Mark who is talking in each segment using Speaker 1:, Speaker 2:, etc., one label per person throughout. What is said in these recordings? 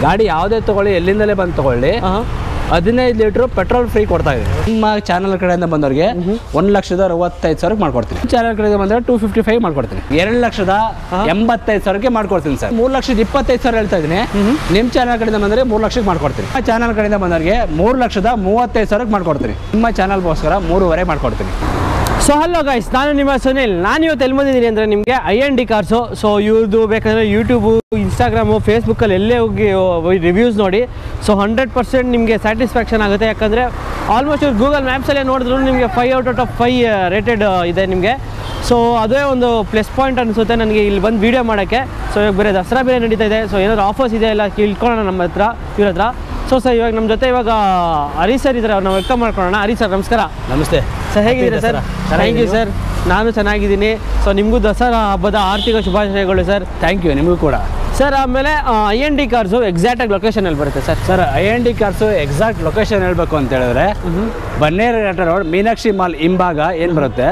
Speaker 1: ಗಾಡಿ ಯಾವುದೇ ತಗೊಳ್ಳಿ ಎಲ್ಲಿಂದಲೇ ಬಂದು ತಗೊಳ್ಳಿ ಹದಿನೈದು ಲೀಟ್ರ್ ಪೆಟ್ರೋಲ್ ಫ್ರೀ ಕೊಡ್ತಾ ಇದೆ ನಿಮ್ಮ ಚಾನಲ್ ಕಡೆಯಿಂದ ಬಂದವರಿಗೆ ಒಂದು ಲಕ್ಷದ ಅರವತ್ತೈದು ಸಾವಿರಕ್ಕೆ ಮಾಡ್ಕೊಡ್ತೀನಿ ಚಾನಲ್ ಕಡೆಯಿಂದ ಬಂದರೆ ಟೂ ಫಿಫ್ಟಿ ಫೈವ್ ಮಾಡ್ಕೊಡ್ತೀನಿ ಎರಡು ಲಕ್ಷದ ಎಂಬತ್ತೈದು ಸಾವಿರಕ್ಕೆ ಮಾಡ್ಕೊಡ್ತೀನಿ ಸರ್ ಮೂರು ಲಕ್ಷದ ಇಪ್ಪತ್ತೈದು ಸಾವಿರ ಹೇಳ್ತಾ ಇದ್ದೀನಿ ನಿಮ್ಮ ಚಾನಲ್ ಕಡೆಯಿಂದ ಬಂದರೆ ಮೂರು ಲಕ್ಷಕ್ಕೆ ಮಾಡ್ಕೊಡ್ತೀನಿ ಆ ಚಾನಲ್ ಕಡೆಯಿಂದ ಬಂದವರಿಗೆ ಮೂರು ಲಕ್ಷದ ಮೂವತ್ತೈದು ಸಾವಿರಕ್ಕೆ ಮಾಡ್ಕೊಡ್ತೀನಿ ನಿಮ್ಮ ಚಾನಲ್ಗೋಸ್ಕರ ಮೂರುವರೆ ಮಾಡ್ಕೊಡ್ತೀನಿ
Speaker 2: ಸೊ ಹಲೋ ಗೈಸ್ ನಾನು ನಿಮ್ಮ ಸುನಿಲ್ ನಾನು ಇವತ್ತು ಎಲ್ಲಿ ಬಂದಿದ್ದೀನಿ ಅಂದರೆ ನಿಮಗೆ I N D cars so ಇವ್ರದ್ದು ಬೇಕಂದರೆ ಯೂಟ್ಯೂಬು ಇನ್ಸ್ಟಾಗ್ರಾಮು ಫೇಸ್ಬುಕ್ಕಲ್ಲಿ ಎಲ್ಲೇ ಹೋಗಿ ರಿವ್ಯೂಸ್ ನೋಡಿ ಸೊ ಹಂಡ್ರೆಡ್ ಪರ್ಸೆಂಟ್ ನಿಮಗೆ ಸ್ಯಾಟಿಸ್ಫ್ಯಾಕ್ಷನ್ ಆಗುತ್ತೆ ಯಾಕಂದರೆ ಆಲ್ಮೋಸ್ಟ್ ಇವ್ರು ಗೂಗಲ್ ಮ್ಯಾಪ್ಸಲ್ಲೇ ನೋಡಿದ್ರು ನಿಮಗೆ five out out of five rated ಇದೆ ನಿಮಗೆ ಸೊ ಅದೇ ಒಂದು ಪ್ಲಸ್ ಪಾಯಿಂಟ್ ಅನಿಸುತ್ತೆ ನನಗೆ ಇಲ್ಲಿ ಬಂದು ವೀಡಿಯೋ ಮಾಡೋಕ್ಕೆ ಸೊ ಇವಾಗ ಬೇರೆ ದಸರಾ ಬೇರೆ ನಡೀತಾ ಇದೆ ಸೊ ಏನಾದ್ರು ಆಫರ್ಸ್ ಇದೆ ಎಲ್ಲ ಕೇಳ್ಕೊಳ್ಳೋಣ ನಮ್ಮ ಹತ್ರ ಇವ್ರ ಹತ್ರ ಸೊ ಸರ್ ಇವಾಗ ನಮ್ಮ ಜೊತೆ ಇವಾಗ ಹರಿ ಸರ್ ಇದ್ದಾರೆ ಅವ್ರು ನಾವು ವೆಲ್ಕಮ್ ಮಾಡ್ಕೊಳ್ಳೋಣ ಹರಿ ಸರ್ ನಮಸ್ಕಾರ
Speaker 1: ನಮಸ್ತೆ
Speaker 2: ಸರ್ ಹೇಗಿದ್ದೀರಾ ಸರ್ ಥ್ಯಾಂಕ್ ಯು ಸರ್ ನಾನು ಚೆನ್ನಾಗಿದ್ದೀನಿ ಸೊ ನಿಮಗೂ ದಸರಾ ಹಬ್ಬದ ಆರ್ಥಿಕ ಶುಭಾಶಯಗಳು ಸರ್
Speaker 1: ಥ್ಯಾಂಕ್ ಯು ನಿಮಗೂ ಕೂಡ
Speaker 2: ಸರ್ ಆಮೇಲೆ ಐ ಎನ್ ಡಿ ಕಾರ್ಸು ಎಕ್ಸಾಕ್ಟಾಗಿ ಲೊಕೇಶನಲ್ಲಿ ಬರುತ್ತೆ sir
Speaker 1: sir I N D cars exact location ಹೇಳ್ಬೇಕು ಅಂತ ಹೇಳಿದ್ರೆ ಬನ್ನೇರಘಟ್ಟ ರೋಡ್ ಮೀನಾಕ್ಷಿ ಮಾಲ್ ಹಿಂಭಾಗ ಏನ್ ಬರುತ್ತೆ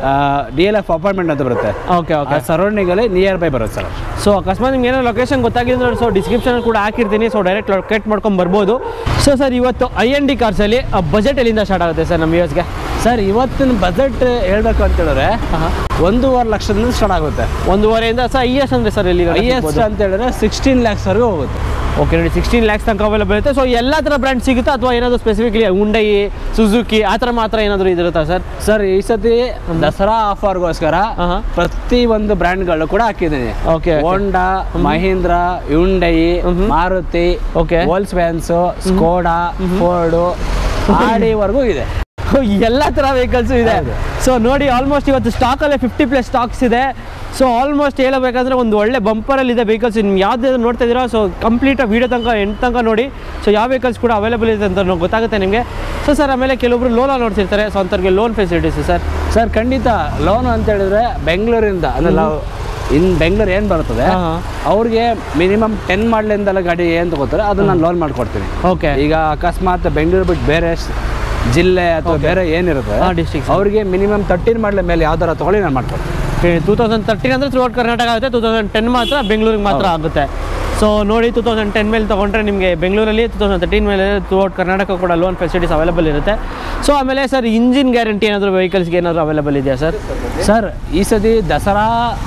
Speaker 1: ಡಿ ಎಲ್ ಎಫ್ ಅಪಾರ್ಟ್ಮೆಂಟ್ ಅಂತ ಬರುತ್ತೆ
Speaker 2: ಓಕೆ ಓಕೆ
Speaker 1: ಸರೌಂಡಿಂಗ್ ಅಲ್ಲಿ ನಿಯರ್ ಬೈ ಬರುತ್ತೆ ಸರ್
Speaker 2: ಸೊ ಅಕಸ್ಮಾತ್ ನಿಮ್ಗೆ ಏನೋ ಲೊಕೇಶನ್ ಗೊತ್ತಾಗಿದ್ರೆ ಸೊ ಡಿಸ್ಕ್ರಿಪ್ಷನ್ ಕೂಡ ಹಾಕಿರ್ತೀನಿ ಸೊ ಡೈರೆಕ್ಟ್ ಲೊಕೇಟ್ ಮಾಡ್ಕೊಂಡು ಬರ್ಬೋದು ಸೊ ಸರ್ ಇವತ್ತು ಐ ಎನ್ ಡಿ ಕಾರ್ಸಲ್ಲಿ ಬಜೆಟ್ ಎಲ್ಲಿಂದ ಸ್ಟಾರ್ಟ್ ಆಗುತ್ತೆ ಸರ್ ನಮ್ಮ ಯೂಸ್ಗೆ
Speaker 1: ಸರ್ ಇವತ್ತಿನ ಬಜೆಟ್ ಹೇಳ್ಬೇಕು ಅಂತ ಹೇಳಿದ್ರೆ ಒಂದೂವರೆ ಲಕ್ಷದಿಂದ ಸ್ಟಾರ್ಟ್ ಆಗುತ್ತೆ
Speaker 2: ಒಂದೂವರೆಯಿಂದ ಸರ್ ಐ ಎಸ್ ಅಂದರೆ ಸರ್ ಎಲ್ಲಿ
Speaker 1: ಐ ಎಸ್ ಅಂತ ಹೇಳಿದ್ರೆ ಸಿಕ್ಸ್ಟೀನ್ ಲ್ಯಾಕ್ಸ್ ವರೆಗೂ ಹೋಗುತ್ತೆ
Speaker 2: ಓಕೆ ನೋಡಿ ಸಿಕ್ಸ್ಟೀನ್ ಲ್ಯಾಕ್ಸ್ ತನಕ ಅವೈಲೇಬಲ್ ಇರುತ್ತೆ ಸೊ ಎಲ್ಲ ಥರ ಬ್ರ್ಯಾಂಡ್ ಸಿಗುತ್ತಾ ಅಥವಾ ಏನಾದರೂ ಸ್ಪೆಸಿಫಿಕ್ಲಿ ಉಂಡೈ ಸುಜುಕಿ ಆ ಥರ ಮಾತ್ರ ಏನಾದರೂ ಇದಿರುತ್ತಾ ಸರ್
Speaker 1: ಸರ್ ಈ ಸತಿ ದಸರಾ ಆಫರ್ಗೋಸ್ಕರ
Speaker 2: ಆಹಾ.
Speaker 1: ಪ್ರತಿ ಒಂದು ಬ್ರ್ಯಾಂಡ್ಗಳು ಕೂಡ ಹಾಕಿದ್ದೀನಿ
Speaker 2: Okay, okay.
Speaker 1: Honda Mahindra Hyundai Maruti
Speaker 2: Okay.
Speaker 1: Volkswagen Skoda Ford ಆಡಿವರೆಗೂ ಇದೆ
Speaker 2: ಎಲ್ಲ ಥರ ವೆಹಿಕಲ್ಸು ಇದೆ
Speaker 1: ಹೌದು.
Speaker 2: ಸೊ ನೋಡಿ ಆಲ್ಮೋಸ್ಟ್ ಇವತ್ತು ಸ್ಟಾಕಲ್ಲೇ ಫಿಫ್ಟಿ ಪ್ಲಸ್ ಸ್ಟಾಕ್ಸ್ ಇದೆ ಸೊ ಆಲ್ಮೋಸ್ಟ್ ಹೇಳಬೇಕಂದ್ರೆ ಒಂದು ಒಳ್ಳೆ ಬಂಪರಲ್ಲಿ ಇದೆ ವೆಹಿಕಲ್ಸ್ ನಿಮ್ಗೆ ಯಾವ್ದು ನೋಡ್ತಾ ಇದ್ದೀರಾ ಸೊ ಕಂಪ್ಲೀಟ್ ವೀಡಿಯೋ ತನಕ ಎಂಟು ತನಕ ನೋಡಿ ಸೊ ಯಾವ ವೆಹಿಕಲ್ಸ್ ಕೂಡ ಅವೈಲೇಬಲ್ ಇದೆ ಅಂತ ನಮ್ಗೆ ಗೊತ್ತಾಗುತ್ತೆ ನಿಮಗೆ ಸೊ ಸರ್ ಆಮೇಲೆ ಕೆಲವೊಬ್ರು ಲೋನ ನೋಡ್ತಿರ್ತಾರೆ ಸೊ ಅಂಥವ್ರಿಗೆ ಲೋನ್ ಫೆಸಿಲಿಟೀಸ್ ಸರ್
Speaker 1: ಸರ್ ಖಂಡಿತ ಲೋನ್ ಅಂತ ಹೇಳಿದ್ರೆ ಬೆಂಗಳೂರಿಂದ ಅಂದ್ರೆ ನಾವು ಇನ್ ಬೆಂಗಳೂರು ಏನು ಬರ್ತದೆ
Speaker 2: ಹಾ, ಹಾ.
Speaker 1: ಅವ್ರಿಗೆ ಮಿನಿಮಮ್ ಟೆನ್ ಮಾಡ್ಲಿಂದೆಲ್ಲ ಗಾಡಿ ಏನು ತಗೋತಾರೆ ಅದನ್ನ ನಾನು ಲೋನ್ ಮಾಡ್ಕೊಡ್ತೀನಿ
Speaker 2: ಓಕೆ
Speaker 1: ಈಗ ಅಕಸ್ಮಾತ್ ಬೆಂಗಳೂರು ಬಿಟ್ಟು ಬೇರೆ ಸ್- ಜಿಲ್ಲೆ ಅಥವಾ ಬೇರೆ ಏನಿರುತ್ತೆ
Speaker 2: ಹಾ, districts.
Speaker 1: ಅವ್ರಿಗೆ ಮಿನಿಮಮ್ ತರ್ಟೀನ್ ಮಾಡ್ಲ ಮೇಲೆ ಯಾವ್ದಾರ ತಗೊಳ್ಳಿ ನಾನು ಮಾಡ್ಕೊಡ್ತೀನಿ
Speaker 2: ಟೂ ತೌಸಂಡ್ ತರ್ಟೀನ್ ಅಂದರೆ ಥ್ರೂಔಟ್ ಕರ್ನಾಟಕ ಆಗುತ್ತೆ ಟೂ ತೌಸಂಡ್ ಟೆನ್ ಮಾತ್ರ ಬೆಂಗಳೂರಿಗೆ ಮಾತ್ರ ಆಗುತ್ತೆ ಸೊ ನೋಡಿ ಟೂ ತೌಸಂಡ್ ಟೆನ್ ಮೇಲೆ ತೊಗೊಂಡ್ರೆ ನಿಮಗೆ ಬೆಂಗಳೂರಲ್ಲಿ ಟೂ ತೌಸಂಡ್ ತರ್ಟೀನ್ ಮೇಲೆ ಥ್ರೂಔಟ್ ಕರ್ನಾಟಕ ಕೂಡ ಲೋನ್ ಫೆಸಿಲಿಟೀಸ್ ಅವೈಲೇಬಲ್ ಇರುತ್ತೆ ಸೊ ಆಮೇಲೆ ಸರ್ ಇಂಜಿನ್ ಗ್ಯಾರಂಟಿ ಏನಾದರೂ ವೆಹಿಕಲ್ಸ್ಗೆ ಏನಾದರೂ ಅವೈಲೇಬಲ್ ಇದೆಯಾ ಸರ್
Speaker 1: ಸರ್ ಈ ಸತಿ ದಸರಾ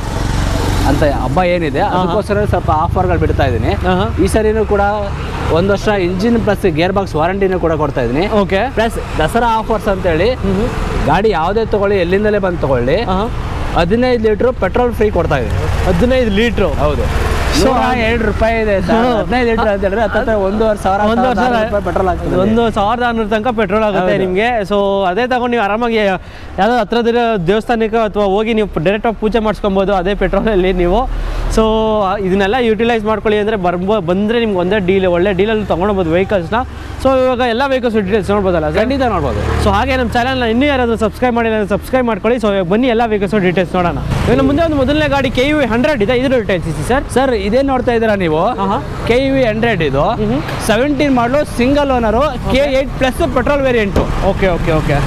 Speaker 1: ಅಂತ ಹಬ್ಬ ಏನಿದೆ ಅದಕ್ಕೋಸ್ಕರ ಸ್ವಲ್ಪ ಆಫರ್ಗಳು ಬಿಡ್ತಾ ಇದ್ದೀನಿ
Speaker 2: ಆಹಾ.
Speaker 1: ಈ ಸರಿನೂ ಕೂಡ ಒಂದು ವರ್ಷ ಇಂಜಿನ್ ಪ್ಲಸ್ ಗೇರ್ ಬಾಕ್ಸ್ ವಾರಂಟಿನೂ ಕೂಡ ಕೊಡ್ತಾ ಇದ್ದೀನಿ
Speaker 2: ಓಕೆ
Speaker 1: ಪ್ಲಸ್ ದಸರಾ ಆಫರ್ಸ್ ಅಂತೇಳಿ ಗಾಡಿ ಯಾವುದೇ ತಗೊಳ್ಳಿ ಎಲ್ಲಿಂದಲೇ ಬಂದು ತಗೊಳ್ಳಿ
Speaker 2: ಹಾಂ
Speaker 1: ಹದಿನೈದು ಲೀಟ್ರ್ ಪೆಟ್ರೋಲ್ ಫ್ರೀ ಕೊಡ್ತಾ ಇದ್ದೀನಿ
Speaker 2: ಹದಿನೈದು ಲೀಟ್ರು
Speaker 1: ಹೌದು
Speaker 2: So,
Speaker 1: ನೂರ ಎರಡು ರೂಪಾಯಿ ಇದೆ ಸರ್.
Speaker 2: ಹಾ.
Speaker 1: ಹದಿನೈದು ಲೀಟರ್ ಅಂತ ಹೇಳಿದ್ರೆ ಹತ್ತತ್ರ ಒಂದೂವರೆ ಸಾವಿರ
Speaker 2: ಒಂದು ವರ್ಷ
Speaker 1: ರೂಪಾಯಿ ಪೆಟ್ರೋಲ್ ಆಗ್ತದೆ
Speaker 2: ಒಂದು ಸಾವಿರದ ಆರುನೂರು ತನಕ ಪೆಟ್ರೋಲ್ ಆಗುತ್ತೆ
Speaker 1: ಹೌದು.
Speaker 2: ನಿಮಗೆ ಸೊ ಅದೇ ತಗೊಂಡು ನೀವು ಆರಾಮಾಗಿ ಯಾವುದೋ ಹತ್ರದಿರೋ ದೇವಸ್ಥಾನಕ್ಕೆ ಅಥವಾ ಹೋಗಿ ನೀವು ಡೈರೆಕ್ಟಾಗಿ ಪೂಜೆ ಮಾಡಿಸ್ಕೊಬೋದು ಅದೇ ಪೆಟ್ರೋಲಲ್ಲಿ ನೀವು ಸೊ ಇದನ್ನೆಲ್ಲ ಯೂಟಿಲೈಸ್ ಮಾಡ್ಕೊಳ್ಳಿ ಅಂದರೆ ಬರ್ಬೋ ಬಂದರೆ ನಿಮ್ಗೆ ಒಂದೇ ಡೀಲ್ ಒಳ್ಳೆ ಡೀಲಲ್ಲಿ ತೊಗೊಂಡೋಗ್ಬೋದು ವೆಹಿಕಲ್ಸ್ನ ಸೊ ಇವಾಗ ಎಲ್ಲ ವೆಹಿಕಲ್ಸ್ ಡೀಟೇಲ್ಸ್ ನೋಡ್ಬೋದಲ್ಲ ಸರ್
Speaker 1: ಖಂಡಿತ ನೋಡ್ಬೋದು
Speaker 2: ಸೊ ಹಾಗೆ ನಮ್ಮ ಚಾನಲ್ನ ಇನ್ನೂ ಯಾರಾದರೂ ಸಬ್ಸ್ಕ್ರೈಬ್ ಮಾಡಿಲ್ಲ ಸಬ್ಸ್ಕ್ರೈಬ್ ಮಾಡ್ಕೊಳ್ಳಿ ಸೊ ಬನ್ನಿ ಎಲ್ಲ ವೆಹಿಕಲ್ಸ್ ಡೀಟೇಲ್ಸ್ ನೋಡೋಣ ಇನ್ನು ಮುಂದೆ ಒಂದು ಮೊದಲನೇ ಗಾಡಿ ಕೆ ಯು ಹಂಡ್ರೆಡ್ ಇದೆ ಇದ್ರ ಡೀಟೇಲ್ಸ್ ಇಸಿ ಸರ್
Speaker 1: ಸರ್ ಇದೇನ್ ನೋಡ್ತಾ ಇದ್ದೀರಾ ನೀವು
Speaker 2: ಆಹಾ.
Speaker 1: ಕೆ ವಿ ಹಂಡ್ರೆಡ್ ಇದು seventeen model single owner K eight plus petrol variant
Speaker 2: okay okay okay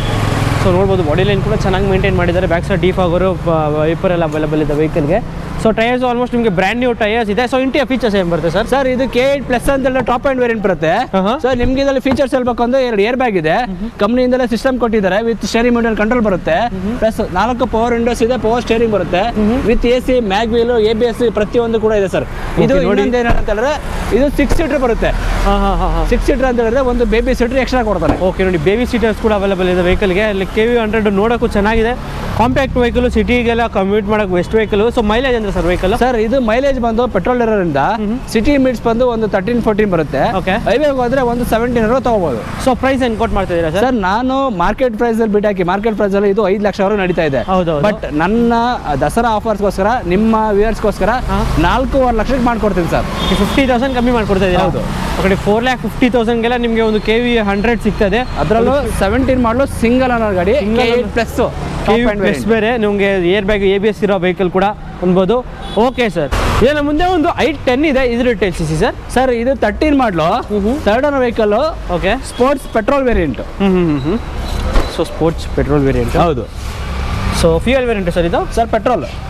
Speaker 2: so ನೋಡ್ಬೋದು ಬಾಡಿ ಲೈನ್ ಕೂಡ ಚೆನ್ನಾಗಿ ಮೇಂಟೈನ್ ಮಾಡಿದ್ದಾರೆ back side defogger wiper ಎಲ್ಲ ಅವೈಲೇಬಲ್ ಇದೆ ವೆಹಿಕಲ್ಗೆ ಸೊ ಟೈರ್ಸ್ ಆಲ್ಮೋಸ್ಟ್ ನಿಮಗೆ ಬ್ರ್ಯಾಂಡ್ ನ್ಯೂ ಟೈರ್ಸ್ ಇದೆ ಸೊ ಇಂಟಿಯ ಫೀಚರ್ಸ್ ಏನು ಬರುತ್ತೆ ಸರ್
Speaker 1: ಸರ್ ಇದು ಕೆ ಏಟ್ ಪ್ಲಸ್ ಅಂತ ಹೇಳಿದ್ರೆ ಟಾಪ್ ಆ್ಯಂಡ್ ವೇರಿಯಂಟ್ ಬರುತ್ತೆ
Speaker 2: ಆಹಾ.
Speaker 1: ಸೊ ನಿಮ್ಗೆ ಇದರಲ್ಲಿ ಫೀಚರ್ಸ್ ಹೇಳ್ಬೇಕು ಅಂದ್ರೆ ಎರಡು ಏರ್ ಬ್ಯಾಗ್ ಇದೆ ಕಂಪ್ನಿಯಿಂದಲೇ ಸಿಸ್ಟಮ್ ಕೊಟ್ಟಿದ್ದಾರೆ ವಿತ್ ಸ್ಟೇರಿಂಗ್ ಮಿಡಲ್ ಕಂಟ್ರೋಲ್ ಬರುತ್ತೆ ಪ್ಲಸ್ ನಾಲ್ಕು ಪವರ್ ವಿಂಡೋಸ್ ಇದೆ ಪವರ್ ಸ್ಟೇರಿಂಗ್ ಬರುತ್ತೆ with A C mag wheel A B S ಪ್ರತಿಯೊಂದು ಕೂಡ ಇದೆ ಸರ್ ಇದು
Speaker 2: Okay, ನೋಡಿ.
Speaker 1: ಇನ್ನೊಂದು ಏನಂತ ಹೇಳಿದ್ರೆ ಇದು ಸಿಕ್ಸ್ ಸೀಟರ್ ಬರುತ್ತೆ
Speaker 2: ಹಾಂ ಹಾಂ ಹಾಂ ಹಾಂ
Speaker 1: ಸಿಕ್ಸ್ ಸೀಟರ್ ಅಂತ ಹೇಳಿದ್ರೆ ಒಂದು ಬೇಬಿ ಸೀಟರ್ ಎಕ್ಸ್ಟ್ರಾ ಕೊಡ್ತಾರೆ
Speaker 2: ಓಕೆ ನೋಡಿ ಬೇಬಿ ಸೀಟರ್ಸ್ ಕೂಡ ಅವೈಲೇಬಲ್ ಇದೆ ವೆಹಿಕಲ್ಗೆ ಅಲ್ಲಿ ಕೆ ವಿ ಹಂಡ್ರೆಡ್ ನೋಡೋಕ್ಕೂ ಚೆನ್ನಾಗಿದೆ ಕಾಂಪ್ಯಾಕ್ಟ್ ವೆಹಿಕಲ್ ಸಿಟಿಗೆಲ್ಲ ಕಮ್ಯೂಟ್ ಮಾಡೋಕೆ ಬೆಸ್ಟ್ ವೆಹಿಕಲ್ ಸೊ ಮೈಲೇಜ್ ಅಂದ್ರೆ ಸರ್ ವೆಹಿಕಲ್
Speaker 1: ಸರ್ ಇದು ಮೈಲೇಜ್ ಬಂದು ಪೆಟ್ರೋಲ್ ಇರೋದ್ರಿಂದ ಸಿಟಿ ಮಿಟ್ಸ್ ಬಂದು ಒಂದು ತರ್ಟೀನ್ ಫೋರ್ಟೀನ್ ಬರುತ್ತೆ
Speaker 2: Okay.
Speaker 1: ಹೈವೇ ಹೋದ್ರೆ ಒಂದು ಸೆವೆಂಟೀನ್ ಅರವತ್ತು ತಗೋಬಹುದು
Speaker 2: ಸೊ ಪ್ರೈಸ್ ಏನು ಕೊಟ್ಟು ಮಾಡ್ತಿದ್ದೀರಾ ಸರ್
Speaker 1: ಸರ್ ನಾನು ಮಾರ್ಕೆಟ್ ಪ್ರೈಸ್ ಅಲ್ಲಿ ಬಿಟ್ಟಾಕಿ ಮಾರ್ಕೆಟ್ ಪ್ರೈಸ್ ಅಲ್ಲಿ ಇದು ಐದು ಲಕ್ಷವರೆಗೂ ನಡೀತಾ ಇದೆ
Speaker 2: ಹೌದು, ಹೌದು.
Speaker 1: ಬಟ್ ನನ್ನ ದಸರಾ ಆಫರ್ಸ್ಗೋಸ್ಕರ ನಿಮ್ಮ ವ್ಯೂಯರ್ಸ್ಗೋಸ್ಕರ
Speaker 2: ಹಾ.
Speaker 1: ನಾಲ್ಕೂವರೆ ಲಕ್ಷಕ್ಕೆ ಮಾಡ್ಕೊಡ್ತೀನಿ ಸರ್
Speaker 2: ಫಿಫ್ಟಿ ತೌಸಂಡ್ ಕಮ್ಮಿ ಮಾಡ್ಕೊಡ್ತಾ ಇದ್ದೀರಾ
Speaker 1: ಹೌದು.
Speaker 2: ಓಕೆ ಫೋರ್ ಲ್ಯಾಕ್ ಫಿಫ್ಟಿ ತೌಸಂಡ್ಗೆಲ್ಲ ನಿಮಗೆ ಒಂದು ಕೆ ವಿ ಹಂಡ್ರೆಡ್ ಸಿಗ್ತದೆ
Speaker 1: ಅದರಲ್ಲೂ ಸೆವೆಂಟೀನ್ ಮಾಡಲು ಸಿಂಗಲ್ ಅನ್ನೋ ಗಾಡಿ
Speaker 2: Single
Speaker 1: plus
Speaker 2: K V plus ಬೇರೆ ನಿಮಗೆ air bag A B S ಇರೋ ವೆಹಿಕಲ್ ಕೂಡ ಅನ್ಬೋದು ಓಕೆ ಸರ್ ಇದನ್ನ ಮುಂದೆ ಒಂದು ಐ ಟೆನ್ ಇದೆ ಇದ್ರ ಡೀಟೇಲ್ಸ್ ಇಸಿ ಸರ್
Speaker 1: ಸರ್ ಇದು ತರ್ಟೀನ್ ಮಾಡಲು ಥರ್ಡ್ ಅನ್ನೋ vehicle
Speaker 2: okay
Speaker 1: sports petrol variant
Speaker 2: ಹ್ಞೂ ಹ್ಞೂ ಹ್ಞೂ ಸೊ ಸ್ಪೋರ್ಟ್ಸ್ ಪೆಟ್ರೋಲ್ ವೇರಿಯಂಟ್
Speaker 1: ಹೌದು
Speaker 2: ಸೊ ಫ್ಯೂಯಲ್ ವೇರಿಯಂಟ್ ಸರ್ ಇದು
Speaker 1: ಸರ್ ಪೆಟ್ರೋಲ್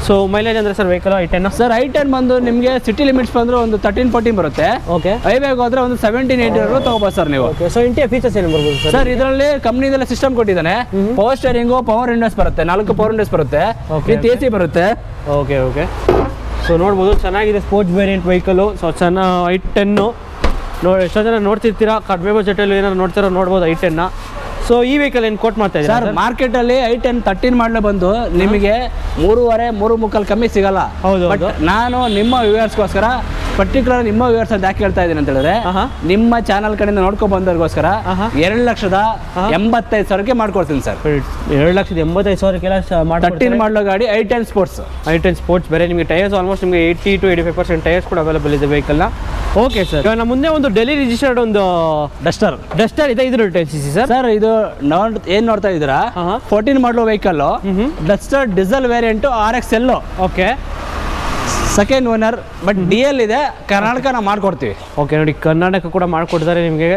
Speaker 2: ಸೊ ಮೈಲೇಜ್ ಅಂದರೆ sir vehicle I ten
Speaker 1: sir I ten ಬಂದು ನಿಮಗೆ ಸಿಟಿ ಲಿಮಿಟ್ಸ್ ಬಂದ್ರೆ ಒಂದು ತರ್ಟೀನ್ ಫೋರ್ಟೀನ್ ಬರುತ್ತೆ
Speaker 2: ಓಕೆ
Speaker 1: ಹೈವೇಗೆ ಹೋದ್ರೆ ಒಂದು ಸೆವೆಂಟೀನ್ ಏಯ್ಟೀನ್ ತಗೋಬೋದು ಸರ್ ನೀವು
Speaker 2: ಓಕೆ ಸೊ ಇಂಟಿಯ ಫೀಚರ್ಸ್ ಏನು ಬರ್ಬೋದು ಸರ್
Speaker 1: ಸರ್ ಇದರಲ್ಲಿ ಕಂಪ್ನಿದೆಲ್ಲ ಸಿಸ್ಟಮ್ ಕೊಟ್ಟಿದ್ದಾನೆ ಪವರ್ ಸ್ಟೇರಿಂಗು ಪವರ್ ವಿಂಡೋಸ್ ಬರುತ್ತೆ ನಾಲ್ಕು ಪವರ್ ವಿಂಡೋಸ್ ಬರುತ್ತೆ
Speaker 2: Okay,
Speaker 1: ವಿತ್ ಎ ಸಿ ಬರುತ್ತೆ
Speaker 2: ಓಕೆ ಓಕೆ ಸೊ ನೋಡ್ಬೋದು ಚೆನ್ನಾಗಿದೆ ಸ್ಪೋರ್ಟ್ಸ್ ವೇರಿಯಂಟ್ ವೆಹಿಕಲು ಸೊ ಚೆನ್ನ ಐ ಟೆನ್ನು ನೋಡಿ ಎಷ್ಟೋ ಜನ ನೋಡ್ತಿರ್ತೀರಾ ಕಡಿಮೆ ಬಜೆಟಲ್ಲಿ ಏನಾದ್ರು ನೋಡ್ತೀರಾ ನೋಡ್ಬೋದು ಐ ಟೆನ್ನ ಸೊ ಈ ವೆಹಿಕಲ್ ಏನು ಕೋಟ್ ಮಾಡ್ತಾ
Speaker 1: ಸರ್
Speaker 2: ಇದ್ದಾರೆ
Speaker 1: ಮಾರ್ಕೆಟ್ ಅಲ್ಲಿ ಐ ಟೆನ್ ತರ್ಟೀನ್ ಮಾಡಲು ಬಂದು ನಿಮಗೆ ಮೂರುವರೆ ಮೂರು ಮುಕ್ಕಲ್ ಕಮ್ಮಿ ಸಿಗಲ್ಲ
Speaker 2: ಹೌದು,
Speaker 1: ಬಟ್
Speaker 2: ಹೌದು.
Speaker 1: ನಾನು ನಿಮ್ಮ ವ್ಯೂವರ್ಸ್ಗೋಸ್ಕರ ಪರ್ಟಿಕ್ಯುಲರ್ ನಿಮ್ಮ ವ್ಯೂವರ್ಸ್ ಅಂತ ಯಾಕೆ ಹೇಳ್ತಾ ಇದ್ದೀನಿ ಅಂತ ಹೇಳಿದ್ರೆ
Speaker 2: ಆಹಾ.
Speaker 1: ನಿಮ್ಮ ಚಾನಲ್ ಕಡೆಯಿಂದ ನೋಡ್ಕೊ ಬಂದವ್ರಿಗೋಸ್ಕರ
Speaker 2: ಆಹಾ.
Speaker 1: ಎರಡು ಲಕ್ಷದ ಎಂಬತ್ತೈದು ಸಾವಿರಕ್ಕೆ ಮಾಡ್ಕೊಡ್ತೀನಿ ಸರ್
Speaker 2: ಎರಡು ಲಕ್ಷದ ಎಂಬತ್ತೈದು ಸಾವಿರಕ್ಕೆಲ್ಲ
Speaker 1: ತರ್ಟೀನ್ ಮಾಡಲು ಗಾಡಿ I ten sports
Speaker 2: I ten sports ಬೇರೆ ನಿಮಗೆ ಟೈರ್ಸ್ ಆಲ್ಮೋಸ್ಟ್ ನಿಮಗೆ eighty to eighty five percent tyres ಕೂಡ ಅವೈಲೇಬಲ್ ಇದೆ ವೆಹಿಕಲ್ನ ಓಕೆ ಸರ್ ಇವಾಗ ನಮ್ಮ ಮುಂದೆ ಒಂದು ಡೆಲಿ ರಿಜಿಸ್ಟರ್ಡ್ ಒಂದು
Speaker 1: ಡಸ್ಟರ್
Speaker 2: ಡಸ್ಟರ್ ಇದೆ ಇದ್ರ ten C C sir
Speaker 1: sir ಇದು ನೋಡ್ ಏನ್ ನೋಡ್ತಾ ಇದ್ದೀರಾ
Speaker 2: ಆಹಾ.
Speaker 1: ಫೋರ್ಟೀನ್ ಮಾಡಲು ವೆಹಿಕಲ್
Speaker 2: ಮ್ಹೂ.
Speaker 1: Duster diesel variant R X L
Speaker 2: okay
Speaker 1: second owner but D L ಇದೆ ಕರ್ನಾಟಕ ನಾವು ಮಾಡ್ಕೊಡ್ತೀವಿ
Speaker 2: ಓಕೆ ನೋಡಿ ಕರ್ನಾಟಕ ಕೂಡ ಮಾಡಿಕೊಡ್ತಾರೆ ನಿಮಗೆ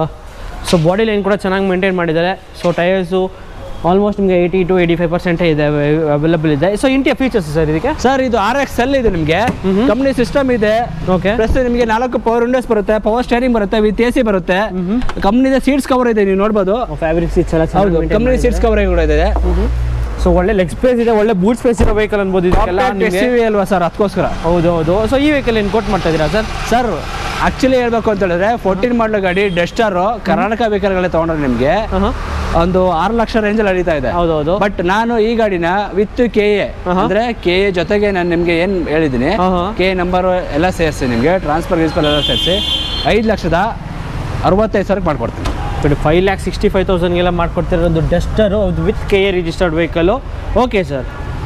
Speaker 2: ಸೊ ಬಾಡಿ ಲೈನ್ ಕೂಡ ಚೆನ್ನಾಗಿ ಮೇಂಟೈನ್ ಮಾಡಿದ್ದಾರೆ ಸೊ ಟೈರ್ಸು ಆಲ್ಮೋಸ್ಟ್ ನಿಮಗೆ eighty to eighty five percent ಇದೆ ಅವೈಲೇಬಲ್ ಇದೆ ಸೊ ಇಂಟಿಯ ಫೀಚರ್ಸ್ ಸರ್ ಇದಕ್ಕೆ
Speaker 1: ಸರ್ ಇದು ಆರ್ ಎಕ್ಸ್ ಎಲ್ ಇದೆ ನಿಮಗೆ
Speaker 2: ಮ್ಹೂ.
Speaker 1: ಕಂಪ್ನಿ ಸಿಸ್ಟಮ್ ಇದೆ
Speaker 2: ಓಕೆ
Speaker 1: ಪ್ಲಸ್ ನಿಮಗೆ ನಾಲ್ಕು ಪವರ್ ವಿಂಡೋಸ್ ಬರುತ್ತೆ ಪವರ್ ಸ್ಟೇರಿಂಗ್ ಬರುತ್ತೆ ವಿತ್ ಎ ಸಿ ಬರುತ್ತೆ ಕಂಪ್ನಿದ ಸೀಟ್ಸ್ ಕವರ್ ಇದೆ ನೀವು ನೋಡ್ಬೋದು
Speaker 2: ಫ್ಯಾಬ್ರಿಕ್ ಸೀಟ್ಸ್ ಎಲ್ಲ
Speaker 1: ಹೌದು ಕಂಪ್ನಿ ಸೀಟ್ಸ್ ಕವರ್ ಕೂಡ ಇದೆ
Speaker 2: ಸೊ ಒಳ್ಳೆ ಲೆಗ್ ಸ್ಪೇಸ್ ಇದೆ ಒಳ್ಳೆ ಬೂಟ್ ಸ್ಪೇಸ್ ಇರೋ ವೆಹಿಕಲ್ ಅನ್ಬೋದು ಇದಕ್ಕೆಲ್ಲ ನಿಮ್ಗೆ.
Speaker 1: ಎಸ್ ಅಲ್ವಾ ಸರ್ ಅದಕ್ಕೋಸ್ಕರ
Speaker 2: ಹೌದು ಹೌದು ಸೊ ಈ ವೆಹಿಕಲ್ ಏನು ಕೊಟ್ಟು ಮಾಡ್ತಾ ಇದ್ದೀರಾ ಸರ್
Speaker 1: ಸರ್ ಆಕ್ಚುಲಿ ಹೇಳ್ಬೇಕು ಅಂತ ಹೇಳಿದ್ರೆ ಫೋರ್ಟೀನ್ ಮಾಡಲ್ ಗಾಡಿ ಡಸ್ಟರ್ ಕರ್ನಾಟಕ ವೆಹಿಕಲ್ಗಳೇ ತಗೊಂಡ್ರೆ ನಿಮಗೆ ಒಂದು ಆರು ಲಕ್ಷ ರೇಂಜಲ್ಲಿ ನಡೀತಾ ಇದೆ
Speaker 2: ಹೌದು ಹೌದು
Speaker 1: ಬಟ್ ನಾನು ಈ ಗಾಡಿನ ವಿತ್ ಕೆ ಎ
Speaker 2: ಆಹಾ.
Speaker 1: ಅಂದ್ರೆ ಕೆ ಎ ಜೊತೆಗೆ ನಾನು ನಿಮಗೆ ಏನು ಹೇಳಿದ್ದೀನಿ
Speaker 2: ಆಹಾ.
Speaker 1: ಕೆ ನಂಬರ್ ಎಲ್ಲ ಸೇರಿಸಿ ನಿಮಗೆ ಟ್ರಾನ್ಸ್ಫರ್ ಗಿನ್ಸ್ಫರ್ ಎಲ್ಲ ಸೇರಿಸಿ ಐದು ಲಕ್ಷದ ಅರವತ್ತೈದು ಸಾವಿರಕ್ಕೆ ಮಾಡ್ಕೊಡ್ತೀನಿ
Speaker 2: ನೋಡಿ ಫೈವ್ ಲ್ಯಾಕ್ ಸಿಕ್ಸ್ಟಿ ಫೈವ್ ತೌಸಂಡ್ಗೆಲ್ಲ ಮಾಡ್ಕೊಡ್ತಿರೋ ಒಂದು ಡಸ್ಟರು ಅದು with K A registered vehicle okay sir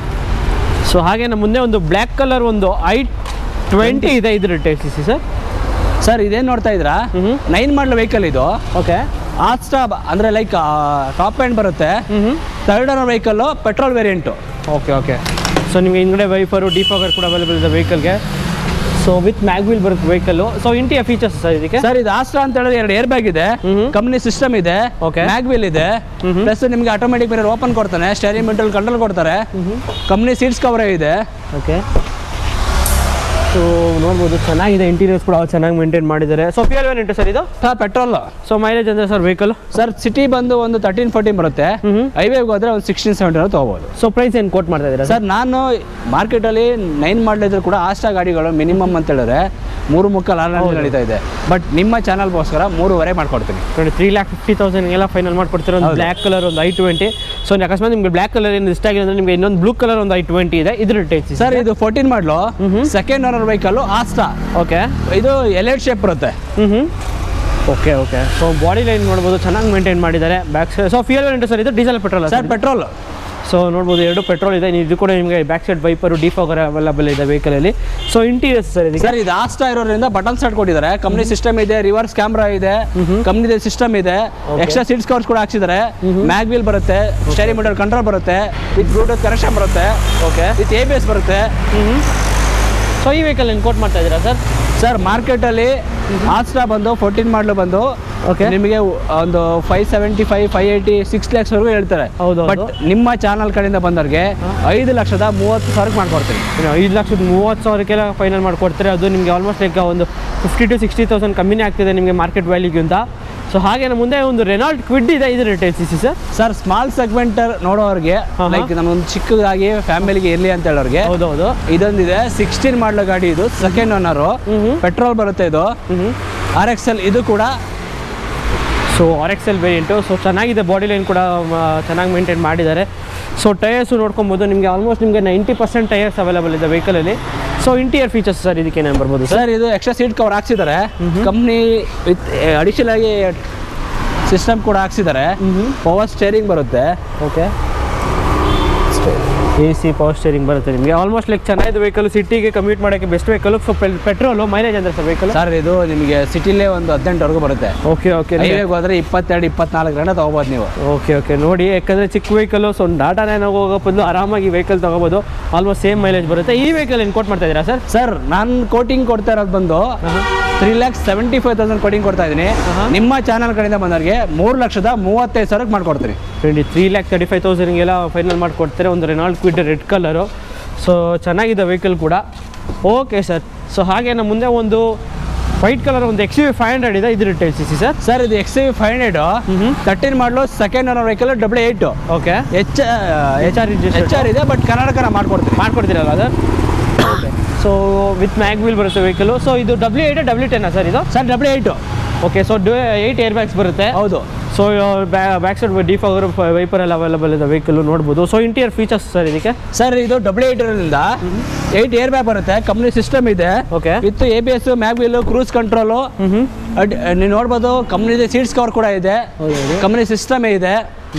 Speaker 2: so ಹಾಗೆ ನಮ್ಮ ಮುಂದೆ ಒಂದು ಬ್ಲ್ಯಾಕ್ ಕಲರ್ ಒಂದು ಐ ಟ್ವೆಂಟಿ ಇದೆ ಇದ್ರ type C C sir
Speaker 1: sir ಇದೇನು ನೋಡ್ತಾ ಇದ್ರಾ
Speaker 2: ಮ್ಹೂ.
Speaker 1: ನೈನ್ ಮಾಡಲ್ ವೆಹಿಕಲ್ ಇದು
Speaker 2: ಓಕೆ
Speaker 1: ಆಸ್ಟಾ ಅಂದರೆ ಲೈಕ್ ಟಾಪ್ ಎಂಡ್ ಬರುತ್ತೆ
Speaker 2: ಹ್ಞೂ
Speaker 1: third owner vehicle petrol variant
Speaker 2: okay okay so ನಿಮಗೆ ಹಿಂದ್ಗಡೆ ವೈಫರು ಡಿಫಾಗರ್ ಕೂಡ ಅವೈಲೇಬಲ್ ಇದೆ ವೆಹಿಕಲ್ಗೆ ಸೊ ವಿತ್ ಮ್ಯಾಗ್ವಿಲ್ ಬರುತ್ತೆ vehicle so interior features sir ಇದಕ್ಕೆ
Speaker 1: ಸರ್ ಇದು ಆಸ್ಟ್ರಾ ಅಂತ ಹೇಳಿದ್ರೆ ಎರಡು ಏರ್ ಬ್ಯಾಗ್ ಇದೆ
Speaker 2: ಮ್ಹೂ.
Speaker 1: ಕಂಪ್ನಿ ಸಿಸ್ಟಮ್ ಇದೆ
Speaker 2: Okay.
Speaker 1: ಮ್ಯಾಗ್ವಿಲ್ ಇದೆ
Speaker 2: ಮ್ಹೂ.
Speaker 1: ಪ್ಲಸ್ ನಿಮಗೆ ಆಟೋಮೆಟಿಕ್ ಬೇರೆ ಓಪನ್ ಕೊಡ್ತಾನೆ ಸ್ಟೇರಿಂಗ್ ಮೆಂಟಲ್ ಕಂಟ್ರೋಲ್ ಕೊಡ್ತಾರೆ ಕಂಪ್ನಿ ಸೀಟ್ಸ್ ಕವರ್ ಇದೆ
Speaker 2: ಓಕೆ ಸೊ ನೋಡ್ಬೋದು ಚೆನ್ನಾಗಿದೆ ಇಂಟೀರಿಯರ್ಸ್ ಕೂಡ ಚೆನ್ನಾಗಿ ಮೇಂಟೈನ್ ಮಾಡಿದ್ದಾರೆ so P L variant sir ಇದು
Speaker 1: ಸರ್ ಪೆಟ್ರೋಲ್
Speaker 2: ಸೊ ಮೈಲೇಜ್ ಅಂದರೆ ಸರ್ ವೆಹಿಕಲ್
Speaker 1: ಸರ್ ಸಿಟಿ ಬಂದು ಒಂದು ತರ್ಟೀನ್ ಫೋರ್ಟೀನ್ ಬರುತ್ತೆ
Speaker 2: ಮ್ಹೂ.
Speaker 1: ಹೈವೇಗೆ ಹೋದ್ರೆ ಒಂದು ಸಿಕ್ಸ್ಟೀನ್ ಸೆವೆಂಟೀನ್ ತಗೋಬೋದು
Speaker 2: ಸೊ ಪ್ರೈಸ್ ಏನು ಕೋಟ್ ಮಾಡ್ತಾ ಇದ್ದೀರಾ ಸರ್
Speaker 1: ಸರ್ ನಾನು ಮಾರ್ಕೆಟಲ್ಲಿ ನೈನ್ ಮಾಡಲಿದ್ರು ಕೂಡ ಆಸ್ಟಾ ಗಾಡಿಗಳು ಮಿನಿಮಮ್ ಅಂತ ಹೇಳಿದ್ರೆ ಮೂರು ಮುಕ್ಕಲ್ ಆರು ನಡೀತಾ ಇದೆ ಬಟ್ ನಿಮ್ಮ ಚಾನಲ್ಗೋಸ್ಕರ ಮೂರುವರೆ ಮಾಡ್ಕೊಡ್ತೀನಿ
Speaker 2: ನೋಡಿ ತ್ರೀ ಲ್ಯಾಕ್ ಫಿಫ್ಟಿ ತೌಸಂಡ್ಗೆಲ್ಲ ಫೈನಲ್ ಮಾಡ್ಕೊಡ್ತೀರ ಒಂದು
Speaker 1: ಹೌದು.
Speaker 2: ಬ್ಲ್ಯಾಕ್ ಕಲರ್ ಒಂದು ಐ ಟ್ವೆಂಟಿ ಸೊ ಅಕಸ್ಮಾತ್ ನಿಮಗೆ ಬ್ಲ್ಯಾಕ್ ಕಲರ್ ಏನು ಇಷ್ಟ ಆಗಿದೆ ಅಂದರೆ ನಿಮಗೆ ಇನ್ನೊಂದು ಬ್ಲೂ ಕಲರ್ ಒಂದು ಐ ಟ್ವೆಂಟಿ ಇದೆ ಇದ್ರ ಟೇಚ್
Speaker 1: ಸರ್ ಇದು ಫೋರ್ಟೀನ್ ಮಾಡಲು
Speaker 2: ಮ್ಹೂ.
Speaker 1: Second owner vehicle Asta
Speaker 2: okay
Speaker 1: ಇದು ಎಲೆಟ್ ಶೇಪ್ ಬರುತ್ತೆ
Speaker 2: ಹ್ಞೂ ಹ್ಞೂ okay okay so body line ನೋಡ್ಬೋದು ಚೆನ್ನಾಗಿ ಮೇಂಟೈನ್ ಮಾಡಿದ್ದಾರೆ back side so fuel variant sir ಇದು diesel petrol
Speaker 1: sir petrol
Speaker 2: so ನೋಡ್ಬೋದು ಎರಡು ಪೆಟ್ರೋಲ್ ಇದೆ ಇದು ಕೂಡ ನಿಮಗೆ back side wiper defogger available ಇದೆ ವೆಹಿಕಲಲ್ಲಿ ಸೊ ಇಂಟೀರಿಯರ್ಸ್ ಸರ್ ಇದಕ್ಕೆ
Speaker 1: ಸರ್ ಇದು ಆಸ್ಟಾ ಇರೋದ್ರಿಂದ ಬಟನ್ ಸ್ಟಾರ್ಟ್ ಕೊಟ್ಟಿದ್ದಾರೆ ಕಂಪ್ನಿ ಸಿಸ್ಟಮ್ ಇದೆ ರಿವರ್ಸ್ ಕ್ಯಾಮ್ರಾ ಇದೆ ಕಂಪ್ನಿ ಸಿಸ್ಟಮ್ ಇದೆ ಎಕ್ಸ್ಟ್ರಾ ಸೀಟ್ಸ್ ಕವರ್ಸ್ ಕೂಡ ಹಾಕ್ಸಿದ್ದಾರೆ ಮ್ಯಾಗ್ ವೀಲ್ ಬರುತ್ತೆ ಸ್ಟೇರಿಂಗ್ ಮೀಟರ್ ಕಂಟ್ರೋಲ್ ಬರುತ್ತೆ ವಿತ್ ಬ್ಲೂಟೂತ್ ಕನೆಕ್ಷನ್ ಬರುತ್ತೆ
Speaker 2: okay
Speaker 1: with A B S ಬರುತ್ತೆ
Speaker 2: ಸೊ ಈ ವೆಹಿಕಲ್ ಏನು ಕೋಟ್ ಮಾಡ್ತಾ ಇದ್ದೀರಾ ಸರ್
Speaker 1: ಸರ್ ಮಾರ್ಕೆಟಲ್ಲಿ ಆಸ್ಟಾ ಬಂದು ಫೋರ್ಟೀನ್ ಮಾಡಲು ಬಂದು
Speaker 2: Okay.
Speaker 1: ನಿಮಗೆ ಒಂದು five seventy five five eighty six ಲ್ಯಾಕ್ಸ್ವರೆಗೂ ಹೇಳ್ತಾರೆ
Speaker 2: ಹೌದು,
Speaker 1: ಬಟ್
Speaker 2: ಹೌದು.
Speaker 1: ನಿಮ್ಮ ಚಾನಲ್ ಕಡೆಯಿಂದ ಬಂದವ್ರಿಗೆ ಐದು ಲಕ್ಷದ ಮೂವತ್ತು ಸಾವಿರಕ್ಕೆ ಮಾಡ್ಕೊಡ್ತೀನಿ
Speaker 2: ಇನ್ನು ಐದು ಲಕ್ಷದ ಮೂವತ್ತು ಸಾವಿರಕ್ಕೆಲ್ಲ ಫೈನಲ್ ಮಾಡಿಕೊಡ್ತಾರೆ ಅದು ನಿಮಗೆ ಆಲ್ಮೋಸ್ಟ್ ಲೈಕ್ ಒಂದು ಫಿಫ್ಟಿ ಟು ಸಿಕ್ಸ್ಟಿ ತೌಸಂಡ್ ಕಮ್ಮಿನೇ ಆಗ್ತಿದೆ ನಿಮಗೆ ಮಾರ್ಕೆಟ್ ವ್ಯಾಲ್ಯೂಗಿಂತ ಸೊ ಹಾಗೆ ನಮ್ಮ ಮುಂದೆ ಒಂದು ರೆನಾಲ್ಟ್ ಕ್ವಿಡ್ ಇದೆ ಇದು ರೇಟ್ ಸಿ C sir
Speaker 1: sir small segment ನೋಡೋರಿಗೆ
Speaker 2: ಹಾ, ಹಾ.
Speaker 1: ಲೈಕ್ ನಮ್ಮೊಂದು ಚಿಕ್ಕದಾಗಿ ಫ್ಯಾಮಿಲಿಗೆ ಇರಲಿ ಅಂತ ಹೇಳೋರಿಗೆ
Speaker 2: ಹೌದೌದು
Speaker 1: ಇದೊಂದಿದೆ ಸಿಕ್ಸ್ಟೀನ್ ಮಾಡಲು ಗಾಡಿ ಇದು ಸೆಕೆಂಡ್ ಓನರು
Speaker 2: ಹ್ಮ್.
Speaker 1: ಪೆಟ್ರೋಲ್ ಬರುತ್ತೆ ಇದು
Speaker 2: ಹ್ಞೂ
Speaker 1: ಆರ್ ಎಕ್ಸ್ ಎಲ್ ಇದು ಕೂಡ
Speaker 2: so R X L variant so ಚೆನ್ನಾಗಿದೆ ಬಾಡಿ ಲೈನ್ ಕೂಡ ಚೆನ್ನಾಗಿ ಮೇಂಟೈನ್ ಮಾಡಿದ್ದಾರೆ ಸೊ ಟೈರ್ಸು ನೋಡ್ಕೊಬೋದು ನಿಮಗೆ ಆಲ್ಮೋಸ್ಟ್ ನಿಮಗೆ ನೈಂಟಿ ಪರ್ಸೆಂಟ್ ಟೈರ್ಸ್ ಅವೈಲೇಬಲ್ ಇದೆ ವೆಹಿಕಲಲ್ಲಿ ಸೊ ಇಂಟೀರಿಯರ್ ಫೀಚರ್ಸ್ ಸರ್ ಇದಕ್ಕೆ ಏನೇನು ಬರ್ಬೋದು ಸರ್
Speaker 1: ಸರ್ ಇದು ಎಕ್ಸ್ಟ್ರಾ ಸೀಟ್ ಕವರ್ ಹಾಕ್ಸಿದ್ದಾರೆ ಕಂಪ್ನಿ ವಿತ್ ಅಡಿಷನಲ್ ಆಗಿ ಸಿಸ್ಟಮ್ ಕೂಡ ಹಾಕ್ಸಿದ್ದಾರೆ ಪವರ್ ಸ್ಟೇರಿಂಗ್ ಬರುತ್ತೆ
Speaker 2: okay A C power steering ಬರುತ್ತೆ ನಿಮಗೆ ಆಲ್ಮೋಸ್ಟ್ ಲೈಕ್ ಚೆನ್ನಾಗಿದೆ ವೆಹಿಕಲ್ ಸಿಟಿಗೆ ಕಮ್ಯೂಟ್ ಮಾಡೋಕ್ಕೆ best vehicle so petrol mileage ಅಂದರೆ ಸರ್ ವೆಹಿಕಲ್
Speaker 1: ಸರ್ ಇದು ನಿಮಗೆ ಸಿಟಿಲೇ ಒಂದು ಹದಿನೆಂಟುವರೆಗೂ ಬರುತ್ತೆ
Speaker 2: ಓಕೆ ಓಕೆ
Speaker 1: ಹೈವೇಗೆ ಹೋದ್ರೆ ಇಪ್ಪತ್ತೆರಡು ಇಪ್ಪತ್ನಾಲ್ಕು ಗಂಟೆ ತಗೋಬೋದು ನೀವು
Speaker 2: ಓಕೆ ಓಕೆ ನೋಡಿ ಯಾಕಂದರೆ ಚಿಕ್ಕ ವೆಹಿಕಲ್ಲು ಸೊ ಡಾಟಾ ನ್ಯಾನೋ ಹೋಗೋ ಬದಲು ಆರಾಮಾಗಿ ವೆಹಿಕಲ್ ತೊಗೋಬೋದು ಆಲ್ಮೋಸ್ಟ್ ಸೇಮ್ ಮೈಲೇಜ್ ಬರುತ್ತೆ ಈ ವೆಹಿಕಲ್ ಏನು ಕೊಟ್ಟು ಮಾಡ್ತಾ ಇದ್ದೀರಾ ಸರ್
Speaker 1: ಸರ್ ನಾನು ಕೋಟಿಂಗ್ ಕೊಡ್ತಾ ಇರೋದು ಬಂದು three lakhs seventy five thousand quoting ಕೊಡ್ತಾ ಇದ್ದೀನಿ
Speaker 2: ಆಹಾ.
Speaker 1: ನಿಮ್ಮ ಚಾನಲ್ ಕಡೆಯಿಂದ ಬಂದವ್ರಿಗೆ ಮೂರು ಲಕ್ಷದ ಮೂವತ್ತೈದು ಸಾವಿರಕ್ಕೆ ಮಾಡ್ಕೊಡ್ತೀನಿ
Speaker 2: twenty three lakh thirty five ತೌಸಂಡ್ಗೆಲ್ಲ ಫೈನಲ್ ಮಾಡಿಕೊಡ್ತಾರೆ ಒಂದು Renault Kwid red colour so ಚೆನ್ನಾಗಿದೆ ವೆಹಿಕಲ್ ಕೂಡ ಓಕೆ ಸರ್ ಸೊ ಹಾಗೆ ನಮ್ಮ ಮುಂದೆ ಒಂದು ವೈಟ್ ಕಲರ್ ಒಂದು ಎಕ್ಸ್ ಯು ಫೈವ್ ಹಂಡ್ರೆಡ್ ಇದೆ ಇದು ರಿಟೇಲ್ ಸಿ ಸಿ ಸರ್
Speaker 1: ಸರ್ ಇದು X five hundred thirteen model second owner vehicle double eight
Speaker 2: okay
Speaker 1: H
Speaker 2: H R
Speaker 1: H R ಇದೆ ಬಟ್ ಕರ್ನಾಟಕನ ಮಾಡ್ಕೊಡ್ತೀನಿ
Speaker 2: ಮಾಡ್ಕೊಡ್ತೀರಲ್ಲ sir okay so with mag wheel ಬರುತ್ತೆ vehicle so ಇದು ಡಬ್ಲ್ಯೂ ಏಯ್ಟ್ ಡಬ್ಲ್ಯೂ ಟೆನ್ನಾ sir ಇದು
Speaker 1: sir double eight
Speaker 2: okay so eight air bags ಬರುತ್ತೆ
Speaker 1: ಹೌದು
Speaker 2: ಸೊ ಬ್ಯಾಕ್ ಸೈಡ್ ಡಿಫ್ ಅವರು ವೈಪರ್ ಎಲ್ಲ ಅವೈಲಬಲ್ ಇದೆ ವೆಹಿಕಲ್ ನೋಡ್ಬೋದು ಸೊ ಇಂಟೀರಿಯರ್ ಫೀಚರ್ಸ್ ಸರ್ ಇದಕ್ಕೆ
Speaker 1: ಸರ್ ಇದು ಡಬಲ್ ಏಟ್ ಇರೋದ್ರಿಂದ ಏಯ್ಟ್ ಏರ್ ಬ್ಯಾಗ್ ಬರುತ್ತೆ ಕಂಪ್ನಿ ಸಿಸ್ಟಮ್ ಇದೆ
Speaker 2: okay
Speaker 1: with A B S mag wheel cruise control
Speaker 2: ಹ್ಞೂ
Speaker 1: ನೀವು ನೋಡ್ಬೋದು ಕಂಪ್ನಿದೆ ಸೀಟ್ಸ್ ಕವರ್ ಕೂಡ ಇದೆ
Speaker 2: ಹೌದು
Speaker 1: ಕಂಪ್ನಿ ಸಿಸ್ಟಮ್ ಇದೆ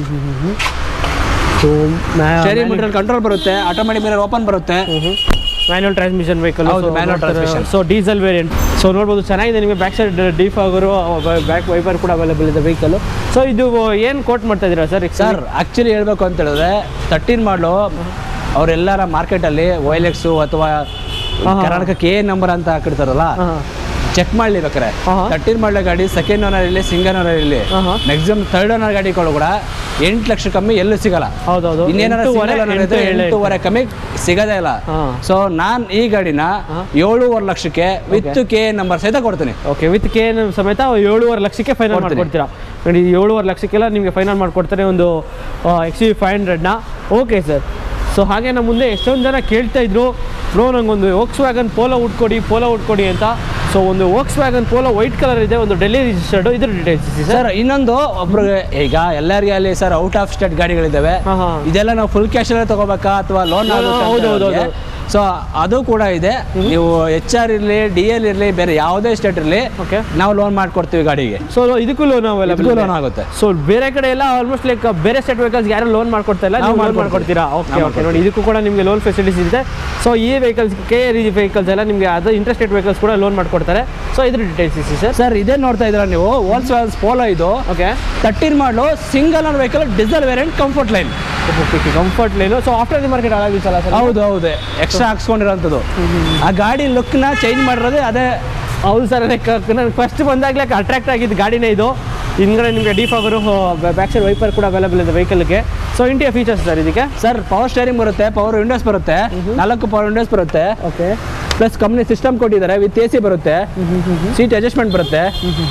Speaker 2: ಸೊ
Speaker 1: ಸ್ಟೇರಿಂಗ್ ಮೀಟರ್ ಕಂಟ್ರೋಲ್ ಬರುತ್ತೆ ಆಟೋಮೆಟಿಕ್ ಮಿರರ್ ಓಪನ್ ಬರುತ್ತೆ
Speaker 2: ಮ್ಯಾನುವಲ್ ಟ್ರಾನ್ಸ್ಮಿಷನ್ ವೆಹಿಕಲ್
Speaker 1: ಹೌದು, manual transmission.
Speaker 2: So diesel variant so ನೋಡ್ಬೋದು ಚೆನ್ನಾಗಿದೆ ನಿಮಗೆ back side defogger back wiper ಕೂಡ ಅವೈಲಬಲ್ ಇದೆ ವೆಹಿಕಲ್ ಸೊ ಇದು ಏನು ಕೋಟ್ ಮಾಡ್ತಾ ಇದ್ದೀರಾ ಸರ್
Speaker 1: ಸರ್ ಆಕ್ಚುಲಿ ಹೇಳ್ಬೇಕು ಅಂತ ಹೇಳಿದ್ರೆ ತರ್ಟೀನ್ ಮಾಡಲು ಅವರೆಲ್ಲರ ಮಾರ್ಕೆಟಲ್ಲಿ ಓಯ್ಲೆಕ್ಸು ಅಥವಾ
Speaker 2: ಹಾ.
Speaker 1: ಕರ್ನಾಟಕಕ್ಕೆ ಏ ನಂಬರ್ ಅಂತ ಹಾಕಿರ್ತಾರಲ್ಲ ಚೆಕ್ ಮಾಡ್ಲಿ ಬೇಕಾರೆ
Speaker 2: ಹಾ.
Speaker 1: ತರ್ಟೀನ್ ಮಾಡಲ ಗಾಡಿ ಸೆಕೆಂಡ್ ಓನರ್ ಇರಲಿ ಸಿಂಗಲ್ ಓನರ್ ಇರಲಿ
Speaker 2: ಹಾ.
Speaker 1: ಮ್ಯಾಕ್ಸಿಮಮ್ ಥರ್ಡ್ ಓನರ್ ಗಾಡಿಗಳು ಕೂಡ ಎಂಟು ಲಕ್ಷ ಕಮ್ಮಿ ಎಲ್ಲೂ ಸಿಗಲ್ಲ
Speaker 2: ಹೌದೌದು
Speaker 1: ಇನ್ನೇನಾರ
Speaker 2: ಎಂಟೂವರೆ,
Speaker 1: single owner ಇದ್ರೆ
Speaker 2: ಎಂಟು, ಏಳು,
Speaker 1: ಎಂಟೂವರೆ ಕಮ್ಮಿ ಸಿಗೋದೇ ಇಲ್ಲ
Speaker 2: ಹಾ.
Speaker 1: ಸೊ ನಾನು ಈ ಗಾಡಿನ
Speaker 2: ಹಾ.
Speaker 1: ಏಳೂವರೆ ಲಕ್ಷಕ್ಕೆ ವಿತ್ ಕೆ ನಂಬರ್ ಸಹಿತ ಕೊಡ್ತೀನಿ
Speaker 2: ಓಕೆ ವಿತ್ ಕೆ ಸಮೇತ ಏಳುವರೆ ಲಕ್ಷಕ್ಕೆ ಫೈನಲ್
Speaker 1: ಕೊಡ್ತೀನಿ.
Speaker 2: ಮಾಡ್ಕೊಡ್ತೀರಾ ನೋಡಿ ಏಳುವರೆ ಲಕ್ಷಕ್ಕೆಲ್ಲ ನಿಮಗೆ ಫೈನಲ್ ಮಾಡ್ಕೊಡ್ತಾರೆ ಒಂದು ಎಕ್ಸ್ ಯು ಫೈವ್ ಹಂಡ್ರೆಡ್ನ ಓಕೆ ಸರ್ ಸೊ ಹಾಗೆ ನಮ್ಮ ಮುಂದೆ ಎಷ್ಟೊಂದು ಜನ ಕೇಳ್ತಾ ಇದ್ರು ಬ್ರೋ ನಂಗೊಂದು ಓಕ್ಸ್ ವ್ಯಾಗನ್ ಪೋಲೋ ಉಟ್ಕೊಡಿ ಪೋಲೋ ಉಟ್ಕೊಡಿ ಅಂತ ಸೊ ಒಂದು Volkswagen Polo white colour ಇದೆ ಒಂದು ಡೆಲ್ಲಿ ರಿಜಿಸ್ಟರ್ಡ್ ಇದ್ರ ಡೀಟೇಲ್ಸ್ ಸರ್
Speaker 1: ಸರ್ ಇನ್ನೊಂದು ಒಬ್ರಿಗೆ ಈಗ ಎಲ್ಲರಿಗೆ ಅಲ್ಲಿ ಸರ್ ಔಟ್ ಆಫ್ ಸ್ಟೇಟ್ ಗಾಡಿಗಳಿದ್ದಾವೆ
Speaker 2: ಹಾ, ಹಾ.
Speaker 1: ಇದೆಲ್ಲ ನಾವು ಫುಲ್ ಕ್ಯಾಶ್ ಅಲ್ಲೇ ತಗೋಬೇಕಾ ಅಥವಾ ಲೋನ್
Speaker 2: ಹೌದು, ಹೌದು, ಹೌದು.
Speaker 1: ಸೊ ಅದು ಕೂಡ ಇದೆ ನೀವು ಎಚ್ ಆರ್ ಇರಲಿ ಡಿ ಎಲ್ ಇರಲಿ ಬೇರೆ ಯಾವುದೇ ಸ್ಟೇಟ್ ಇರಲಿ
Speaker 2: ಓಕೆ
Speaker 1: ನಾವು ಲೋನ್ ಮಾಡ್ಕೊಡ್ತೀವಿ ಗಾಡಿಗೆ
Speaker 2: ಸೊ ಇದಕ್ಕೂ ಲೋನ್ ಅವೈಲಬಲ್
Speaker 1: ಇದಕ್ಕೂ ಲೋನ್ ಆಗುತ್ತೆ
Speaker 2: ಸೊ ಬೇರೆ ಕಡೆ ಎಲ್ಲ ಆಲ್ಮೋಸ್ಟ್ ಲೈಕ್ ಬೇರೆ ಸ್ಟೇಟ್ ವೆಹಿಕಲ್ಸ್ ಯಾರು ಲೋನ್ ಮಾಡ್ಕೊಡ್ತಾ ಇಲ್ಲ
Speaker 1: ನಾವು
Speaker 2: ನಾವು
Speaker 1: ಮಾಡ್ಕೊಡ್ತೀವಿ.
Speaker 2: ಮಾಡ್ಕೊಡ್ತೀರಾ ಓಕೆ
Speaker 1: ನಾವು
Speaker 2: ಓಕೆ ನೋಡಿ ಇದಕ್ಕೂ ಕೂಡ ನಿಮಗೆ ಲೋನ್ ಫೆಸಿಲಿಟೀಸ್ ಇದೆ ಸೊ ಈ ವೆಹಿಕಲ್ಸ್ ಕೆ ವೆಹಿಕಲ್ಸ್ ಎಲ್ಲ ನಿಮಗೆ ಅದು ಇಂಟ್ರೆಸ್ಟೆಡ್ ವೆಹಿಕಲ್ಸ್ ಕೂಡ ಲೋನ್ ಮಾಡ್ಕೊಡ್ತಾರೆ ಸೊ ಇದ್ರ ಡೀಟೇಲ್ಸ್ ಇಸಿ ಸರ್
Speaker 1: ಸರ್ ಇದೇ ನೋಡ್ತಾ ಇದ್ರ ನೀವು ಹೋಲ್ಸ್ ಪೋಲೋ ಇದು
Speaker 2: okay
Speaker 1: thirteen model single own vehicle diesel variant comfort line
Speaker 2: comfort line so after the market ಹಾಳಾಗಿತ್ತಲ್ಲ ಸರ್
Speaker 1: ಹೌದು ಹೌದು ಎಕ್ಸ್ಟ್ರಾ ಹಾಕ್ಸ್ಕೊಂಡಿರೋಂಥದ್ದು ಆ ಗಾಡಿ ಲುಕ್ನ ಚೇಂಜ್ ಮಾಡಿರೋದೇ ಅದೇ
Speaker 2: ಹೌದು ಸರ್ ನನಗೆ ಫಸ್ಟ್ ಬಂದಾಗಲೇ ಅಟ್ರಾಕ್ಟ್ ಆಗಿದ್ದು ಗಾಡಿನೇ ಇದು ಹಿಂದ್ಗಡೆ ನಿಮಗೆ defogger back side wiper ಕೂಡ ಅವೈಲಬಲ್ ಇದೆ ವೆಹಿಕಲ್ಗೆ ಸೊ ಇಂಟಿಯ ಫೀಚರ್ಸ್ ಸರ್ ಇದಕ್ಕೆ
Speaker 1: ಸರ್ ಪವರ್ ಸ್ಟೇರಿಂಗ್ ಬರುತ್ತೆ ಪವರ್ ವಿಂಡೋಸ್ ಬರುತ್ತೆ ನಾಲ್ಕು ಪವರ್ ವಿಂಡೋಸ್ ಬರುತ್ತೆ
Speaker 2: ಓಕೆ
Speaker 1: ಪ್ಲಸ್ ಕಂಪ್ನಿ ಸಿಸ್ಟಮ್ ಕೊಟ್ಟಿದ್ದಾರೆ ವಿತ್ ಎ ಸಿ ಬರುತ್ತೆ ಸೀಟ್ ಅಡ್ಜಸ್ಟ್ಮೆಂಟ್ ಬರುತ್ತೆ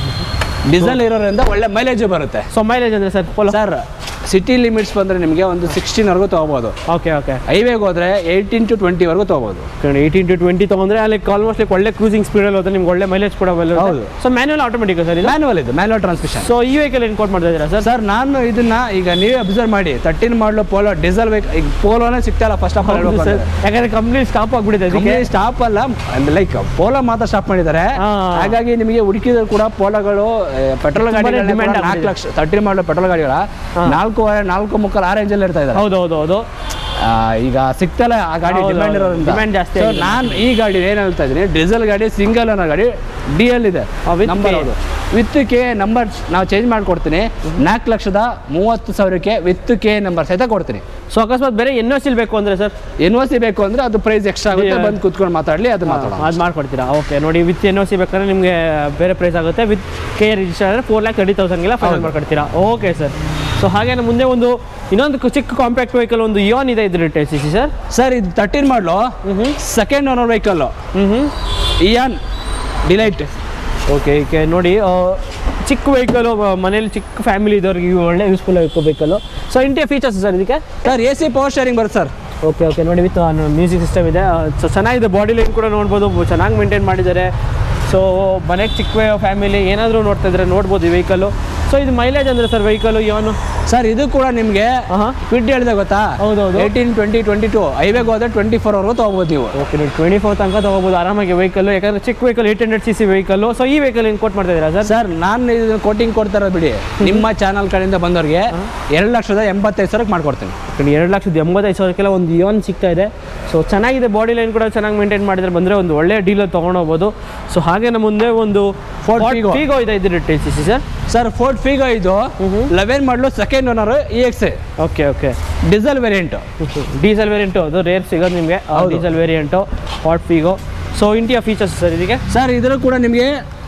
Speaker 1: ಡೀಸೆಲ್ ಇರೋದ್ರಿಂದ ಒಳ್ಳೆ ಮೈಲೇಜ್ ಬರುತ್ತೆ
Speaker 2: ಸೊ ಮೈಲೇಜ್ ಅಂದರೆ sir Polo
Speaker 1: sir city limits ಬಂದರೆ ನಿಮಗೆ ಒಂದು ಸಿಕ್ಸ್ಟೀನ್ವರೆಗೂ ತೊಗೋಬೋದು
Speaker 2: ಓಕೆ ಓಕೆ
Speaker 1: ಹೈವೇಗೆ ಹೋದರೆ ಏಯ್ಟೀನ್ ಟು ಟ್ವೆಂಟಿವರೆಗೂ ತೊಗೋಬೋದು
Speaker 2: ಏಯ್ಟೀನ್ ಟು ಟ್ವೆಂಟಿ ತೊಗೊಂಡ್ರೆ ಅಲ್ಲಿ ಆಲ್ಮೋಸ್ಟ್ ಲೈಕ್ ಒಳ್ಳೆ ಕ್ರೂಸಿಂಗ್ ಸ್ಪೀಡಲ್ಲಿ ಹೋದ್ರೆ ನಿಮ್ಗೆ ಒಳ್ಳೆ ಮೈಲೇಜ್ ಕೂಡ
Speaker 1: ಹೌದು.
Speaker 2: ಸೊ ಮ್ಯಾನ್ಯಲ್ ಆಟೋಮೆಟಿಕ್ ಸರ್ ಇದು
Speaker 1: ಮ್ಯಾನುವಲ್ ಇದು ಮ್ಯಾನುವಲ್ ಟ್ರಾನ್ಸ್ಮಿಷನ್
Speaker 2: ಸೊ ಈ ವೆಹಿಕಲ್ ಏನು ಕೋಟ್ ಮಾಡ್ತಾ ಇದ್ದೀರಾ ಸರ್
Speaker 1: ಸರ್ ನಾನು ಇದನ್ನ ಈಗ ನೀವೇ ಅಬ್ಸರ್ವ್ ಮಾಡಿ ತರ್ಟೀನ್ ಮಾಡಲು ಪೋಲೋ ಡೀಸೆಲ್ ಬೇಕು ಈಗ ಪೋಲೋನೇ ಸಿಗ್ತಾಯಿಲ್ಲ ಫಸ್ಟ್ ಆಫ್ ಆಲ್
Speaker 2: ಹೌದು ಸರ್ ಯಾಕಂದ್ರೆ ಕಂಪ್ನಿ ಸ್ಟಾಪ್ ಆಗ್ಬಿಟ್ಟಿದೆ ಅದಕ್ಕೆ
Speaker 1: ಸ್ಟಾಪ್ ಅಲ್ಲ ಲೈಕ್ ಪೋಲೋ ಮಾತ್ರ ಸ್ಟಾಪ್ ಮಾಡಿದ್ದಾರೆ
Speaker 2: ಹಾ.
Speaker 1: ಹಾಗಾಗಿ ನಿಮಗೆ ಹುಡುಕಿದ್ರು ಕೂಡ ಪೋಲೋಗಳು ಪೆಟ್ರೋಲ್
Speaker 2: ತುಂಬಾನೇ
Speaker 1: ಗಾಡಿ
Speaker 2: demand
Speaker 1: ನಾಲ್ಕು
Speaker 2: ಆಗ್ಬಿಟ್ಟಿದೆ.
Speaker 1: ಲಕ್ಷ ತರ್ಟೀನ್ ಮಾಡಲು ಪೆಟ್ರೋಲ್ ಗಾಡಿಗಳ
Speaker 2: ಹಾ.
Speaker 1: ನಾಲ್ಕೂವರೆ ನಾಲ್ಕು ಮುಕ್ಕಾಲು ಆ ರೇಂಜಲ್ಲಿ ಇರ್ತಾ ಇದ್ದಾರೆ
Speaker 2: ಹೌದು ಹೌದು ಹೌದು
Speaker 1: ಆ, ಈಗ ಸಿಗ್ತಲ್ಲ ಆ ಗಾಡಿ
Speaker 2: ಹೌದು,
Speaker 1: ಡಿಮ್ಯಾಂಡ್
Speaker 2: ಹೌದು.
Speaker 1: ಇರೋದ್ರಿಂದ
Speaker 2: Demand ಜಾಸ್ತಿ
Speaker 1: So,
Speaker 2: ಆಗಿದೆ.
Speaker 1: ನಾನು ಈ ಗಾಡಿ ಏನು ಹೇಳ್ತಾ ಇದ್ದೀನಿ ಡೀಸೆಲ್ ಗಾಡಿ ಸಿಂಗಲ್ ಅನ್ನೋ ಗಾಡಿ ಡಿ ಎಲ್ ಇದೆ
Speaker 2: ಆ, with
Speaker 1: ನಂಬರ್
Speaker 2: K.
Speaker 1: ಹೌದು ವಿತ್ ಕೆ ನಂಬರ್ ನಾವು ಚೇಂಜ್ ಮಾಡ್ಕೊಡ್ತೀನಿ ನಾಲ್ಕು ಲಕ್ಷದ ಮೂವತ್ತು ಸಾವಿರಕ್ಕೆ ವಿತ್ ಕೆ ನಂಬರ್ ಸಹಿತ ಕೊಡ್ತೀನಿ
Speaker 2: ಸೊ ಅಕಸ್ಮಾತ್ ಬೇರೆ ಎನ್ ಎಸ್ ಬೇಕು ಅಂದರೆ ಸರ್
Speaker 1: ಎನ್ ಒ ಸಿ ಬೇಕು ಅಂದ್ರೆ ಅದು ಪ್ರೈಸ್ ಎಕ್ಸ್ಟ್ರಾ ಆಗುತ್ತೆ
Speaker 2: Yeah.
Speaker 1: ಬಂದು ಕುತ್ಕೊಂಡು ಮಾತಾಡಲಿ ಅದು ಮಾತಾಡೋಣ
Speaker 2: ಅದು ಮಾಡ್ಕೊಡ್ತೀರಾ ಓಕೆ ನೋಡಿ ವಿತ್ ಎನ್ ಒ ಸಿ ಬೇಕಾದ್ರೆ ನಿಮಗೆ ಬೇರೆ ಪ್ರೈಸ್ ಆಗುತ್ತೆ ವಿತ್ ಕೆ ರಿಜಿಸ್ಟರ್ ಆದರೆ ಫೋರ್ ಲ್ಯಾಕ್ ತರ್ಟಿ ತೌಸಂಡ್ಗೆಲ್ಲ ಫೈನಲ್
Speaker 1: ಹೌದು.
Speaker 2: ಮಾಡ್ಕೊಡ್ತೀರಾ ಓಕೆ ಸರ್ ಸೊ ಹಾಗೆ ನಮ್ಮ ಮುಂದೆ ಒಂದು ಇನ್ನೊಂದು ಕು- ಚಿಕ್ಕ ಕಾಂಪ್ಯಾಕ್ಟ್ ವೆಹಿಕಲ್ ಒಂದು ಯೋನ್ ಇದೆ ಇದ್ರ ಸಿ ಸಿ ಸರ್
Speaker 1: ಸರ್ ಇದು thirteen model second owner vehicle
Speaker 2: ಹ್ಞೂ ಹ್ಞೂ
Speaker 1: ಇಯಾನ್ ಡಿಲೈಟ್
Speaker 2: ಓಕೆ ಈಗ ನೋಡಿ ಆ, ಚಿಕ್ಕ ವೆಹಿಕಲು ಮನೇಲಿ ಚಿಕ್ಕ ಫ್ಯಾಮಿಲಿ ಇದ್ದವ್ರಿಗೆ ಇವು ಒಳ್ಳೆ useful vehicle so interior features sir ಇದಕ್ಕೆ
Speaker 1: sir A C power steering ಬರುತ್ತೆ ಸರ್
Speaker 2: ಓಕೆ ಓಕೆ ನೋಡಿ ವಿತ್ ಮ್ಯೂಸಿಕ್ ಸಿಸ್ಟಮ್ ಇದೆ ಸೊ ಚೆನ್ನಾಗಿದೆ ಬಾಡಿ ಲೈನ್ ಕೂಡ ನೋಡ್ಬೋದು ಚೆನ್ನಾಗಿ ಮೇಂಟೈನ್ ಮಾಡಿದ್ದಾರೆ ಸೊ ಮನೆಗೆ ಚಿಕ್ಕ ಫ್ಯಾಮಿಲಿ ಏನಾದರೂ ನೋಡ್ತಾ ಇದ್ರೆ ನೋಡ್ಬೋದು ಈ ವೆಹಿಕಲ್ಲು ಸೊ ಇದು ಮೈಲೇಜ್ ಅಂದರೆ ಸರ್ ವೆಹಿಕಲ್ಲು ಇವನು
Speaker 1: ಸರ್ ಇದು ಕೂಡ ನಿಮಗೆ
Speaker 2: ಹಾಂ
Speaker 1: ಕ್ವಿಡ್ ಹೇಳಿದೆ ಗೊತ್ತಾ
Speaker 2: ಹೌದೌದು.
Speaker 1: ಏಯ್ಟೀನ್ ಟ್ವೆಂಟಿ ಟ್ವೆಂಟಿ ಟು ಹೈವೇಗೆ ಹೋದ್ರೆ ಟ್ವೆಂಟಿ ಫೋರ್ ಅವರೆಗೂ ತೊಗೋಬೋದು ನೀವು
Speaker 2: ಓಕೆ ನೀವು ಟ್ವೆಂಟಿ ಫೋರ್ ತನಕ ತೊಗೋಬೋದು ಆರಾಮಾಗಿ ವೆಹಿಕಲ್ಲು ಯಾಕಂದರೆ ಚಿಕ್ಕ vehicle eight hundred C C vehicle so ಈ ವೆಹಿಕಲ್ ಏನು ಕೊಟ್ಟು ಮಾಡ್ತಾ ಇದ್ದೀರಾ ಸರ್
Speaker 1: ಸರ್ ನಾನು ಇದು ಕೋಟಿಂಗ್ ಕೊಡ್ತಾ ಇರೋದು ಬಿಡಿ ನಿಮ್ಮ ಚಾನಲ್ ಕಡೆಯಿಂದ ಬಂದವ್ರಿಗೆ ಎರಡು ಲಕ್ಷದ ಎಂಬತ್ತೈದು ಸಾವಿರಕ್ಕೆ ಮಾಡ್ಕೊಡ್ತೀನಿ
Speaker 2: ಯಾಕಂದ್ರೆ ಎರಡು ಲಕ್ಷದ ಎಂಬತ್ತೈದು ಸಾವಿರಕ್ಕೆಲ್ಲ ಒಂದು ಯೋನ್ ಸಿಗ್ತಾ ಇದೆ ಸೊ ಚೆನ್ನಾಗಿದೆ ಬಾಡಿ ಲೈನ್ ಕೂಡ ಚೆನ್ನಾಗಿ ಮೇಂಟೈನ್ ಮಾಡಿದ್ರೆ ಬಂದರೆ ಒಂದು ಒಳ್ಳೆ ಡೀಲರ್ ತೊಗೊಂಡೋಗ್ಬೋದು ಸೊ ಹಾಗೆ ನಮ್ಮ ಮುಂದೆ ಒಂದು
Speaker 1: Ford Figo.
Speaker 2: ಫೀಗೋ ಇದೆ ಇದ್ರ ಸಿ C sir
Speaker 1: sir Ford Figo ಇದು eleven model second owner E X
Speaker 2: okay okay
Speaker 1: diesel variant
Speaker 2: diesel variant ಅದು ರೇರ್ ಸಿಗೋದು ನಿಮಗೆ
Speaker 1: ಹೌದು.
Speaker 2: ಡೀಸೆಲ್ ವೇರಿಯಂಟು ಹಾಟ್ Figo so interior features sir ಇದಕ್ಕೆ
Speaker 1: ಸರ್ ಇದ್ರ ಕೂಡ ನಿಮಗೆ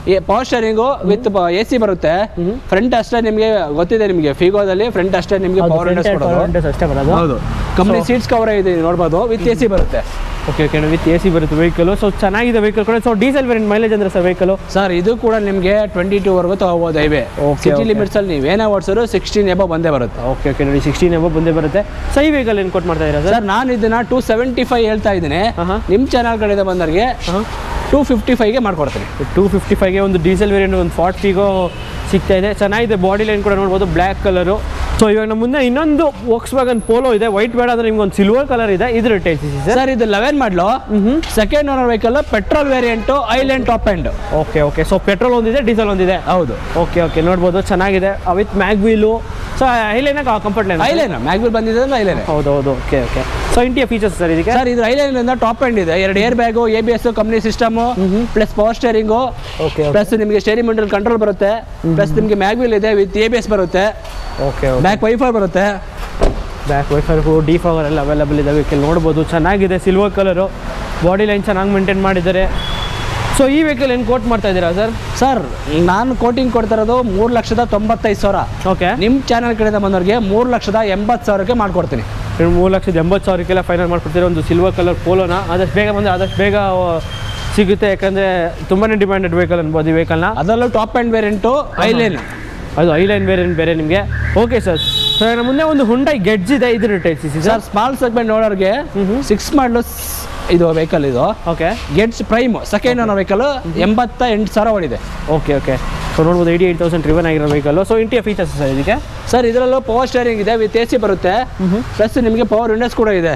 Speaker 1: power steering with A C ಬರುತ್ತೆ ಫ್ರಂಟ್ ಅಷ್ಟೇ ನಿಮಗೆ ಗೊತ್ತಿದೆ ನಿಮಗೆ ಫಿಗೋದಲ್ಲಿ ಫ್ರಂಟ್ ಅಷ್ಟೇ ನಿಮಗೆ ಪವರ್ ವಿಂಡೋಸ್ ಕೊಡೋದು
Speaker 2: ಅಷ್ಟೇ ಬರೋದು
Speaker 1: ಹೌದು ಕಂಪ್ನಿ ಸೀಟ್ಸ್ ಕವರ್ ಇದೆ ನೋಡ್ಬೋದು ವಿತ್ ಎ ಸಿ ಬರುತ್ತೆ
Speaker 2: okay okay with A C ಬರುತ್ತೆ ವೆಹಿಕಲ್ ಸೊ ಚೆನ್ನಾಗಿದೆ ವೆಹಿಕಲ್ ಕೂಡ ಸೊ ಡೀಸೆಲ್ ವೇರಿಯಂಟ್ ಮೈಲೇಜ್ ಅಂದ್ರೆ ಸರ್ ವೆಹಿಕಲ್
Speaker 1: ಸರ್ ಇದು ಕೂಡ ನಿಮಗೆ ಟ್ವೆಂಟಿ ಟೂ ವರ್ಗೂ ತಗೋಬೋದು highway
Speaker 2: Okay,
Speaker 1: city
Speaker 2: okay.
Speaker 1: Limits ಅಲ್ಲಿ ನೀವೇನೇ ಓಡಿಸಿದ್ರು ಸಿಕ್ಸ್ಟೀನ್ ಎಬೋ ಬಂದೇ ಬರುತ್ತೆ
Speaker 2: ಓಕೆ ಓಕೆ ನೋಡಿ ಸಿಕ್ಸ್ಟೀನ್ ಎಬೋ ಬಂದೇ ಬರುತ್ತೆ ಸೊ ಈ ವೆಹಿಕಲ್ ಏನು ಕೊಟ್ಟು ಮಾಡ್ತಾ ಇದ್ದೀರಾ ಸರ್
Speaker 1: ಸರ್ ನಾನು ಇದನ್ನ ಟೂ ಸೆವೆಂಟಿ ಫೈವ್ ಹೇಳ್ತಾ ಇದ್ದೀನಿ
Speaker 2: ಆಹಾ.
Speaker 1: ನಿಮ್ಮ ಚಾನಲ್ ಕಡೆಯಿಂದ ಬಂದವ್ರಿಗೆ ಟೂ ಫಿಫ್ಟಿ ಫೈವ್ಗೆ ಮಾಡ್ಕೊಡ್ತೀನಿ
Speaker 2: ಟೂ ಫಿಫ್ಟಿ ಫೈವ್ಗೆ ಒಂದು ಡೀಸೆಲ್ ವೇರಿಯಂಟ್ ಒಂದು ಫಾರ್ಟಿಗೋ ಸಿಗ್ತಾ ಇದೆ ಚೆನ್ನಾಗಿದೆ ಬಾಡಿ ಲೈನ್ ಕೂಡ ನೋಡ್ಬೋದು ಬ್ಲ್ಯಾಕ್ ಕಲರು ಸೊ ಇವಾಗ ನಮ್ಮ ಮುಂದೆ ಇನ್ನೊಂದು ವೋಕ್ಸ್ ವ್ಯಾಗನ್ ಪೋಲೋ ಇದೆ ವೈಟ್ ಬೇಡ ಅಂದ್ರೆ ನಿಮ್ಗೆ ಒಂದು ಸಿಲ್ವರ್ ಕಲರ್ ಇದೆ ಇದು ರೇಟ್ ಐತಿ ಸರ್
Speaker 1: ಸರ್ ಇದು eleven model second owner vehicle petrol variant highline top end
Speaker 2: okay okay so petrol ಒಂದಿದೆ ಡೀಸೆಲ್ ಒಂದಿದೆ
Speaker 1: ಹೌದು
Speaker 2: ಓಕೆ ಓಕೆ ನೋಡ್ಬೋದು ಚೆನ್ನಾಗಿದೆ ವಿತ್ ಮ್ಯಾಗ್ ವೀಲು ಸೊ ಐಲೈನಾಗ ಕಂಫರ್ಟ್ ಲೈನ್
Speaker 1: ಐಲೇನ್ ಮ್ಯಾಗ್ವಿಲ್ ಬಂದಿದೆ ಅಂದ್ರೆ ಐಲೇನ್
Speaker 2: ಹೌದು ಹೌದು okay okay so interior features sir ಇದಕ್ಕೆ
Speaker 1: ಸರ್ ಇದು ಐಲೈನ್ ಇಂದ ಟಾಪ್ ಎಂಡ್ ಇದೆ ಎರಡು air bag A B S company system plus power steering
Speaker 2: okay
Speaker 1: plus ನಿಮಗೆ ಸ್ಟೇರಿಂಗ್ ಮಂಡಲ್ ಕಂಟ್ರೋಲ್ ಬರುತ್ತೆ ಪ್ಲಸ್ ನಿಮಗೆ ಮ್ಯಾಗ್ವಿಲ್ ಇದೆ ವಿತ್ ಎ ಬಿ ಎಸ್ ಬರುತ್ತೆ
Speaker 2: ಓಕೆ
Speaker 1: ಬ್ಯಾಕ್ ವೈಫೈ ಬರುತ್ತೆ
Speaker 2: ಬ್ಯಾಕ್ ವೈಫರ್ ಡಿ ಫವರ್ ಎಲ್ಲ ಅವೈಲಬಲ್ ಇದೆ ವೆಹಿಕಲ್ ನೋಡ್ಬೋದು ಚೆನ್ನಾಗಿದೆ ಸಿಲ್ವರ್ ಕಲರು ಬಾಡಿ ಲೈನ್ ಚೆನ್ನಾಗಿ ಮೇಂಟೈನ್ ಮಾಡಿದ್ದಾರೆ ಸೊ ಈ ವೆಹಿಕಲ್ ಏನು ಕೋಟ್ ಮಾಡ್ತಾ ಇದ್ದೀರಾ ಸರ್
Speaker 1: ಸರ್ ನಾನು ಕೋಟಿಂಗ್ ಕೊಡ್ತಾ ಇರೋದು ಮೂರು ಲಕ್ಷದ ತೊಂಬತ್ತೈದು ಸಾವಿರ
Speaker 2: ಓಕೆ
Speaker 1: ನಿಮ್ಮ ಚಾನಲ್ ಕಡೆಯಿಂದ ಬಂದವ್ರಿಗೆ ಮೂರು ಲಕ್ಷದ ಎಂಬತ್ತು ಸಾವಿರಕ್ಕೆ ಮಾಡ್ಕೊಡ್ತೀನಿ
Speaker 2: ಮೂರು ಲಕ್ಷದ ಎಂಬತ್ತು ಸಾವಿರಕ್ಕೆಲ್ಲ ಫೈನಲ್ ಮಾಡ್ಕೊಡ್ತೀರಾ ಒಂದು ಸಿಲ್ವರ್ ಕಲರ್ ಪೋಲೋನ ಆದಷ್ಟು ಬೇಗ ಬಂದರೆ ಆದಷ್ಟು ಬೇಗ ಆ, ಸಿಗುತ್ತೆ ಯಾಕಂದರೆ ತುಂಬಾ ಡಿಮ್ಯಾಂಡೆಡ್ ವೆಹಿಕಲ್ ಅನ್ಬೋದು ಈ ವೆಹಿಕಲ್ನ
Speaker 1: ಅದರಲ್ಲೂ ಟಾಪ್ ಆ್ಯಂಡ್ ವೇರಿಯಂಟು ಐಲೇನ್
Speaker 2: ಅದು ಐಲೈನ್ ಬೇರೆ ಬೇರೆ ನಿಮಗೆ ಓಕೆ ಸರ್ ಸೊ ನಮ್ಮ ಮುಂದೆ ಒಂದು ಹುಂಡೈ ಗೆಡ್ಜ್ ಇದೆ ಇದು ರಿಟೈಲ್ ಸಿ ಸರ್
Speaker 1: ಸರ್ ಸ್ಮಾಲ್ ಸೆಗ್ಮೆಂಟ್ ನೋಡೋರಿಗೆ ಸಿಕ್ಸ್ ಮಾಡಲು ಇದು ವೆಹಿಕಲ್ ಇದು
Speaker 2: okay
Speaker 1: Getz Prime second owner vehicle ಎಂಬತ್ತ ಎಂಟು ಸಾವಿರ ಓಡಿದೆ
Speaker 2: ಓಕೆ ಓಕೆ ಸೊ ನೋಡ್ಬೋದು ಏಯ್ಟಿ ಏಯ್ಟ್ ತೌಸಂಡ್ ರಿವನ್ ಆಗಿರೋ vehicle so interior features sir ಇದಕ್ಕೆ
Speaker 1: ಸರ್ ಇದರಲ್ಲೂ ಪವರ್ ಸ್ಟೇರಿಂಗ್ ಇದೆ ವಿತ್ ಎ ಸಿ ಬರುತ್ತೆ ಪ್ಲಸ್ ನಿಮಗೆ ಪವರ್ ವಿಂಡೋಸ್ ಕೂಡ ಇದೆ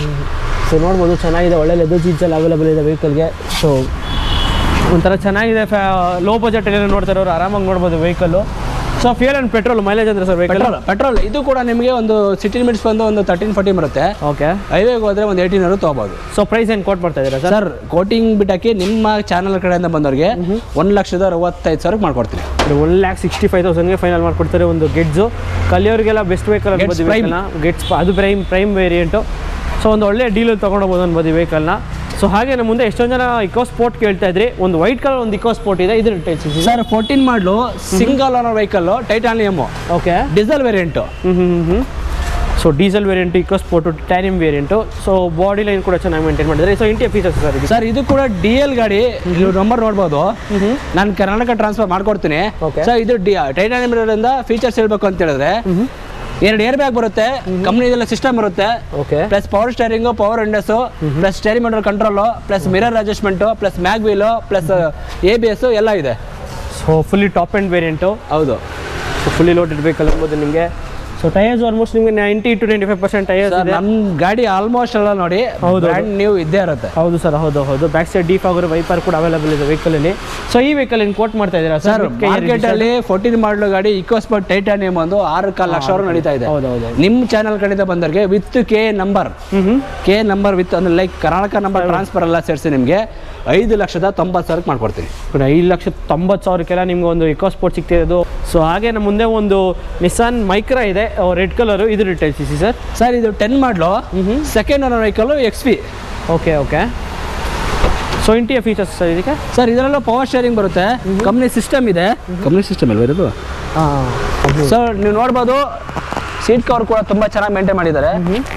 Speaker 2: ಸೊ ನೋಡ್ಬೋದು ಚೆನ್ನಾಗಿದೆ ಒಳ್ಳೆ ಲೆದರ್ ಸೀಟ್ಸಲ್ಲಿ ಅವೈಲೇಬಲ್ ಇದೆ ವೆಹಿಕಲ್ಗೆ ಸೊ ಒಂಥರ ಚೆನ್ನಾಗಿದೆ ಫ್ಯಾ ಲೋ ಬಜೆಟಲ್ಲಿ ನೋಡ್ತಾ ಇರೋರು ಆರಾಮಾಗಿ ನೋಡ್ಬೋದು vehicle so fuel and petrol mileage ಅಂದ್ರೆ ಸರ್ ವೆಹಿಕಲ್
Speaker 1: ಪೆಟ್ರೋಲ್ ಪೆಟ್ರೋಲ್ ಇದು ಕೂಡ ನಿಮಗೆ ಒಂದು ಸಿಟಿ ಮಿನಿಟ್ಸ್ ಬಂದು ಒಂದು ತರ್ಟೀನ್ ಫೋರ್ಟೀನ್ ಬರುತ್ತೆ
Speaker 2: ಓಕೆ
Speaker 1: ಹೈವೇಗೆ ಹೋದ್ರೆ ಒಂದು ಏಯ್ಟೀನ್ ಅವರು ತೊಗೋಬೋದು
Speaker 2: ಸೊ ಪ್ರೈಸ್ ಏನು ಕೋಟ್ ಮಾಡ್ತಾ ಇದ್ದೀರಾ ಸರ್
Speaker 1: ಸರ್ ಕೋಟಿಂಗ್ ಬಿಟ್ಟಾಕಿ ನಿಮ್ಮ ಚಾನಲ್ ಕಡೆಯಿಂದ ಬಂದವ್ರಿಗೆ ಒಂದು ಲಕ್ಷದ ಅರವತ್ತೈದು ಸಾವಿರಕ್ಕೆ ಮಾಡ್ಕೊಡ್ತೀನಿ
Speaker 2: ಒನ್ ಲ್ಯಾಕ್ ಸಿಕ್ಸ್ಟಿ ಫೈವ್ ತೌಸಂಡ್ಗೆ ಫೈನಲ್ ಮಾಡ್ಕೊಡ್ತಾರೆ ಒಂದು ಗೆಡ್ಜು ಕಲಿಯೋರಿಗೆಲ್ಲ ಬೆಸ್ಟ್ ವೆಹಿಕಲ್ ಅನ್ಬೋದು
Speaker 1: Gets Prime.
Speaker 2: ವೆಹಿಕಲ್ನ ಗೆಟ್ಸ್ ಅದು ಪ್ರೈಮ್ ಪ್ರೈಮ್ ವೇರಿಯಂಟು ಸೊ ಒಂದು ಒಳ್ಳೆ ಡೀಲಲ್ಲಿ ತೊಗೊಂಡೋಗ್ಬೋದು ಅನ್ಬೋದು ಈ ವೆಹಿಕಲ್ನ ಸೊ ಹಾಗೆ ನಮ್ಮ ಮುಂದೆ ಎಷ್ಟೊಂದು ಜನ ಇಕೋ ಸ್ಪೋರ್ಟ್ ಕೇಳ್ತಾ ಇದ್ರಿ ಒಂದು ವೈಟ್ ಕಲರ್ ಒಂದು ಇಕೋ ಸ್ಪೋರ್ಟ್ ಇದೆ ಇದು retails
Speaker 1: sir fourteen model single owner vehicle titanium
Speaker 2: okay
Speaker 1: diesel variant
Speaker 2: ಹ್ಞೂ ಹ್ಞೂ ಹ್ಞೂ so diesel variant EcoSport titanium variant so body line ಕೂಡ ಚೆನ್ನಾಗಿ ಮೇಂಟೈನ್ ಮಾಡಿದ್ದಾರೆ ಸೊ ಇಂಟಿಯ ಫೀಚರ್ಸ್ ಸರ್ ಇದು
Speaker 1: ಸರ್ ಇದು ಕೂಡ ಡಿ ಎಲ್ ಗಾಡಿ ಇಲ್ಲಿ ನಂಬರ್ ನೋಡ್ಬೋದು ನಾನು ಕರ್ನಾಟಕ ಟ್ರಾನ್ಸ್ಫರ್ ಮಾಡ್ಕೊಡ್ತೀನಿ
Speaker 2: Okay.
Speaker 1: ಸರ್ ಇದು ಡಿ ಟೈಟಾನಿಯಮ್ ಇರೋದ್ರಿಂದ ಫೀಚರ್ಸ್ ಹೇಳ್ಬೇಕು ಅಂತ ಹೇಳಿದ್ರೆ ಎರಡು ಏರ್ ಬ್ಯಾಗ್ ಬರುತ್ತೆ ಕಂಪ್ನಿದೆಲ್ಲ ಸಿಸ್ಟಮ್ ಬರುತ್ತೆ
Speaker 2: okay
Speaker 1: plus power steering power windows plus steering mounted control plus mirror adjustment plus mag wheel plus A B S ಎಲ್ಲ ಇದೆ
Speaker 2: so fully top end variant
Speaker 1: ಹೌದು
Speaker 2: ಸೊ ಫುಲ್ಲಿ ಲೋಡೆಡ್ ವೆಹಿಕಲ್ ಅನ್ಬೋದು ನಿಮಗೆ so tyres almost ನಿಮಗೆ ninety to ninety five percent tyres
Speaker 1: sir
Speaker 2: ಇದೆ
Speaker 1: ನಮ್ಮ ಗಾಡಿ almost ಎಲ್ಲ ನೋಡಿ
Speaker 2: ಹೌದು.
Speaker 1: ಬ್ರ್ಯಾಂಡ್ ನ್ಯೂ ಇದ್ದೇ ಇರುತ್ತೆ
Speaker 2: ಹೌದು ಸರ್ ಹೌದು ಹೌದು ಬ್ಯಾಕ್ ಸೈಡ್ ಡೀಪ್ ಆಗಿರೋ ವೈಪರ್ ಕೂಡ ಅವೈಲೇಬಲ್ ಇದೆ ವೆಹಿಕಲಲ್ಲಿ ಸೊ ಈ ವೆಹಿಕಲ್ ಏನು ಕೋಟ್ ಮಾಡ್ತಾ ಇದ್ದೀರಾ
Speaker 1: ಸರ್
Speaker 2: ಸರ್
Speaker 1: ಮಾರ್ಕೆಟ್ ಅಲ್ಲಿ ಫೋರ್ಟೀನ್ ಮಾಡಲು ಗಾಡಿ ಇಕೋಸ್ಪೋರ್ಟ್ ಟೈಟಾನಿಯಂ ಒಂದು ಆರು ಕಾಲು ಲಕ್ಷ ವರೆಗೂ ನಡೀತಾ ಇದೆ
Speaker 2: ಹೌದು ಹೌದು
Speaker 1: ನಿಮ್ಮ ಚಾನಲ್ ಕಡೆಯಿಂದ ಬಂದವ್ರಿಗೆ ವಿತ್ ಕೆ ನಂಬರ್
Speaker 2: ಹ್ಞೂ ಹ್ಞೂ
Speaker 1: ಕೆ ನಂಬರ್ ವಿತ್ ಅಂದ್ರೆ ಲೈಕ್ ಕರ್ನಾಟಕ ನಂಬರ್ ಟ್ರಾನ್ಸ್ಫರ್ ಎಲ್ಲ ಸೇರಿಸಿ ನಿಮಗೆ ಐದು ಲಕ್ಷದ ತೊಂಬತ್ತು ಸಾವಿರಕ್ಕೆ ಮಾಡ್ಕೊಡ್ತೀನಿ
Speaker 2: ಕೂಡ ಐದು ಲಕ್ಷ ತೊಂಬತ್ತು ಸಾವಿರಕ್ಕೆಲ್ಲ ನಿಮ್ಗೆ ಒಂದು ಇಕೋ ಸ್ಪೋರ್ಟ್ ಸಿಗ್ತಿರೋದು ಸೊ ಹಾಗೆ ನಮ್ಮ ಮುಂದೆ ಒಂದು ನಿಸಾನ್ ಮೈಕ್ರಾ ಇದೆ ರೆಡ್ ಕಲರು ಇದು ರಿಟೈಲ್ ಸಿ ಸಿ ಸರ್
Speaker 1: ಸರ್ ಇದು ten model second owner vehicle X P
Speaker 2: okay okay so interior features sir ಇದಕ್ಕೆ
Speaker 1: ಸರ್ ಇದರಲ್ಲೂ ಪವರ್ ಶೇರಿಂಗ್ ಬರುತ್ತೆ ಕಂಪ್ನಿ ಸಿಸ್ಟಮ್ ಇದೆ ಕಂಪ್ನಿ ಸಿಸ್ಟಮ್ ಅಲ್ವಾ ಇರೋದು
Speaker 2: ಹಾಂ
Speaker 1: ಸರ್ ನೀವು ನೋಡ್ಬೋದು ಸೀಟ್ ಕವರ್ ಕೂಡ ತುಂಬ ಚೆನ್ನಾಗಿ ಮೇಂಟೈನ್ ಮಾಡಿದ್ದಾರೆ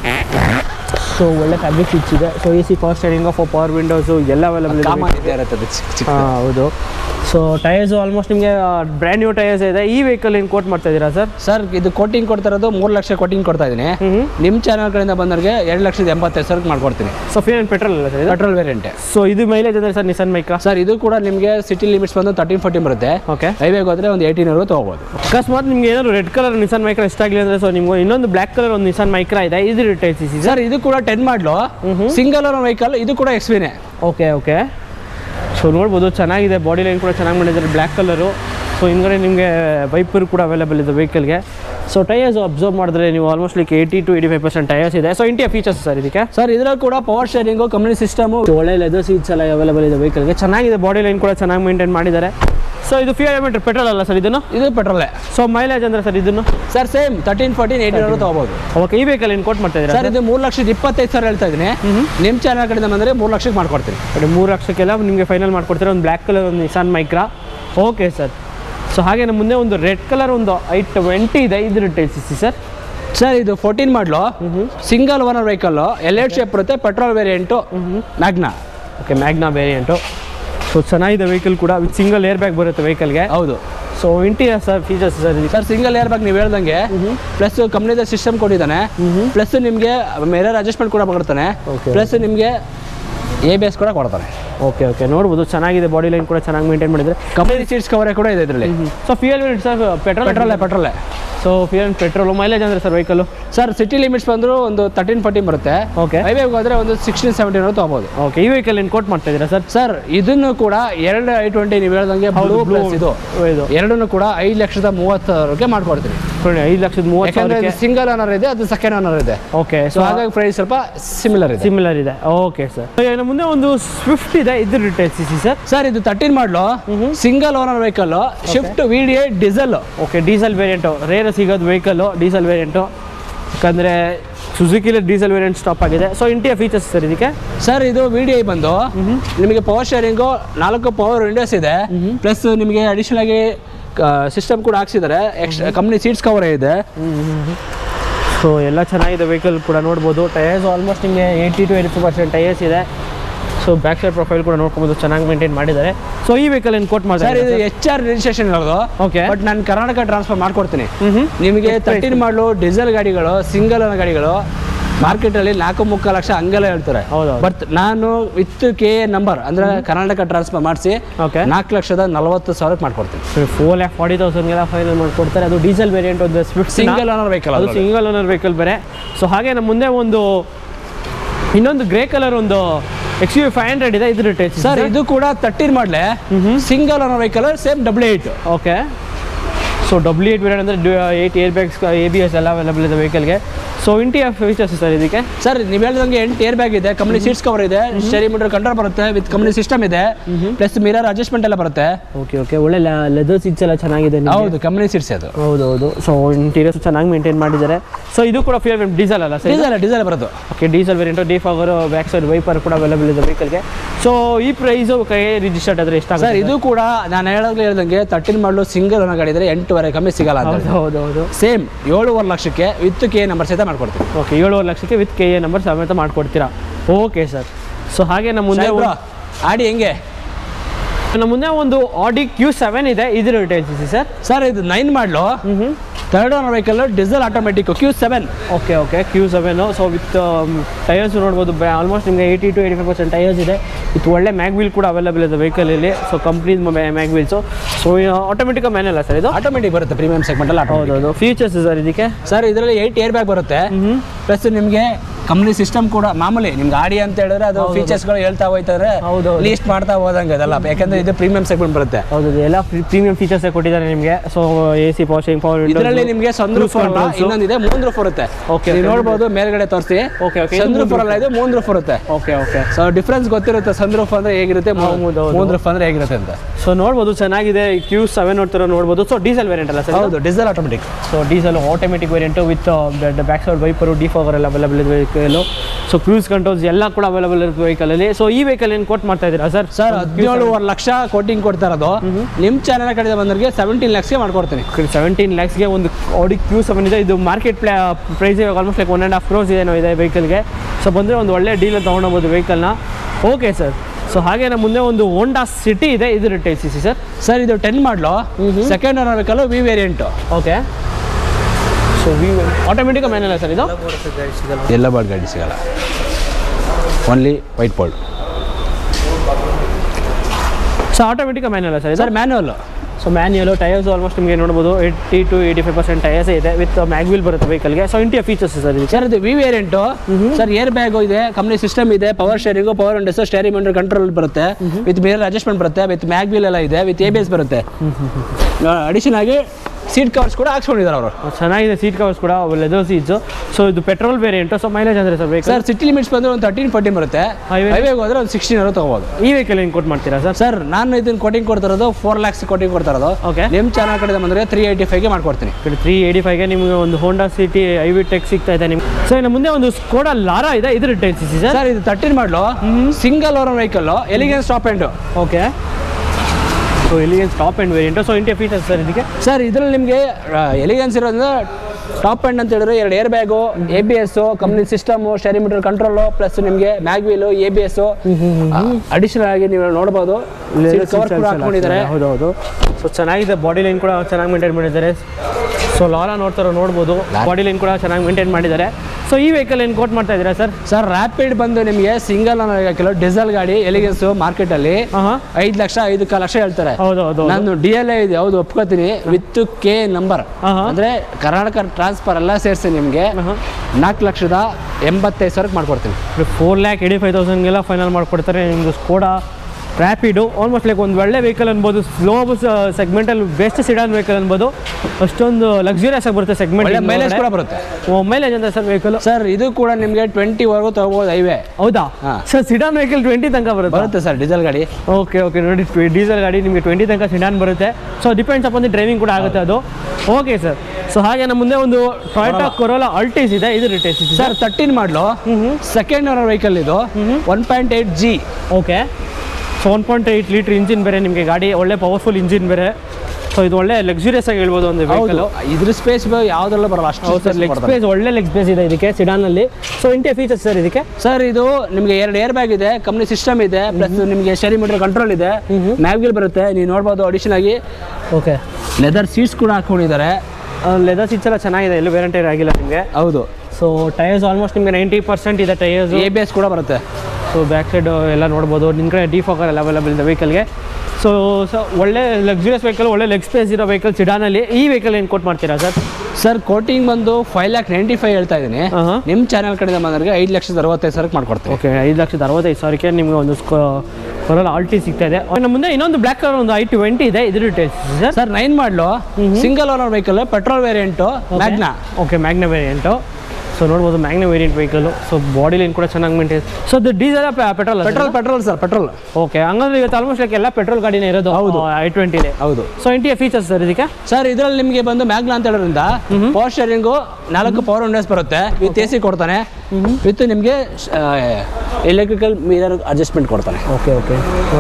Speaker 2: ಸೊ ಒಳ್ಳೆ ಫ್ಯಾಬ್ರಿಕ್ ಸೀಟ್ಸ್ ಇದೆ so A C power steering four power windows ಎಲ್ಲ ಅವೈಲೇಬಲ್ ಇದೆ
Speaker 1: ಕಾಮನ್ ಇದ್ದೇ ಇರುತ್ತೆ ಅದು ಚಿಕ್ಕ ಚಿಕ್ಕ
Speaker 2: ಹಾಂ ಹೌದು ಸೊ ಟೈರ್ಸು ಆಲ್ಮೋಸ್ಟ್ ನಿಮಗೆ ಬ್ರ್ಯಾಂಡ್ ನ್ಯೂ ಟೈರ್ಸ್ ಇದೆ ಈ ವೆಹಿಕಲ್ ಏನು ಕೋಟ್ ಮಾಡ್ತಾ ಇದ್ದೀರಾ ಸರ್
Speaker 1: ಸರ್ ಇದು ಕೋಟಿಂಗ್ ಕೊಡ್ತಾ ಇರೋದು ಮೂರು ಲಕ್ಷ ಕೋಟಿಂಗ್ ಕೊಡ್ತಾ ಇದ್ದೀನಿ
Speaker 2: ಹ್ಞೂ
Speaker 1: ನಿಮ್ಮ ಚಾನಲ್ ಕಡೆಯಿಂದ ಬಂದವ್ರಿಗೆ ಎರಡು ಲಕ್ಷದ ಎಂಬತ್ತೈದು ಸಾವಿರಕ್ಕೆ ಮಾಡ್ಕೊಡ್ತೀನಿ
Speaker 2: ಸೊ ಫ್ಯೂಲ್ ಆ್ಯಂಡ್ ಪೆಟ್ರೋಲ್ ಅಲ್ಲ ಸರ್ ಇದು
Speaker 1: ಪೆಟ್ರೋಲ್ ವೇರಿಯಂಟೆ
Speaker 2: ಸೊ ಇದು ಮೈಲೇಜ್ ಅಂದರೆ ಸರ್ ನಿಸನ್ ಮೈಕ್ರಾ
Speaker 1: ಸರ್ ಇದು ಕೂಡ ನಿಮಗೆ ಸಿಟಿ ಲಿಮಿಟ್ಸ್ ಬಂದು ತರ್ಟೀನ್ ಫೋರ್ಟೀನ್ ಬರುತ್ತೆ
Speaker 2: ಓಕೆ
Speaker 1: ಹೈವೇಗೆ ಹೋದ್ರೆ ಒಂದು ಏಯ್ಟೀನ್ವರೆಗೂ ತೊಗೋಬೋದು
Speaker 2: ಅಕಸ್ಮಾತ್ ನಿಮ್ಗೆ ಏನಾದ್ರು ರೆಡ್ ಕಲರ್ ನಿಸನ್ ಮೈಕ್ರಾ ಇಷ್ಟ ಆಗಲಿ ಅಂದರೆ ಸೊ ನಿಮ್ಗೆ ಇನ್ನೊಂದು ಬ್ಲ್ಯಾಕ್ ಕಲರ್ ಒಂದು ನಿಸನ್ ಮೈಕ್ರಾ ಇದೆ ಇದು ರಿಟೈಲ್ ಸಿ ಸಿ
Speaker 1: ಸರ್ ಇದು ಕೂಡ ಟೆನ್ ಮಾಡಲು ಸಿಂಗಲ್ ಓನರ್ ವೆಹಿಕಲ್ ಇದು ಕೂಡ ಎಕ್ಸ್ಪಿನೇ
Speaker 2: ಓಕೆ ಓಕೆ ಸೊ ನೋಡ್ಬೋದು ಚೆನ್ನಾಗಿದೆ ಬಾಡಿ ಲೈನ್ ಕೂಡ ಚೆನ್ನಾಗಿ ಮಾಡಿದ್ದಾರೆ ಬ್ಲ್ಯಾಕ್ ಕಲರು ಸೊ ಹಿಂದ್ಗಡೆ ನಿಮಗೆ ವೈಪರ್ ಕೂಡ ಅವೈಲೇಬಲ್ ಇದೆ ವೆಹಿಕಲ್ಗೆ ಸೊ ಟೈರ್ಸ್ ಅಬ್ಸರ್ವ್ ಮಾಡಿದ್ರೆ ನೀವು almost like eighty to eighty five percent tyres ಇದೆ ಸೊ ಇಂಟಿಯ ಫೀಚರ್ಸ್ ಸರ್ ಇದಕ್ಕೆ
Speaker 1: ಸರ್ ಇದರಲ್ಲಿ ಕೂಡ ಪವರ್ ಶೇರಿಂಗು ಕಂಪ್ನಿ ಸಿಸ್ಟಮು
Speaker 2: ಒಳ್ಳೆ ಲೆದರ್ ಸೀಟ್ಸ್ ಎಲ್ಲ ಅವೈಲೇಬಲ್ ಇದೆ ವೆಹಿಕಲ್ಗೆ ಚೆನ್ನಾಗಿದೆ ಬಾಡಿ ಲೈನ್ ಕೂಡ ಚೆನ್ನಾಗಿ ಮೇಂಟೈನ್ ಮಾಡಿದ್ದಾರೆ ಸೊ ಇದು ಫ್ಯೂ ಎಲಿಮೆಂಟ್ ಪೆಟ್ರೋಲ್ ಅಲ್ಲ ಸರ್ ಇದನ್ನು
Speaker 1: ಇದು ಪೆಟ್ರೋಲೇ
Speaker 2: ಸೊ ಮೈಲೇಜ್ ಅಂದರೆ ಸರ್ ಇದನ್ನು
Speaker 1: ಸರ್ ಸೇಮ್ ತರ್ಟೀನ್ ಫೋರ್ಟೀನ್ ಏಯ್ಟೀನ್ವರೆಗೂ ತೊಗೋಬೋದು
Speaker 2: ಓಕೆ ಈ ವೆಹಿಕಲ್ ಏನು ಕೊಟ್ಟು ಮಾಡ್ತಾ ಇದ್ದೀರಾ
Speaker 1: ಸರ್ ಇದು ಮೂರು ಲಕ್ಷದ ಇಪ್ಪತ್ತೈದು ಸಾವಿರ ಹೇಳ್ತಾ ಇದ್ದೀನಿ ನಿಮ್ಮ ಚಾನಲ್ ಕಡೆಯಿಂದ ಬಂದರೆ ಮೂರು ಲಕ್ಷಕ್ಕೆ ಮಾಡ್ಕೊಡ್ತೀನಿ
Speaker 2: ನೋಡಿ ಮೂರು ಲಕ್ಷಕ್ಕೆಲ್ಲ ನಿಮಗೆ ಫೈನಲ್ ಮಾಡ್ಕೊಡ್ತಾರೆ ಒಂದು ಬ್ಲ್ಯಾಕ್ ಕಲರ್ ಒಂದು Nissan Micra okay sir so ಹಾಗೆ ನಮ್ಮ ಮುಂದೆ ಒಂದು ರೆಡ್ ಕಲರ್ ಒಂದು ಐ ಟ್ವೆಂಟಿ ಇದೆ ಇದ್ರ ಸಿ ಸಿ ಸರ್
Speaker 1: ಸರ್ ಇದು fourteen model single owner vehicle LED shape ಬರುತ್ತೆ petrol variant Magna
Speaker 2: okay Magna variant so ಚೆನ್ನಾಗಿದೆ ವೆಹಿಕಲ್ ಕೂಡ ವಿತ್ ಸಿಂಗಲ್ ಏರ್ ಬ್ಯಾಗ್ ಬರುತ್ತೆ ವೆಹಿಕಲ್ಗೆ
Speaker 1: ಹೌದು
Speaker 2: so interior sir features sir ಇದಕ್ಕೆ
Speaker 1: ಸರ್ ಸಿಂಗಲ್ ಏರ್ ಬ್ಯಾಗ್ ನೀವು ಹೇಳ್ದಂಗೆ ಪ್ಲಸ್ ಕಂಪ್ನಿದ ಸಿಸ್ಟಮ್ ಕೊಟ್ಟಿದ್ದಾನೆ ಪ್ಲಸ್ ನಿಮಗೆ ಮಿರರ್ ಅಡ್ಜಸ್ಟ್ಮೆಂಟ್ ಕೂಡ ಕೊಡ್ತಾನೆ
Speaker 2: Okay.
Speaker 1: ಪ್ಲಸ್ ನಿಮಗೆ ಎ ಬಿ ಎಸ್ ಕೂಡ ಕೊಡ್ತಾನೆ
Speaker 2: ಓಕೆ ಓಕೆ ನೋಡ್ಬೋದು ಚೆನ್ನಾಗಿದೆ ಬಾಡಿ ಲೈನ್ ಕೂಡ ಚೆನ್ನಾಗಿ ಮೇಂಟೈನ್ ಮಾಡಿದ್ರೆ
Speaker 1: ಕಂಪ್ನಿ ಸೀಟ್ಸ್ ಕವರೇ ಕೂಡ ಇದೆ ಇದರಲ್ಲಿ
Speaker 2: so fuel unit sir petrol
Speaker 1: ಪೆಟ್ರೋಲೇ ಪೆಟ್ರೋಲೇ
Speaker 2: ಸೊ ಫ್ಯೂಯಲ್ ಪೆಟ್ರೋಲ್ ಮೈಲೇಜ್ ಅಂದರೆ sir vehicle
Speaker 1: sir city limits ಬಂದರೂ ಒಂದು ತರ್ಟೀನ್ ಫೋರ್ಟೀನ್ ಬರುತ್ತೆ
Speaker 2: Okay.
Speaker 1: ಹೈವೇಗೆ ಹೋದ್ರೆ ಒಂದು ಸಿಕ್ಸ್ಟೀನ್ ಸೆವೆಂಟೀನ್ ತೊಗೋಬೋದು
Speaker 2: ಓಕೆ ಈ ವೆಹಿಕಲ್ ಏನು ಕೋಟ್ ಮಾಡ್ತಾ ಇದ್ದೀರಾ ಸರ್
Speaker 1: ಸರ್ ಇದನ್ನು ಕೂಡ ಎರಡು ಐ ಟ್ವೆಂಟಿ ನೀವು ಹೇಳ್ದಂಗೆ
Speaker 2: ಹೌದು,
Speaker 1: ಬ್ಲೂ
Speaker 2: blue
Speaker 1: ಪ್ಲಸ್ ಇದು
Speaker 2: ಇದು
Speaker 1: ಎರಡನ್ನು ಕೂಡ ಐದು ಲಕ್ಷದ ಮೂವತ್ತರವರೆಗೆ ಮಾಡ್ಕೊಡ್ತೀನಿ
Speaker 2: ನೋಡಿ ಐದು ಲಕ್ಷದ ಮೂವತ್ತು
Speaker 1: ಯಾಕಂದ್ರೆ
Speaker 2: ಸಾವಿರಕ್ಕೆ
Speaker 1: ಸಿಂಗಲ್ ಓನರ್ ಇದೆ ಅದು ಸೆಕೆಂಡ್ ಓನರ್ ಇದೆ
Speaker 2: ಓಕೆ
Speaker 1: ಸೊ ಹಾಗಾಗಿ ಪ್ರೈಸ್ ಸ್ವಲ್ಪ ಸಿಮಿಲರ್ ಇದೆ
Speaker 2: ಸಿಮಿಲರ್ ಇದೆ ಓಕೆ ಸರ್ ಇನ್ನು ಮುಂದೆ ಒಂದು ಸ್ವಿಫ್ಟ್ ಇದೆ ಇದ್ರ ರಿಟೇಲ್ ಸಿ ಸಿ ಸರ್
Speaker 1: ಸರ್ ಇದು thirteen model single owner vehicle Swift V D I diesel
Speaker 2: okay diesel variant rare ಸಿಗೋದು ವೆಹಿಕಲ್ಲು ಡೀಸೆಲ್ ವೇರಿಯಂಟು ಯಾಕಂದರೆ ಸುಜುಕಿಲಿ ಡೀಸೆಲ್ ವೇರಿಯಂಟ್ ಸ್ಟಾಪ್ ಆಗಿದೆ ಸೊ ಇಂಟಿಯ ಫೀಚರ್ಸ್ ಸರ್ ಇದಕ್ಕೆ
Speaker 1: ಸರ್ ಇದು ವಿ ಡಿ ಐ ಬಂದು ನಿಮಗೆ power steering ನಾಲ್ಕು ಪವರ್ ವಿಂಡೋಸ್ ಇದೆ ಪ್ಲಸ್ ನಿಮಗೆ ಅಡಿಷನಲ್ ಆಗಿ ಸಿಸ್ಟಮ್ ಕೂಡ ಹಾಕ್ಸಿದ್ದಾರೆ ಎಕ್ಸ್ಟ್ರಾ ಕಂಪ್ನಿ ಸೀಟ್ಸ್ ಕವರ್ ಇದೆ
Speaker 2: ಸೊ ಎಲ್ಲ ಚೆನ್ನಾಗಿದೆ ವೆಹಿಕಲ್ ಕೂಡ ನೋಡ್ಬೋದು ಟೈರ್ಸ್ ಆಲ್ಮೋಸ್ಟ್ ನಿಮಗೆ eighty to eighty percent tyres ಇದೆ ಸೊ ಬ್ಯಾಕ್ ಸೈಡ್ ಪ್ರೊಫೈಲ್ ಕೂಡ ನೋಡ್ಕೊಬೋದು ಚೆನ್ನಾಗಿ ಮೇಂಟೈನ್ ಮಾಡಿದ್ದಾರೆ ಸೊ ಈ ವೆಹಿಕಲ್ ಏನು ಕೋಟ್
Speaker 1: ಸರ್
Speaker 2: ಮಾಡ್ತಾರೆ
Speaker 1: ಇದು ಎಚ್ ಆರ್ ರಿಜಿಸ್ಟ್ರೇಷನ್ ಇರೋದು
Speaker 2: Okay.
Speaker 1: ಬಟ್ ನಾನು ಕರ್ನಾಟಕ ಟ್ರಾನ್ಸ್ಫರ್ ಮಾಡ್ಕೊಡ್ತೀನಿ
Speaker 2: ಹ್ಮ್
Speaker 1: ನಿಮಗೆ ತರ್ಟೀನ್ ಮಾಡಲು ಡೀಸೆಲ್ ಗಾಡಿಗಳು ಸಿಂಗಲ್ ಗಾಡಿಗಳು ಮಾರ್ಕೆಟಲ್ಲಿ ನಾಲ್ಕು ಮುಕ್ಕಾಲು ಲಕ್ಷ ಹಂಗೆಲ್ಲ ಹೇಳ್ತಾರೆ
Speaker 2: ಹೌದು.
Speaker 1: ಬಟ್ ನಾನು ವಿತ್ ಕೆ ಎ ನಂಬರ್ ಅಂದ್ರೆ ಕರ್ನಾಟಕ ಟ್ರಾನ್ಸ್ಫರ್ ಮಾಡಿಸಿ
Speaker 2: ಓಕೆ
Speaker 1: ನಾಲ್ಕು ಲಕ್ಷದ ನಲವತ್ತು ಸಾವಿರಕ್ಕೆ ಮಾಡ್ಕೊಡ್ತೀನಿ
Speaker 2: ಫೋರ್ ಲ್ಯಾಕ್ ಫಾರ್ಟಿ ತೌಸಂಡ್ಗೆಲ್ಲ ಫೈನಲ್ ಮಾಡಿಕೊಡ್ತಾರೆ ಅದು ಡೀಸೆಲ್ ವೇರಿಯಂಟ್ ಒಂದು ಸ್ವಿಫ್ಟ್
Speaker 1: ಸಿಂಗಲ್ ಓನರ್ ವೆಹಿಕಲ್
Speaker 2: ಅದು ಸಿಂಗಲ್ ಓನರ್ ವೆಹಿಕಲ್ ಬೇರೆ ಸೊ ಹಾಗೆ ನಮ್ಮ ಮುಂದೆ ಒಂದು ಇನ್ನೊಂದು ಗ್ರೇ ಕಲರ್ ಒಂದು ಎಕ್ಸ್ ಯು ಫೈವ್ ಹಂಡ್ರೆಡ್ ಇದೆ ಇದ್ರ ರೇಟ್
Speaker 1: ಸರ್ ಇದು ಕೂಡ ತರ್ಟೀನ್ ಮಾಡಲೆ single owner vehicle same W eight
Speaker 2: okay so W eight variant ಅಂದರೆ eight air airbags A B S ಎಲ್ಲ ಅವೈಲಬಲ್ ಇದೆ ವೆಹಿಕಲ್ಗೆ ಸೊ ಇಂಟಿಯ ಫೀಚರ್ಸ್ ಸರ್ ಇದಕ್ಕೆ
Speaker 1: ಸರ್ ನೀವು ಹೇಳ್ದಂಗೆ ಎಂಟು ಏರ್ ಬ್ಯಾಗ್ ಇದೆ ಕಂಪ್ನಿ ಸೀಟ್ಸ್ ಕವರ್ ಇದೆ ಸ್ಟೇರಿಂಗ್ ಮೀಟರ್ ಕಂಟ್ರೋಲ್ ಬರುತ್ತೆ ವಿತ್ ಕಂಪ್ನಿ ಸಿಸ್ಟಮ್ ಇದೆ ಪ್ಲಸ್ ಮಿರರ್ ಅಡ್ಜಸ್ಟ್ಮೆಂಟ್ ಎಲ್ಲ ಬರುತ್ತೆ
Speaker 2: ಓಕೆ ಓಕೆ ಒಳ್ಳೆ ಲೆದರ್ ಸೀಟ್ಸ್ ಎಲ್ಲ ಚೆನ್ನಾಗಿದೆ ನಿಮ್ಗೆ.
Speaker 1: ಹೌದು ಕಂಪ್ನಿ ಸೀಟ್ಸ್ ಅದು
Speaker 2: ಹೌದು ಹೌದು ಸೊ ಇಂಟೀರಿಯರ್ಸ್ ಚೆನ್ನಾಗಿ ಮೇಂಟೈನ್ ಮಾಡಿದ್ದಾರೆ ಸೊ ಇದು ಕೂಡ ಫ್ಯೂಲ್ ಡೀಸೆಲ್ ಅಲ್ಲ ಸರ್
Speaker 1: ಡೀಸೆಲ್ ಡೀಸೆಲ್ ಬರೋದು
Speaker 2: okay diesel variant defogger back side wiper ಕೂಡ ಅವೈಲಬಲ್ ಇದೆ ವೆಹಿಕಲ್ಗೆ ಸೊ ಈ ಪ್ರೈಸು ಕೈ ರಿಜಿಸ್ಟರ್ಡ್ ಆದರೆ
Speaker 1: ಸರ್
Speaker 2: ಎಷ್ಟಾಗುತ್ತೆ
Speaker 1: ಇದು ಕೂಡ ನಾನು ಹೇಳೋದು ಹೇಳ್ದಂಗೆ ತರ್ಟೀನ್ ಮಾಡಲು ಸಿಂಗಲ್ ಓನರ್ ಗಾಡಿ ಇದ್ರೆ ಎಂಟೂವರೆ ಕಮ್ಮಿ ಸಿಗಲ್ಲ ಅಂತ
Speaker 2: ಹೌದು ಹೌದು ಹೌದು
Speaker 1: ಸೇಮ್ ಏಳುವರೆ ಲಕ್ಷಕ್ಕೆ ವಿತ್ ಕೆ ನಂಬರ್ ಸಹಿತ ಮಾಡ್ಕೊಡ್ತೀನಿ
Speaker 2: ಓಕೆ ಏಳುವರೆ ಲಕ್ಷಕ್ಕೆ ವಿತ್ ಕೆ ಎ ನಂಬರ್ ಸಮೇತ ಮಾಡ್ಕೊಡ್ತೀರಾ ಓಕೆ ಸರ್ ಸೊ ಹಾಗೆ ನಮ್ಮ ಮುಂದೆ
Speaker 1: ಸಾಹೇಬ್ರು, ಆಡಿ ಹೆಂಗೆ
Speaker 2: ನಮ್ಮ ಮುಂದೆ ಒಂದು ಆಡಿ ಕ್ಯೂ ಸೆವೆನ್ ಇದೆ ಇದ್ರ ರಿಟೇಲ್ ಸಿ ಸರ್
Speaker 1: ಸರ್ ಇದು nine model third owner vehicle diesel automatic Q seven
Speaker 2: okay okay Q seven so with tyres ನೋಡ್ಬೋದು ಆಲ್ಮೋಸ್ಟ್ ನಿಮಗೆ eighty to eighty five percent tyres ಇದೆ ವಿತ್ ಒಳ್ಳೆ ಮ್ಯಾಗ್ ವೀಲ್ ಕೂಡ available ಇದೆ ವೆಹಿಕಲಲ್ಲಿ so companies mag wheels so automatic ಮ್ಯಾನಲ್ಲ sir ಇದು
Speaker 1: automatic ಬರುತ್ತೆ ಪ್ರೀಮಿಯಂ ಸೆಗ್ಮೆಂಟ್ ಅಲ್ಲಿ automatic.
Speaker 2: ಹೌದೌದು ಫೀಚರ್ಸ್ ಸರ್ ಇದಕ್ಕೆ
Speaker 1: ಸರ್ ಇದರಲ್ಲಿ ಏಯ್ಟ್ ಏರ್ ಬ್ಯಾಗ್ ಬರುತ್ತೆ ಪ್ಲಸ್ ನಿಮಗೆ ಕಂಪ್ನಿ ಸಿಸ್ಟಮ್ ಕೂಡ ಮಾಮೂಲಿ ನಿಮ್ಗೆ ಆಡಿ ಅಂತ ಹೇಳಿದ್ರೆ ಅದು ಫೀಚರ್ಸ್ಗಳು ಹೇಳ್ತಾ ಹೋಯ್ತಂದ್ರೆ
Speaker 2: ಹೌದೌದು.
Speaker 1: ಲೀಸ್ಟ್ ಮಾಡ್ತಾ ಹೋದಂಗೆ ಅದಲ್ಲ ಯಾಕಂದ್ರೆ ಇದು ಪ್ರೀಮಿಯಂ ಸೆಗ್ಮೆಂಟ್ ಬರುತ್ತೆ
Speaker 2: ಹೌದು ಎಲ್ಲ ಪ್ರೀಮಿಯಂ ಫೀಚರ್ಸ್ ಕೊಟ್ಟಿದ್ದಾರೆ ನಿಮಗೆ so A C power steering power
Speaker 1: ಇದರಲ್ಲಿ ನಿಮಗೆ ಸಂದ್ರೂಫ್ ಇನ್ನೊಂದಿದೆ ಮೂನ್ ರೂಫ್ ಬರುತ್ತೆ
Speaker 2: Okay,
Speaker 1: ನೀವು
Speaker 2: okay.
Speaker 1: ನೋಡ್ಬೋದು ಮೇಲ್ಗಡೆ ತೋರಿಸಿ
Speaker 2: Okay, okay. ಇದು
Speaker 1: ಸಂದ್ರೂಫ್
Speaker 2: moon
Speaker 1: ಅಲ್ಲ ಇದು ಮೂನ್ ರೂಫ್ ಬರುತ್ತೆ
Speaker 2: ಓಕೆ ಓಕೆ
Speaker 1: ಸೊ ಡಿಫ್ರೆನ್ಸ್ ಗೊತ್ತಿರುತ್ತೆ ಸಂದ್ರೂಫ್ ಅಂದ್ರೆ ಹೇಗಿರುತ್ತೆ
Speaker 2: ಹೌದು, ಹೌದು.
Speaker 1: ಮೂನ್ ರೂಫ್ ಅಂದ್ರೆ ಹೇಗಿರುತ್ತೆ ಅಂತ
Speaker 2: ಸೊ ನೋಡ್ಬೋದು ಚೆನ್ನಾಗಿದೆ ಕ್ಯೂ ಸೆವೆನ್ ನೋಡ್ತಾರ ನೋಡ್ಬೋದು ಸೊ ಡೀಸೆಲ್ ವೇರಿಯಂಟ್ ಅಲ್ಲ ಸರ್
Speaker 1: ಹೌದು diesel automatic
Speaker 2: so diesel automatic variant with back side wiper defogger ಎಲ್ಲ ಅವೈಲಬಲ್ ಇದೆ ವೆಹಿಕಲು ಸೊ ಕ್ರೂಸ್ ಕಂಟ್ರೋಲ್ಸ್ ಎಲ್ಲ ಕೂಡ ಅವೈಲಬಲ್ ಇರುತ್ತೆ ವೆಹಿಕಲಲ್ಲಿ ಸೊ ಈ ವೆಹಿಕಲ್ ಏನು ಕೊಟ್ಟು ಮಾಡ್ತಾ ಇದ್ದೀರಾ ಸರ್
Speaker 1: ಸರ್ ಹದಿನೇಳುವರೆ ಲಕ್ಷ ಕೋಟಿಂಗ್ ಕೊಡ್ತಾ ಇರೋದು ನಿಮ್ಮ ಚಾನಲ್ ಕಡೆ ಬಂದವರಿಗೆ ಸೆವೆಂಟೀನ್ ಲ್ಯಾಕ್ಸ್ಗೆ ಮಾಡ್ಕೊಡ್ತೀನಿ
Speaker 2: ಸೆವೆಂಟೀನ್ ಲ್ಯಾಕ್ಸ್ಗೆ ಒಂದು ಆಡಿ ಕ್ಯೂ ಸೆವೆನ್ ಇದೆ ಇದು ಮಾರ್ಕೆಟ್ ಪ್ಲೇ ಪ್ರೈಸ್ ಇವಾಗ almost like one and half crores ಏನೋ ಇದೆ ವೆಹಿಕಲ್ಗೆ ಸೊ ಬಂದರೆ ಒಂದು ಒಳ್ಳೆ ಡೀಲ್ ತೊಗೊಂಡೋಗ್ಬೋದು ವೆಹಿಕಲ್ನ ಓಕೆ ಸರ್ ಸೊ ಹಾಗೆ ನಮ್ಮ ಮುಂದೆ ಒಂದು ಹೋಂಡಾ ಸಿಟಿ ಇದೆ ಇದು ರಿಟೇಲ್ ಸಿ ಸಿ ಸರ್
Speaker 1: ಸರ್ ಇದು ten model second owner vehicle V variant
Speaker 2: okay so V automatic ಮ್ಯಾನಲ್ಲ ಸರ್ ಇದು
Speaker 1: ಎಲ್ಲ ಬಾಡ್ ಗಾಡಿ ಸಿಗಲ್ಲ only white bold
Speaker 2: so automatic ಮ್ಯಾನಲ್ಲ ಸರ್ ಇದು
Speaker 1: sir manual
Speaker 2: so ಮ್ಯಾನ್ಯಲು tyres almost ನಿಮಗೆ ನೋಡ್ಬೋದು eighty to eighty five percent tyres ಇದೆ ವಿತ್ ಮ್ಯಾಗ್ ವೀಲ್ ಬರುತ್ತೆ ವೆಹಿಕಲ್ಗೆ ಸೊ ಇಂಟಿಯ ಫೀಚರ್ಸ್ ಸರ್ ಇದಕ್ಕೆ
Speaker 1: ಸರ್ ಇದು V variant sir airbag ಇದೆ ಕಂಪ್ನಿ ಸಿಸ್ಟಮ್ ಇದೆ power steering power windows steering window control ಬರುತ್ತೆ ವಿತ್ ಬೇರೆ ಅಡ್ಜಸ್ಟ್ಮೆಂಟ್ ಬರುತ್ತೆ ವಿತ್ ಮ್ಯಾಗ್ ವೀಲ್ ಎಲ್ಲ ಇದೆ ವಿತ್ ಎ ಬಿ ಎಸ್ ಬರುತ್ತೆ ಅಡಿಷನ್ ಆಗಿ ಸೀಟ್ ಕವರ್ಸ್ ಕೂಡ ಹಾಕ್ಸ್ಕೊಂಡಿದ್ದಾರೆ ಅವರು
Speaker 2: ಚೆನ್ನಾಗಿದೆ ಸೀಟ್ ಕವರ್ಸ್ ಕೂಡ ಲೆದರ್ ಸೀಟ್ಸು ಸೊ ಇದು ಪೆಟ್ರೋಲ್ ವೇರಿಯಂಟು ಸೊ ಮೈಲೇಜ್ ಅಂದರೆ sir vehicle
Speaker 1: sir city limits ಬಂದ್ರೆ ಒಂದು ತರ್ಟೀನ್ ಫೋರ್ಟೀನ್ ಬರುತ್ತೆ
Speaker 2: Highway?
Speaker 1: ಹೈವೇಗೆ ಹೋದ್ರೆ ಒಂದು ಸಿಕ್ಸ್ಟೀನ್ ಅವರು ತಗೋಬೋದು
Speaker 2: ಈ ವೆಹಿಕಲ್ ಏನು ಕೊಟ್ಟು ಮಾಡ್ತೀರಾ ಸರ್
Speaker 1: ಸರ್ ನಾನು ಇದನ್ನ ಕೋಟಿಂಗ್ ಕೊಡ್ತಿರೋದು ಫೋರ್ ಲ್ಯಾಕ್ಸ್ ಕೋಟಿಂಗ್ ಕೊಡ್ತಾ ಇರೋದು
Speaker 2: Okay.
Speaker 1: ನಿಮ್ಮ ಚಾನಲ್ ಕಡೆ ಬಂದರೆ ತ್ರೀ ಏಯ್ಟಿ ಫೈವ್ಗೆ ಮಾಡ್ಕೊಡ್ತೀನಿ
Speaker 2: ಕಡೆ ತ್ರೀ ಏಯ್ಟಿ ಫೈವ್ಗೆ ನಿಮಗೆ ಒಂದು Honda City i V tech ಸಿಗ್ತಾ ಇದೆ ನಿಮ್ಗೆ ಸೊ ಇನ್ನು ಮುಂದೆ ಒಂದು ಸ್ಕೋಡಾ ಲಾರಾ ಇದೆ ಇದ್ರ ಟೈಲ್ ಸಿ ಸರ್
Speaker 1: ಸರ್ ಇದು thirteen model single owner vehicle elegance top end
Speaker 2: okay so elegance top end variant so interior features sir ಇದಕ್ಕೆ
Speaker 1: ಸರ್ ಇದ್ರಲ್ಲಿ ನಿಮಗೆ ಎಲಿಗೆನ್ಸ್ ಇರೋದ್ರಿಂದ ಟಾಪ್ ಎಂಡ್ ಅಂತ ಹೇಳಿದ್ರೆ ಎರಡು air bag A B S company system steering meter control plus ನಿಮಗೆ mag wheel A B S additional ಆಗಿ ನೀವು ನೋಡ್ಬೋದು ಕವರ್ ಕೂಡ ಹಾಕೊಂಡಿದ್ದಾರೆ
Speaker 2: ಹೌದು ಹೌದು ಸೊ ಚೆನ್ನಾಗಿದೆ ಬಾಡಿ ಲೈನ್ ಕೂಡ ಚೆನ್ನಾಗಿ ಮೇಂಟೈನ್ ಮಾಡಿದ್ದಾರೆ ಸೊ ಲಾಲ ನೋಡ್ತಾರೋ ನೋಡ್ಬೋದು ಬಾಡಿ ಲೈನ್ ಕೂಡ ಚೆನ್ನಾಗಿ ಮೇಂಟೈನ್ ಮಾಡಿದ್ದಾರೆ ಸೊ ಈ ವೆಹಿಕಲ್ ಏನು ಕೋಟ್ ಮಾಡ್ತಾ ಇದ್ದೀರಾ ಸರ್
Speaker 1: ಸರ್ ರ್ಯಾಪಿಡ್ ಬಂದು ನಿಮಗೆ ಸಿಂಗಲ್ ಕೆಲವು ಡೀಸೆಲ್ ಗಾಡಿ ಎಲಿಗೆನ್ಸ್ ಮಾರ್ಕೆಟಲ್ಲಿ
Speaker 2: ಹಾಂ ಹಾಂ
Speaker 1: ಐದು ಲಕ್ಷ ಐದು ಕಾಲು ಲಕ್ಷ ಹೇಳ್ತಾರೆ
Speaker 2: ಹೌದು ಹೌದು
Speaker 1: ನಾನು ಡಿ ಎಲ್ ಎ ಇದೆ ಹೌದು ಒಪ್ಕೋತೀನಿ ವಿತ್ ಕೆ ನಂಬರ್
Speaker 2: ಆಹಾ.
Speaker 1: ಅಂದ್ರೆ ಕರ್ನಾಟಕ ಟ್ರಾನ್ಸ್ಫರ್ ಎಲ್ಲ ಸೇರಿಸಿ ನಿಮಗೆ
Speaker 2: ಆಹಾ.
Speaker 1: ನಾಲ್ಕು ಲಕ್ಷದ ಎಂಬತ್ತೈದು ಸಾವಿರಕ್ಕೆ ಮಾಡ್ಕೊಡ್ತೀನಿ
Speaker 2: ಫೋರ್ ಲ್ಯಾಕ್ ಏಯ್ಟಿ ಫೈವ್ ತೌಸಂಡ್ಗೆಲ್ಲ ಫೈನಲ್ ಮಾಡಿಕೊಡ್ತಾರೆ ನಿಮ್ಮದು ಸ್ಕೋಡಾ ರ್ಯಾಪಿಡು ಆಲ್ಮೋಸ್ಟ್ ಲೈಕ್ ಒಂದು ಒಳ್ಳೆ ವೆಹಿಕಲ್ ಅನ್ಬೋದು ಸ್ಲೋ ಸೆಗ್ಮೆಂಟಲ್ಲಿ ಬೆಸ್ಟ್ ಸಿಡಾನ್ ವೆಹಿಕಲ್ ಅನ್ಬೋದು ಅಷ್ಟೊಂದು ಲಕ್ಸುರಿಯಸ್ ಆಗಿ ಬರುತ್ತೆ
Speaker 1: ಒಳ್ಳೆ ಮೈಲೇಜ್ ಕೂಡ
Speaker 2: ಸೆಗ್ಮೆಂಟ್
Speaker 1: ಬರುತ್ತೆ
Speaker 2: ಮೈಲೇಜ್ ಅಂತ ಸರ್ ವೆಹಿಕಲ್
Speaker 1: ಸರ್ ಇದು ಕೂಡ ನಿಮಗೆ ಟ್ವೆಂಟಿ ವರೆಗೂ ತಗೋಬೋದು ಹೈವೇ
Speaker 2: ಹೌದಾ
Speaker 1: ಹಾ.
Speaker 2: ಸರ್ ಸಿಡಾನ್ ವೆಹಿಕಲ್ ಟ್ವೆಂಟಿ ತನಕ ಬರುತ್ತೆ
Speaker 1: ಬರುತ್ತೆ ಸರ್ ಡೀಸೆಲ್ ಗಾಡಿ
Speaker 2: ಓಕೆ ಓಕೆ ನೋಡಿ ಡೀಸೆಲ್ ಗಾಡಿ ನಿಮಗೆ ಟ್ವೆಂಟಿ ತನಕ ಸಿಡಾನ್ ಬರುತ್ತೆ so depends upon the driving ಕೂಡ ಆಗುತ್ತೆ ಅದು ಓಕೆ ಸರ್ ಸೊ ಹಾಗೆ ನಮ್ಮ ಮುಂದೆ ಒಂದು ಟೊಯೋಟಾ ಕೊರೋಲಾ ಅಲ್ಟೀಸ್ ಇದೆ ಇದು ರಿಟೇಸ್ ಇದೆ
Speaker 1: sir thirteen model second owner vehicle ಇದು one point eight G
Speaker 2: okay so one point eight litre engine ಬೇರೆ ನಿಮಗೆ ಗಾಡಿ ಒಳ್ಳೆ ಪವರ್ಫುಲ್ ಇಂಜಿನ್ ಬೇರೆ ಸೊ ಇದು ಒಳ್ಳೆ ಲಕ್ಸುರಿಯಸ್ ಆಗಿ ಹೇಳ್ಬೋದು ಒಂದು ವೆಹಿಕಲ್
Speaker 1: ಹೌದು ಇದ್ರ ಸ್ಪೇಸ್ ಯಾವ್ದ್ರಲ್ಲೂ ಬರಲ್ಲ ಅಷ್ಟು
Speaker 2: ಹೌದು ಸರ್ ಲೆಗ್ ಸ್ಪೇಸ್ ಒಳ್ಳೆ ಲೆಗ್ ಸ್ಪೇಸ್ ಇದೆ ಇದಕ್ಕೆ ಸಿಡಾನಲ್ಲಿ ಸೊ ಇಂಟಿಯ ಫೀಚರ್ಸ್ ಸರ್ ಇದಕ್ಕೆ
Speaker 1: ಸರ್ ಇದು ನಿಮಗೆ ಎರಡು ಏರ್ ಬ್ಯಾಗ್ ಇದೆ ಕಂಪ್ನಿ ಸಿಸ್ಟಮ್ ಇದೆ ಪ್ಲಸ್ ನಿಮಗೆ ಸ್ಟೇರಿಂಗ್ ಮೀಟರ್ ಕಂಟ್ರೋಲ್ ಇದೆ ಮ್ಯಾಗ್ವಿಲ್ ಬರುತ್ತೆ ನೀವು ನೋಡ್ಬೋದು ಅಡಿಷನ್ ಆಗಿ
Speaker 2: ಓಕೆ
Speaker 1: ಲೆದರ್ ಸೀಟ್ಸ್ ಕೂಡ ಹಾಕೊಂಡಿದ್ದಾರೆ
Speaker 2: ಲೆದರ್ ಸೀಟ್ಸ್ ಎಲ್ಲ ಚೆನ್ನಾಗಿದೆ ಎಲ್ಲೂ ವೇರಂಟಿ ಆಗಿಲ್ಲ ನಿಮಗೆ
Speaker 1: ಹೌದು
Speaker 2: ಸೊ ಟೈರ್ಸ್ ಆಲ್ಮೋಸ್ಟ್ ನಿಮಗೆ ನೈಂಟಿ ಪರ್ಸೆಂಟ್ ಇದೆ ಟೈರ್ಸ್
Speaker 1: ಎ ಬಿ ಎಸ್ ಕೂಡ ಬರುತ್ತೆ
Speaker 2: ಸೊ ಬ್ಯಾಕ್ ಸೈಡ್ ಎಲ್ಲ ನೋಡ್ಬೋದು ನಿಮ್ಮ ಕಡೆ ಡಿಫಾಕರ್ ಎಲ್ಲ ಅವೈಲೇಬಲ್ ಇದೆ ವೆಹಿಕಲ್ಗೆ ಸೊ ಸೊ ಒಳ್ಳೆ ಲಕ್ಸುರಿಯಸ್ ವೆಹಿಕಲ್ ಒಳ್ಳೆ ಲೆಗ್ ಸ್ಪೇಸ್ ಇರೋ ವೆಹಿಕಲ್ ಸಿಡಾನಲ್ಲಿ ಈ ವೆಹಿಕಲ್ ಏನು ಕೊಟ್ಟು ಮಾಡ್ತೀರಾ ಸರ್
Speaker 1: ಸರ್ ಕೋಟಿಂಗ್ ಬಂದು ಫೈವ್ ಲ್ಯಾಕ್ ನೈಂಟಿ ಫೈವ್ ಹೇಳ್ತಾ ಇದ್ದೀನಿ
Speaker 2: ಆಹಾ.
Speaker 1: ನಿಮ್ಮ ಚಾನಲ್ ಕಡೆಯಿಂದ ಬಂದವರಿಗೆ ಐದು ಲಕ್ಷದ ಅರವತ್ತೈದು ಸಾವಿರಕ್ಕೆ ಮಾಡ್ಕೊಡ್ತೀನಿ
Speaker 2: ಓಕೆ ಐದು ಲಕ್ಷದ ಅರವತ್ತೈದು ಸಾವಿರಕ್ಕೆ ನಿಮಗೆ ಒಂದು ಕೊರಲ್ ಆಲ್ಟಿ ಸಿಗ್ತಾ ಇದೆ ನಮ್ಮ ಮುಂದೆ ಇನ್ನೊಂದು ಬ್ಲ್ಯಾಕ್ ಕಲರ್ ಒಂದು ಐ ಟ್ವೆಂಟಿ ಇದೆ ಇದ್ರ details sir
Speaker 1: sir nine model single owner vehicle petrol variant Magna
Speaker 2: okay Magna variant so ನೋಡ್ಬೋದು Magna variant vehicle so body line ಕೂಡ ಚೆನ್ನಾಗಿ ಮೇಂಟೈನ್ ಸೊ ಅದು diesel petrol
Speaker 1: petrol petrol sir petrol
Speaker 2: okay ಹಂಗಂದ್ರೆ ಇವತ್ತು almost like ಎಲ್ಲ petrol ಗಾಡಿನೇ ಇರೋದು ಹೌದು ಐ ಟ್ವೆಂಟಿಲಿ
Speaker 1: ಹೌದು
Speaker 2: ಸೊ ಇಂಟಿಯ ಫೀಚರ್ಸ್ ಸರ್ ಇದಕ್ಕೆ
Speaker 1: ಸರ್ ಇದರಲ್ಲಿ ನಿಮಗೆ ಬಂದು ಮ್ಯಾಗ್ನಾ ಅಂತ ಹೇಳೋದ್ರಿಂದ ಪವರ್ ಸ್ಟೇರಿಂಗು ನಾಲ್ಕು ಪವರ್ ವಿಂಡೋಸ್ ಬರುತ್ತೆ ವಿತ್ ಎ ಸಿ ಕೊಡ್ತಾನೆ ವಿತ್ ನಿಮಗೆ ಎಲೆಕ್ಟ್ರಿಕಲ್ ಮಿರರ್ ಅಡ್ಜಸ್ಟ್ಮೆಂಟ್ ಕೊಡ್ತಾನೆ
Speaker 2: ಓಕೆ ಓಕೆ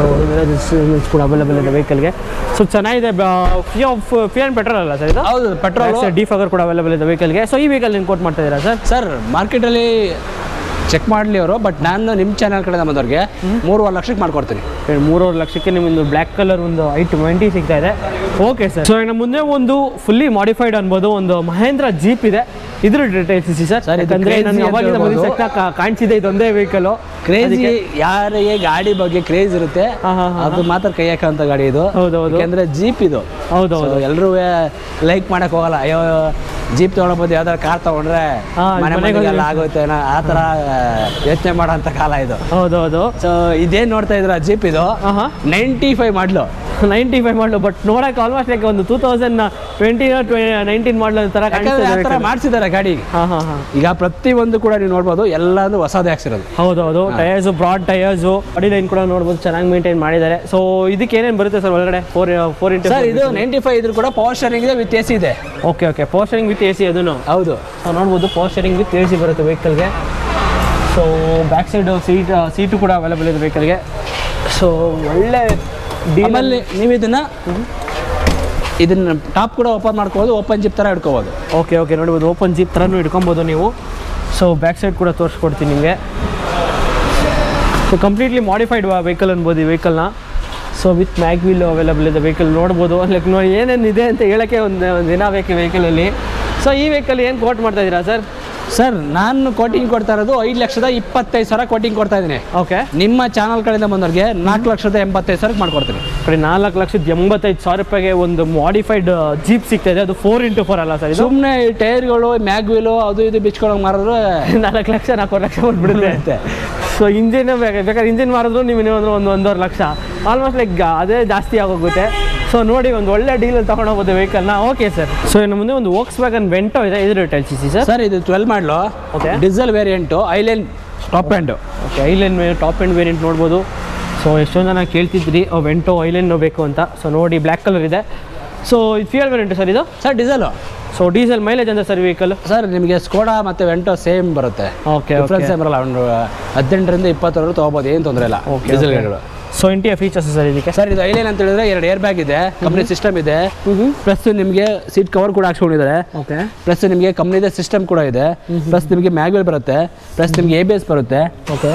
Speaker 2: ಕೂಡ ಅವೈಲೇಬಲ್ ಇದೆ ವೆಹಿಕಲ್ಗೆ ಸೊ ಚೆನ್ನಾಗಿದೆ ಫಿ ಆಫ್ ಫಿ ಆ್ಯಂಡ್ ಪೆಟ್ರೋಲ್ ಅಲ್ಲ ಸರ್ ಇದು
Speaker 1: ಹೌದು ಪೆಟ್ರೋಲ್
Speaker 2: ಡಿ ಫಗರ್ ಕೂಡ ಅವೈಲೇಬಲ್ ಇದೆ ವೆಹಿಕಲ್ಗೆ ಸೊ ಈ ವೆಹಿಕಲ್ ನೀವು ಕೋಟ್ ಮಾಡ್ತಾ ಇದ್ದೀರಾ ಸರ್
Speaker 1: ಸರ್ ಮಾರ್ಕೆಟಲ್ಲಿ ಚೆಕ್ ಮಾಡಲಿ ಅವರು ಬಟ್ ನಾನು ನಿಮ್ಮ ಚಾನಲ್ ಕಡೆ ಬಂದವ್ರಿಗೆ ಮೂರುವರೆ ಲಕ್ಷಕ್ಕೆ ಮಾಡ್ಕೊಡ್ತೀನಿ
Speaker 2: ಎರಡು ಮೂರುವರೆ ಲಕ್ಷಕ್ಕೆ ನಿಮ್ಮೊಂದು ಬ್ಲ್ಯಾಕ್ ಕಲರ್ ಒಂದು ಐ ಟ್ವೆಂಟಿ ಸಿಗ್ತಾ ಇದೆ ಓಕೆ ಸರ್ ಸೊ ನಮ್ಮ ಮುಂದೆ ಒಂದು ಫುಲ್ಲಿ ಮಾಡಿಫೈಡ್ ಅನ್ಬೋದು ಒಂದು ಮಹೇಂದ್ರ ಜೀಪ್ ಇದೆ ಇದ್ರ ಡೀಟೇಲ್ಸ್ ಇಸಿ ಸರ್
Speaker 1: Sir, ಇದು
Speaker 2: ಯಾಕಂದ್ರೆ
Speaker 1: crazy
Speaker 2: ನನಗೆ
Speaker 1: ಅಂತ
Speaker 2: ಅವಾಗಿಂದ
Speaker 1: ಹೇಳ್ಬೋದು.
Speaker 2: ಬಂದಿದ್ದ ತಕ್ಷಣ ಕಾ- ಕಾಣಿಸಿದೆ ಇದೊಂದೇ ವೆಹಿಕಲು
Speaker 1: ಕ್ರೇಜಿ ಯಾರಿಗೆ ಗಾಡಿ ಬಗ್ಗೆ ಕ್ರೇಜ್ ಇರುತ್ತೆ
Speaker 2: ಹಾ, ಹಾ, ಹಾ,
Speaker 1: ಅದು ಮಾತ್ರ ಕೈ ಹಾಕೋಂಥ ಗಾಡಿ ಇದು
Speaker 2: ಹೌದು, ಹೌದು.
Speaker 1: ಯಾಕೆಂದ್ರೆ ಜೀಪ್ ಇದು
Speaker 2: ಹೌದು ಹೌದು
Speaker 1: ಎಲ್ಲರೂ ಲೈಕ್ ಮಾಡಕ್ ಹೋಗಲ್ಲ ಅಯ್ಯೋ ಜೀಪ್ ತಗೊಳ್ಬೋದು ಯಾವ್ದಾರು ಕಾರ್ ತಗೊಂಡ್ರೆ
Speaker 2: ಹಾ,
Speaker 1: ಮನೆ
Speaker 2: ಮನೆಗೆ
Speaker 1: ಮನೆಗೆಲ್ಲ
Speaker 2: ಹೋಗಿ-
Speaker 1: ಆಗುತ್ತೆ ಏನೋ ಆ ಥರ ಯೋಚನೆ ಮಾಡೋಂಥ ಕಾಲ ಇದು
Speaker 2: ಹೌದು ಹೌದು
Speaker 1: ಸೊ ಇದೇನ್ ನೋಡ್ತಾ ಇದ್ರ ಜೀಪ್ ಇದು
Speaker 2: ಹಾಂ ಹಾಂ
Speaker 1: ninety five model
Speaker 2: ninety five model but ನೋಡಕ್ಕೆ ಆಲ್ಮೋಸ್ಟ್ ಲೈಕ್ ಒಂದು two thousand twenty nineteen model ಥರ
Speaker 1: ಯಾಕಂದ್ರೆ ಆ ಥರ
Speaker 2: ಕಾಣಿಸ್ತಿದೆ
Speaker 1: ಮಾಡ್ಸಿದ್ದಾರೆ ಗಾಡಿ
Speaker 2: ಹಾಂ ಹಾಂ ಹಾಂ
Speaker 1: ಈಗ ಪ್ರತಿ ಒಂದು ಕೂಡ ನೀವು ನೋಡ್ಬೋದು ಎಲ್ಲಾನು ಹೊಸದೇ ಹಾಕ್ಸಿರೋದು
Speaker 2: ಹೌದು ಹೌದು tyres broad tyres body line ಕೂಡ ನೋಡ್ಬೋದು ಚೆನ್ನಾಗಿ ಮೇಂಟೈನ್ ಮಾಡಿದ್ದಾರೆ ಸೊ ಇದಕ್ಕೆ ಏನೇನು ಬರುತ್ತೆ ಸರ್ ಒಳಗಡೆ ಫೋರ್ ಫೋರ್ ಇಂಟು
Speaker 1: ಸರ್ ಇದು ನೈಂಟಿ ಫೈವ್ ಇದ್ರು ಕೂಡ ಪವರ್ ಸ್ಟೇರಿಂಗ್ ಇದೆ ವಿತ್ ಎ ಸಿ ಇದೆ
Speaker 2: okay okay power steering with A C ಅದನ್ನು
Speaker 1: ಹೌದು
Speaker 2: ಸೊ ನೋಡ್ಬೋದು power steering with A C ಬರುತ್ತೆ ವೆಹಿಕಲ್ಗೆ so back side seat seat ಕೂಡ ಅವೈಲೇಬಲ್ ಇದೆ ವೆಹಿಕಲ್ಗೆ ಸೊ ಒಳ್ಳೆ ಡೀಲ್
Speaker 1: ಆಮೇಲೆ ನೀವು ಇದನ್ನ ಇದನ್ನ ಟಾಪ್ ಕೂಡ ಓಪನ್ ಮಾಡ್ಕೋಬೋದು ಓಪನ್ ಜಿಪ್ ತರ ಹಿಡ್ಕೋಬೋದು
Speaker 2: ಓಕೆ ಓಕೆ ನೋಡ್ಬೋದು ಓಪನ್ ಜೀಪ್ ಥರನೂ ಇಟ್ಕೊಬೋದು ನೀವು ಸೊ ಬ್ಯಾಕ್ ಸೈಡ್ ಕೂಡ ತೋರಿಸ್ಕೊಡ್ತೀನಿ ನಿಮಗೆ ಸೊ ಕಂಪ್ಲೀಟ್ಲಿ ಮಾಡಿಫೈಡ್ ವೆಹಿಕಲ್ ಅನ್ಬೋದು ಈ ವೆಹಿಕಲ್ನ so with mag wheel available ಇದೆ ವೆಹಿಕಲ್ ನೋಡ್ಬೋದು ಲೈಕ್ ನೋಡಿ ಏನೇನು ಇದೆ ಅಂತ ಹೇಳೋಕ್ಕೆ ಒಂದು ಒಂದು ದಿನ ಬೇಕು ವೆಹಿಕಲಲ್ಲಿ ಸೊ ಈ ವೆಹಿಕಲ್ ಏನು ಕೋಟ್ ಮಾಡ್ತಾ ಇದ್ದೀರಾ ಸರ್
Speaker 1: ಸರ್ ನಾನು ಕೋಟಿಂಗ್ ಕೊಡ್ತಾ ಇರೋದು ಐದು ಲಕ್ಷದ ಇಪ್ಪತ್ತೈದು ಸಾವಿರ ಕೋಟಿಂಗ್ ಕೊಡ್ತಾ ಇದ್ದೀನಿ
Speaker 2: ಓಕೆ
Speaker 1: ನಿಮ್ಮ ಚಾನಲ್ ಕಡೆಯಿಂದ ಬಂದವ್ರಿಗೆ ನಾಲ್ಕು ಲಕ್ಷದ ಎಂಬತ್ತೈದು ಸಾವಿರಕ್ಕೆ ಮಾಡ್ಕೊಡ್ತೀನಿ
Speaker 2: ಕಡೆ ನಾಲ್ಕು ಲಕ್ಷದ ಎಂಬತ್ತೈದು ಸಾವಿರ ರೂಪಾಯಿಗೆ ಒಂದು ಮಾಡಿಫೈಡ್ ಜೀಪ್ ಸಿಗ್ತಾ ಇದೆ ಅದು ಫೋರ್ ಇಂಟು ಫೋರ್ ಅಲ್ಲ ಸರ್ ಇದು
Speaker 1: ಸುಮ್ಮನೆ ಟೈರ್ಗಳು ಮ್ಯಾಗ್ ವೀಲು ಅದು ಇದು ಬಿಚ್ಕೊಳಂಗೆ ಮಾರಿದ್ರೆ
Speaker 2: ನಾಲ್ಕು ಲಕ್ಷ ನಾಲ್ಕೂವರೆ ಲಕ್ಷ ಕೊಟ್ಬಿಡುತ್ತೆ ಸೊ ಇಂಜಿನ್ ಬೇಕಾದ್ರೆ ಇಂಜಿನ್ ಮಾರಿದ್ರು ನೀವು ನೀವು ಅಂದ್ರೆ ಒಂದು ಒಂದೂವರೆ ಲಕ್ಷ ಆಲ್ಮೋಸ್ಟ್ ಲೈಕ್ ಅದೇ ಜಾಸ್ತಿ ಆಗೋಗುತ್ತೆ ಸೊ ನೋಡಿ ಒಂದು ಒಳ್ಳೆ ಡೀಲಲ್ಲಿ ತೊಗೊಂಡೋಗ್ಬೋದು ವೆಹಿಕಲ್ನ ಓಕೆ ಸರ್ ಸೊ ಇನ್ನು ಮುಂದೆ ಒಂದು ವೋಕ್ಸ್ ವ್ಯಾಗನ್ ವೆಂಟೋ ಇದೆ ಇದು ರಿಟೈಲ್ಸ್ ಇಸಿ ಸರ್
Speaker 1: ಸರ್ ಇದು twelve model
Speaker 2: Okay.
Speaker 1: Diesel variant Highline top end
Speaker 2: okay Highline top end variant ನೋಡ್ಬೋದು ಸೊ ಎಷ್ಟೊಂದು ಜನ ಕೇಳ್ತಿದ್ರಿ ವೆಂಟೋ ಐಲೈನ್ ಬೇಕು ಅಂತ ಸೊ ನೋಡಿ ಬ್ಲ್ಯಾಕ್ ಕಲರ್ ಇದೆ ಸೊ ಇದು ಫ್ಯೂಯಲ್ ವೇರಿಯಂಟು ಸರ್ ಇದು
Speaker 1: sir diesel
Speaker 2: so diesel mileage ಅಂತ ಸರ್ ವೆಹಿಕಲ್
Speaker 1: ಸರ್ ನಿಮಗೆ ಸ್ಕೋಡಾ ಮತ್ತು ವೆಂಟೋ ಸೇಮ್ ಬರುತ್ತೆ
Speaker 2: ಓಕೆ
Speaker 1: ಡಿಫ್ರೆನ್ಸ್ ಏನ್ ಬರಲ್ಲ ಒಂದು ಹದಿನೆಂಟರಿಂದ ಇಪ್ಪತ್ತರವರೆಗೂ ತೊಗೋಬೋದು ಏನು ತೊಂದರೆ ಇಲ್ಲ
Speaker 2: Okay,
Speaker 1: ಡೀಸೆಲ್
Speaker 2: okay.
Speaker 1: ಗಾಡಿಗಳು
Speaker 2: ಸೊ ಇಂಟಿಯ ಫೀಚರ್ಸ್ ಸರ್ ಇದಕ್ಕೆ
Speaker 1: ಸರ್ ಇದು ಐಲೈನ್ ಅಂತ ಹೇಳಿದ್ರೆ ಎರಡು ಏರ್ ಬ್ಯಾಗ್ ಇದೆ ಕಂಪ್ನಿ ಸಿಸ್ಟಮ್ ಇದೆ ಪ್ಲಸ್ ನಿಮಗೆ ಸೀಟ್ ಕವರ್ ಕೂಡ ಹಾಕ್ಸ್ಕೊಂಡಿದ್ದಾರೆ
Speaker 2: ಓಕೆ
Speaker 1: ಪ್ಲಸ್ ನಿಮಗೆ ಕಂಪ್ನಿದ ಸಿಸ್ಟಮ್ ಕೂಡ ಇದೆ ಪ್ಲಸ್ ನಿಮಗೆ ಮ್ಯಾಗ್ವೆಲ್ ಬರುತ್ತೆ ಪ್ಲಸ್ ನಿಮಗೆ ಎ ಬಿ ಎಸ್ ಬರುತ್ತೆ
Speaker 2: ಓಕೆ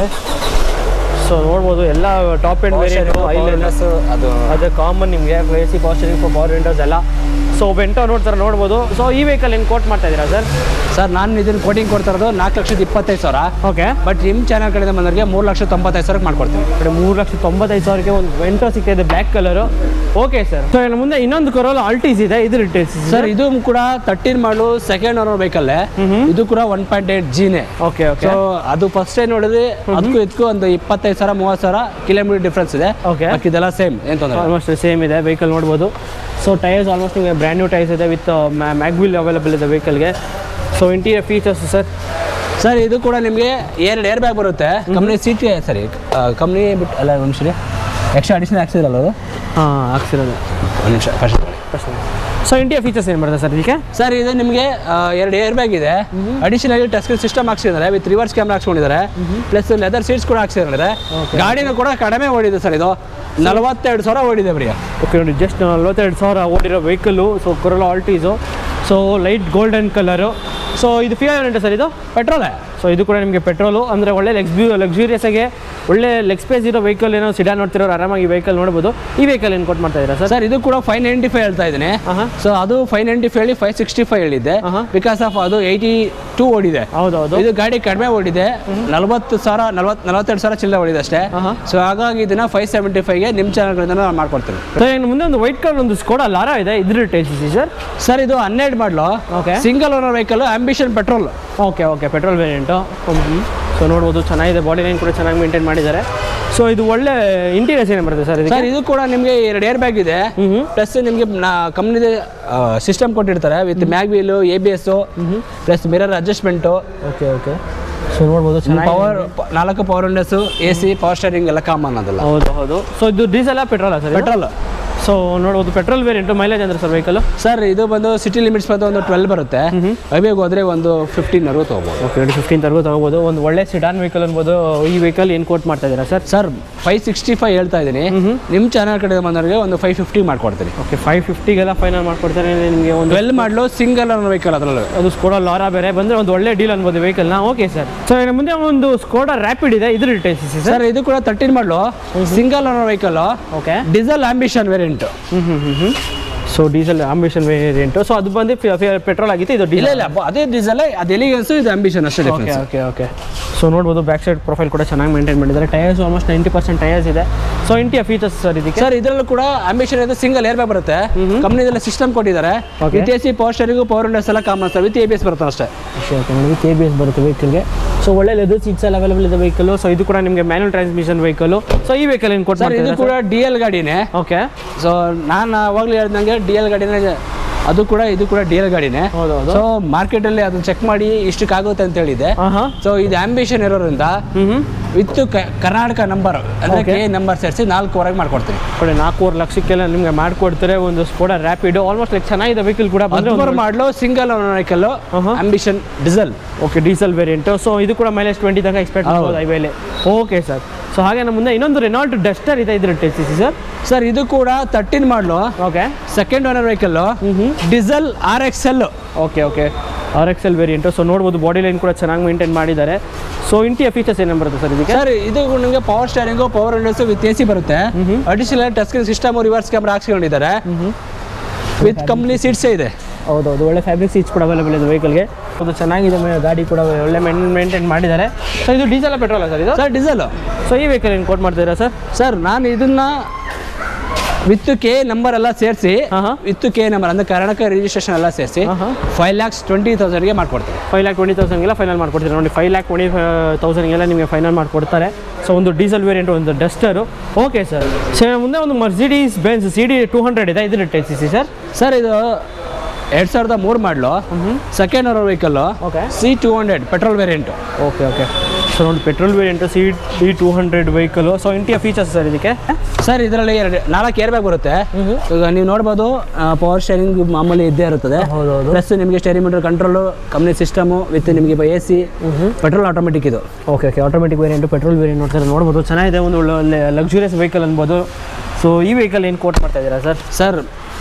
Speaker 2: ಸೊ ನೋಡ್ಬೋದು ಎಲ್ಲ ಟಾಪ್ ಎಂಡ್ ವೇರಿಯಂಟು ಐಲೈನರ್ಸ್
Speaker 1: ಅದು
Speaker 2: ಅದು ಕಾಮನ್ ನಿಮಗೆ A C power steering power windows ಎಲ್ಲ ಸೊ ವೆಂಟೋ ನೋಡ್ತಾರೆ ನೋಡ್ಬೋದು ಸೊ ಈ ವೆಹಿಕಲ್ ಏನು ಕೋಟ್ ಮಾಡ್ತಾ ಇದ್ದೀರಾ ಸರ್
Speaker 1: ಸರ್ ನಾನು ಇದನ್ನ ಕೋಟಿಂಗ್ ಕೊಡ್ತಾ ಇರೋದು ನಾಲ್ಕು ಲಕ್ಷದ ಇಪ್ಪತ್ತೈದು ಸಾವಿರ
Speaker 2: ಓಕೆ
Speaker 1: ಬಟ್ ನಿಮ್ಮ ಚಾನಲ್ ಕಡೆಯಿಂದ ಬಂದವರಿಗೆ ಮೂರು ಲಕ್ಷ ತೊಂಬತ್ತೈದು ಸಾವಿರಕ್ಕೆ ಮಾಡ್ಕೊಡ್ತೀನಿ
Speaker 2: ಕಡೆ ಮೂರು ಲಕ್ಷ ತೊಂಬತ್ತೈದು ಸಾವಿರಕ್ಕೆ ಒಂದು ವೆಂಟೋ ಸಿಗ್ತಾಯಿದೆ black colour okay sir so ಇನ್ನು ಮುಂದೆ ಇನ್ನೊಂದು ಕರೋಲ ಆಲ್ಟೀಸ್ ಇದೆ ಇದು ರಿಟೇಲ್ಸ್
Speaker 1: ಸರ್ ಇದು ಕೂಡ ತರ್ಟೀನ್ ಮಾಡಲು ಸೆಕೆಂಡ್ ಓನರ್ ವೆಹಿಕಲ್ಲೇ ಇದು ಕೂಡ ಒನ್ ಪಾಯಿಂಟ್ ಏಟ್ ಜಿನೇ
Speaker 2: ಓಕೆ ಓಕೆ
Speaker 1: ಸೊ ಅದು ಫಸ್ಟ್ ಟೈಮ್ ನೋಡಿದ್ರೆ ಅದಕ್ಕೂ ಇದಕ್ಕೂ ಒಂದು ಇಪ್ಪತ್ತೈದು ಸಾವಿರ ಮೂವತ್ತು ಸಾವಿರ ಕಿಲೋಮೀಟರ್ ಡಿಫ್ರೆನ್ಸ್ ಇದೆ
Speaker 2: Okay.
Speaker 1: ಇದೆಲ್ಲ ಸೇಮ್ ಏನು ತೊಂದರೆ
Speaker 2: ಆಲ್ಮೋಸ್ಟ್ ಸೇಮ್ ಇದೆ ವೆಹಿಕಲ್ ನೋಡ್ಬೋದು ಸೊ ಟೈರ್ಸ್ ಆಲ್ಮೋಸ್ಟ್ ನಿಮಗೆ ಬ್ರ್ಯಾಂಡ್ ನ್ಯೂ ಟೈರ್ಸ್ ಇದೆ ವಿತ್ ಮ್ಯಾಗ್ವಿಲ್ ಅವೈಲೇಬಲ್ ಇದೆ ವೆಹಿಕಲ್ಗೆ so interior features sir
Speaker 1: sir ಇದು ಕೂಡ ನಿಮಗೆ ಎರಡು ಏರ್ ಬ್ಯಾಗ್ ಬರುತ್ತೆ ಕಂಪ್ನಿ ಸೀಟ್ ಸರಿ ಕಂಪ್ನಿ ಬಿಟ್ಟು ಅಲ್ಲ ಒಂದು ನಿಮಿಷ ಎಕ್ಸ್ಟ್ರಾ ಅಡಿಷನಲ್ ಹಾಕ್ಸಿದ್ರಲ್ಲ ಅದು
Speaker 2: ಹಾಂ ಹಾಕ್ಸಿರೋದು
Speaker 1: ಒಂದು ನಿಮಿಷ ಫಸ್ಟ್
Speaker 2: ಸೊ ಇಂಟೀರಿಯರ್ ಫೀಚರ್ಸ್ ಏನು ಬರುತ್ತೆ ಸರ್ ಇದಕ್ಕೆ
Speaker 1: ಸರ್ ಇದು ನಿಮಗೆ ಎರಡು ಏರ್ ಬ್ಯಾಗ್ ಇದೆ ಅಡಿಷನಲ್ ಟಚ್ ಸ್ಕ್ರೀನ್ ಸಿಸ್ಟಮ್ ಹಾಕ್ಸಿದ್ದಾರೆ ವಿತ್ ರಿವರ್ಸ್ ಕ್ಯಾಮ್ರಾ ಹಾಕ್ಸ್ಕೊಂಡಿದ್ದಾರೆ ಪ್ಲಸ್ ಲೆದರ್ ಸೀಟ್ಸ್ ಕೂಡ ಹಾಕ್ಸಿದ್ದಾರೆ ಗಾಡಿನೂ ಕೂಡ ಕಡಿಮೆ ಓಡಿದೆ ಸರ್ ಇದು ನಲವತ್ತೆರಡು ಸಾವಿರ ಓಡಿದೆ ಬರೀ
Speaker 2: ಓಕೆ ನೋಡಿ ಜಸ್ಟ್ ನಲ್ವತ್ತೆರಡು ಸಾವಿರ ಓಡಿರೋ vehicle so Corolla Altis so light golden colour so ಇದು ಫಿಯರ್ ವೇರಿಯಂಟ್ ಸರ್ ಇದು
Speaker 1: ಪೆಟ್ರೋಲೇ
Speaker 2: ಸೊ ಇದು ಕೂಡ ನಿಮಗೆ ಪೆಟ್ರೋಲು ಅಂದರೆ ಒಳ್ಳೆ ಲಕ್ಸ್ಬ್ಯೂ ಲಕ್ಸುರಿಯಸ್ ಆಗಿ ಒಳ್ಳೆ ಲೆಗ್ ಸ್ಪೇಸ್ ಇರೋ ವೆಹಿಕಲ್ ಏನೋ ಸಿಡಾ ನೋಡ್ತಿರೋರು ಆರಾಮಾಗಿ ವೆಹಿಕಲ್ ನೋಡ್ಬೋದು ಈ ವೆಹಿಕಲ್ ಏನು ಕೊಟ್ಟು ಮಾಡ್ತಾ ಇದ್ದೀರಾ ಸರ್
Speaker 1: ಸರ್ ಇದು ಕೂಡ ಫೈವ್ ನೈಂಟಿ ಫೈವ್ ಹೇಳ್ತಾ ಇದ್ದೀನಿ
Speaker 2: ಆಹಾ.
Speaker 1: ಸೊ ಅದು ಫೈವ್ ನೈಂಟಿ ಫೈವ್ ಹೇಳಿ ಫೈವ್ ಸಿಕ್ಸ್ಟಿ ಫೈವ್ ಹೇಳಿದ್ದೆ
Speaker 2: ಆಹಾ.
Speaker 1: ಬಿಕಾಸ್ ಆಫ್ ಅದು ಏಯ್ಟಿ ಟೂ ಓಡಿದೆ
Speaker 2: ಹೌದು ಹೌದು
Speaker 1: ಇದು ಗಾಡಿ ಕಡಿಮೆ ಓಡಿದೆ ನಲವತ್ತು ಸಾವಿರ ನಲವತ್ತು ನಲವತ್ತೆರಡು ಸಾವಿರ ಚಿಲ್ಲರೆ ಓಡಿದೆ ಅಷ್ಟೇ
Speaker 2: ಆಹಾ.
Speaker 1: ಸೊ ಹಾಗಾಗಿ ಇದನ್ನ ಫೈವ್ ಸೆವೆಂಟಿ ಫೈವ್ಗೆ ನಿಮ್ಮ ಚಾನಲ್ಗಳಿಂದ ನಾನು ಮಾಡ್ಕೊಡ್ತೀನಿ
Speaker 2: ಸೊ ಇನ್ನು ಮುಂದೆ ಒಂದು ವೈಟ್ ಕಲರ್ ಒಂದು ಸ್ಕೋಡಾ ಲಾರಾ ಇದೆ ಇದ್ರ ಟೇಸ್ಟ್ ಸರ್
Speaker 1: ಸರ್ ಇದು ಹನ್ನೆರಡು model
Speaker 2: Okay.
Speaker 1: Single owner vehicle Ambition petrol
Speaker 2: okay okay petrol variant so ನೋಡ್ಬೋದು ಚೆನ್ನಾಗಿದೆ ಬಾಡಿ ಲೈನ್ ಕೂಡ ಚೆನ್ನಾಗಿ ಮೇಂಟೈನ್ ಮಾಡಿದ್ದಾರೆ ಸೊ ಇದು ಒಳ್ಳೆ ಇಂಟೀರಿಯರ್ಸ್ ಏನು ಬರುತ್ತೆ ಸರ್ ಇದಕ್ಕೆ
Speaker 1: ಸರ್ ಇದು ಕೂಡ ನಿಮಗೆ ಎರಡು ಏರ್ ಬ್ಯಾಗ್ ಇದೆ
Speaker 2: ಹ್ಮ್
Speaker 1: ಪ್ಲಸ್ ನಿಮಗೆ ಕಂಪ್ನಿದ ಸಿಸ್ಟಮ್ ಕೊಟ್ಟಿರ್ತಾರೆ with mag wheel A B S plus mirror adjustment
Speaker 2: okay okay so ನೋಡ್ಬೋದು ಚೆನ್ನಾಗಿ
Speaker 1: ಪವರ್ ನಾಲ್ಕು power windows A C power steering ಎಲ್ಲ ಕಾಮನ್ ಅದೆಲ್ಲ
Speaker 2: ಹೌದು ಹೌದು ಸೊ ಇದು diesel petrol sir
Speaker 1: petrol
Speaker 2: so ನೋಡ್ಬೋದು ಪೆಟ್ರೋಲ್ ವೇರಿಯಂಟು ಮೈಲೇಜ್ ಅಂದ್ರೆ ಸರ್ ವೆಹಿಕಲ್
Speaker 1: ಸರ್ ಇದು ಬಂದು ಸಿಟಿ ಲಿಮಿಟ್ಸ್ ಬಂದು ಒಂದು ಟ್ವೆಲ್ ಬರುತ್ತೆ ಹೈವೇಗೆ ಹೋದ್ರೆ ಒಂದು ಫಿಫ್ಟೀನ್ ಅರವತ್ತು ಹೋಗ್ಬೋದು
Speaker 2: ಓಕೆ ನೋಡಿ ಫಿಫ್ಟೀನ್ ತರಗೂ ತಗೋಬೋದು ಒಂದು ಒಳ್ಳೆ ಸಿಡಾನ್ ವೆಹಿಕಲ್ ಅನ್ಬೋದು ಈ ವೆಹಿಕಲ್ ಏನು ಕೋಟ್ ಮಾಡ್ತಾ ಇದ್ದೀರಾ sir
Speaker 1: sir five sixty five ಹೇಳ್ತಾ ಇದ್ದೀನಿ ನಿಮ್ಮ ಚಾನಲ್ ಕಡೆ ಬಂದವರಿಗೆ ಒಂದು ಫೈವ್ ಫಿಫ್ಟಿ ಮಾಡ್ಕೊಡ್ತೀನಿ
Speaker 2: ಓಕೆ ಫೈವ್ ಫಿಫ್ಟಿಗೆಲ್ಲ ಫೈನಲ್ ಮಾಡ್ಕೊಡ್ತಾರೆ ನಿಮಗೆ ಒಂದು
Speaker 1: ಟ್ವೆಲ್ ಮಾಡಲು ಸಿಂಗಲ್ ಅನ್ನೋ ವೆಹಿಕಲ್ ಅದರಲ್ಲೂ
Speaker 2: ಅದು ಸ್ಕೋಡಾ ಲಾರಾ ಬೇರೆ ಬಂದರೆ ಒಂದು ಒಳ್ಳೆ ಡೀಲ್ ಅನ್ಬೋದು ವೆಹಿಕಲ್ನ ಓಕೆ ಸರ್ ಸೊ ಇನ್ನು ಮುಂದೆ ಒಂದು ಸ್ಕೋಡಾ ರ್ಯಾಪಿಡ್ ಇದೆ ಇದ್ರ ಡೀಟೇಲ್ಸ್ ಸರ್
Speaker 1: ಸರ್ ಇದು ಕೂಡ ತರ್ಟೀನ್ ಮಾಡಲು ಸಿಂಗಲ್ ಅನ್ನೋ vehicle
Speaker 2: okay
Speaker 1: diesel Ambition variant
Speaker 2: ಹ್ಞೂ ಹ್ಞೂ ಹ್ಞೂ ಹ್ಞೂ so diesel Ambition variant so ಅದು ಬಂದು ಪೆಟ್ರೋಲ್ ಆಗಿತ್ತು ಇದು
Speaker 1: ಇಲ್ಲ
Speaker 2: ಡೀಸೆಲ್
Speaker 1: ಇಲ್ಲ ಬ- ಅದೇ ಡೀಸೆಲ್ ಅದು ಎಲಿಗೆನ್ಸು ಇದು ಆಂಬಿಷನ್ ಅಷ್ಟೇ
Speaker 2: okay
Speaker 1: difference
Speaker 2: okay okay so ನೋಡ್ಬೋದು ಬ್ಯಾಕ್ ಸೈಡ್ ಪ್ರೊಫೈಲ್ ಕೂಡ ಚೆನ್ನಾಗಿ ಮೇಂಟೈನ್ ಮಾಡಿದ್ದಾರೆ tyres almost ninety percent tyres ಇದೆ ಸೊ ಇಂಟಿಯ ಫೀಚರ್ಸ್ ಸರ್ ಇದಕ್ಕೆ
Speaker 1: ಸರ್ ಇದರಲ್ಲೂ ಕೂಡ ಆಂಬಿಷನ್ ಇದೆ ಸಿಂಗಲ್ ಏರ್ ಬ್ಯಾಗ್ ಬರುತ್ತೆ ಕಂಪ್ನಿದೆಲ್ಲ ಸಿಸ್ಟಮ್ ಕೊಟ್ಟಿದ್ದಾರೆ
Speaker 2: Okay.
Speaker 1: With A C power steering power windows ಎಲ್ಲ common sir with A B S ಬರುತ್ತೆ ಅಷ್ಟೇ
Speaker 2: ಓಕೆ ಓಕೆ ನೋಡಿ ಕೆ ಬಿ ಎಸ್ ಬರುತ್ತೆ ವೆಹಿಕಲ್ಗೆ ಸೊ ಒಳ್ಳೆ ಲೆದರ್ ಸೀಟ್ಸ್ ಎಲ್ಲ ಅವೈಲೇಬಲ್ ಇದೆ ವೆಹಿಕಲ್ ಸೊ ಇದು ಕೂಡ ನಿಮಗೆ ಮ್ಯಾನುವಲ್ ಟ್ರಾನ್ಸ್ಮಿಷನ್ ವೆಹಿಕಲ್ ಸೊ ಈ ವೆಹಿಕಲ್ ಏನು
Speaker 1: ಸರ್ ಇದು
Speaker 2: ಕೊಡ್ತಾರೆ
Speaker 1: ಕೂಡ ಡಿ ಎಲ್ ಗಾಡಿನೇ
Speaker 2: ಓಕೆ
Speaker 1: ಸೊ ನಾನು ಅವಾಗಲೇ ಹೇಳ್ದಂಗೆ ಡಿ ಎಲ್ ಗಾಡಿನೇ ಅದು ಕೂಡ ಇದು ಕೂಡ ಡಿ ಎಲ್ ಗಾಡಿನೇ
Speaker 2: ಹೌದು ಹೌದು
Speaker 1: ಸೊ ಮಾರ್ಕೆಟಲ್ಲಿ ಅದನ್ನ ಚೆಕ್ ಮಾಡಿ ಇಷ್ಟಕ್ಕಾಗುತ್ತೆ ಅಂತ ಹೇಳಿದೆ
Speaker 2: ಹಾಂ ಹಾಂ
Speaker 1: ಸೊ ಇದು ಆಂಬಿಷನ್ ಇರೋದ್ರಿಂದ
Speaker 2: ಹ್ಞೂ ಹ್ಞೂ
Speaker 1: ವಿತ್ ಕರ್ನಾಟಕ ನಂಬರ್ ಅಂದ್ರೆ
Speaker 2: Okay.
Speaker 1: ಕೆ ನಂಬರ್ ಸೇರಿಸಿ ನಾಲ್ಕುವರೆಗೆ ಮಾಡ್ಕೊಡ್ತೀನಿ
Speaker 2: ಕಡೆ ನಾಲ್ಕೂವರೆ ಲಕ್ಷಕ್ಕೆಲ್ಲ ನಿಮಗೆ ಮಾಡ್ಕೊಡ್ತಾರೆ ಒಂದು ಸ್ಕೋಡಾ ರ್ಯಾಪಿಡ್ ಆಲ್ಮೋಸ್ಟ್ ಲೈಕ್ ಚೆನ್ನಾಗಿದೆ ವೆಹಿಕಲ್ ಕೂಡ ಬಂದರೆ
Speaker 1: ಹದಿಮೂರು ಮಾಡಲು ಸಿಂಗಲ್ ವೆಹಿಕಲ್
Speaker 2: ಆಹಾ.
Speaker 1: Ambition diesel
Speaker 2: okay diesel variant so ಇದು ಕೂಡ ಮೈಲೇಜ್ ಟ್ವೆಂಟಿ ತನಕ ಎಕ್ಸ್ಪೆಕ್ಟ್
Speaker 1: ಹೌದು.
Speaker 2: ಮಾಡ್ಬೋದು ಹೈವೇಲಿ ಓಕೆ ಸರ್ ಸೊ ಹಾಗೆ ನಮ್ಮ ಮುಂದೆ ಇನ್ನೊಂದು ರೆನಾಲ್ಟ್ ಡಸ್ಟರ್ ಇದೆ ಇದ್ರ ಟೆಸ್ಟ್ ಸರ್
Speaker 1: ಸರ್ ಇದು ಕೂಡ thirteen model
Speaker 2: okay
Speaker 1: second owner vehicle
Speaker 2: ಹ್ಞೂ
Speaker 1: diesel R X L
Speaker 2: okay okay R X L variant so ನೋಡ್ಬೋದು ಬಾಡಿ ಲೈನ್ ಕೂಡ ಚೆನ್ನಾಗಿ ಮೇಂಟೈನ್ ಮಾಡಿದ್ದಾರೆ ಸೊ ಇಂಟಿಯ ಫೀಚರ್ಸ್ ಏನೇನು ಬರುತ್ತೆ ಸರ್ ಇದಕ್ಕೆ
Speaker 1: ಸರ್ ಇದು ನಿಮಗೆ power steering power windows with A C ಬರುತ್ತೆ additional touch screen system reverse camera ಹಾಕ್ಸ್ಕೊಂಡಿದ್ದಾರೆ ವಿತ್ ಕಂಪ್ನಿ ಸೀಟ್ಸೇ ಇದೆ
Speaker 2: ಹೌದೌದು ಒಳ್ಳೆ ಫ್ಯಾಬ್ರಿಕ್ ಸೀಟ್ಸ್ ಕೂಡ ಅವೈಲೇಬಲ್ ಇದೆ ವೆಹಿಕಲ್ಗೆ ಅದು ಚೆನ್ನಾಗಿದೆ ಮೇ- ಗಾಡಿ ಕೂಡ ಒಳ್ಳೆ ಮೇಂಟೈನ್ ಮಾಡಿದ್ದಾರೆ ಸೊ ಇದು ಡೀಸೆಲ್ ಪೆಟ್ರೋಲ್ ಸರ್ ಇದು
Speaker 1: ಸರ್ ಡೀಸೆಲ್
Speaker 2: ಸೊ ಈ ವೆಹಿಕಲ್ ಏನು ಕೋಟ್ ಮಾಡ್ತೀರಾ ಸರ್
Speaker 1: ಸರ್ ನಾನು ಇದನ್ನ ವಿತ್ ಕೆ ನಂಬರ್ ಎಲ್ಲ ಸೇರಿಸಿ
Speaker 2: ಹಾಂ ಹಾಂ
Speaker 1: ವಿತ್ ಕೆ ನಂಬರ್ ಅಂದ್ರೆ ಕರ್ನಾಟಕ ರಿಜಿಸ್ಟ್ರೇಷನ್ ಎಲ್ಲ ಸೇರಿಸಿ
Speaker 2: ಹಾಂ ಹಾಂ
Speaker 1: ಫೈವ್ ಲ್ಯಾಕ್ಸ್ ಟ್ವೆಂಟಿ ತೌಸಂಡ್ಗೆ ಮಾಡ್ಕೊಡ್ತೀನಿ
Speaker 2: ಫೈವ್ ಲ್ಯಾಕ್ ಟ್ವೆಂಟಿ ತೌಸಂಡ್ಗೆಲ್ಲ ಫೈನಲ್ ಮಾಡ್ಕೊಡ್ತೀರಾ ನೋಡಿ ಫೈವ್ ಲ್ಯಾಕ್ ಟ್ವೆಂಟಿ ತೌಸಂಡ್ಗೆಲ್ಲ ನಿಮಗೆ ಫೈನಲ್ ಮಾಡಿಕೊಡ್ತಾರೆ ಸೊ ಒಂದು ಡೀಸೆಲ್ ವೇರಿಯಂಟ್ ಒಂದು ಡಸ್ಟರು ಓಕೆ ಸರ್ ಸರ್ ಮುಂದೆ ಒಂದು Mercedes Benz C D two hundred ಇದೆ ಇದ್ರ ten C C sir
Speaker 1: sir ಇದು ಎರಡು ಸಾವಿರದ ಮೂರು ಮಾಡಲು second owner vehicle
Speaker 2: okay
Speaker 1: C two hundred petrol variant
Speaker 2: okay okay so ನೋಡಿ petrol variant C D two hundred vehicle so interior features sir ಇದಕ್ಕೆ
Speaker 1: sir ಇದರಲ್ಲಿ ಎರಡು ನಾಲ್ಕು ಏರ್ ಬ್ಯಾಗ್ ಬರುತ್ತೆ ಈಗ ನೀವು ನೋಡ್ಬೋದು ಪವರ್ ಶೇರಿಂಗ್ ಮಾಮೂಲಿ ಇದ್ದೇ ಇರುತ್ತದೆ
Speaker 2: ಹೌದೌದು.
Speaker 1: ಪ್ಲಸ್ ನಿಮಗೆ steering meter control company system with ನಿಮಗೆ ಎ ಸಿ ಪೆಟ್ರೋಲ್ ಆಟೋಮೆಟಿಕ್ ಇದು
Speaker 2: okay okay automatic variant petrol variant ನೋಡ್ತಾರೆ ನೋಡ್ಬೋದು ಚೆನ್ನಾಗಿದೆ ಒಂದು ಒಳ್ಳೆ ಲಕ್ಸುರಿಯಸ್ ವೆಹಿಕಲ್ ಅನ್ಬೋದು ಸೊ ಈ ವೆಹಿಕಲ್ ಏನು ಕೋಟ್ ಮಾಡ್ತಾ ಇದ್ದೀರಾ ಸರ್
Speaker 1: ಸರ್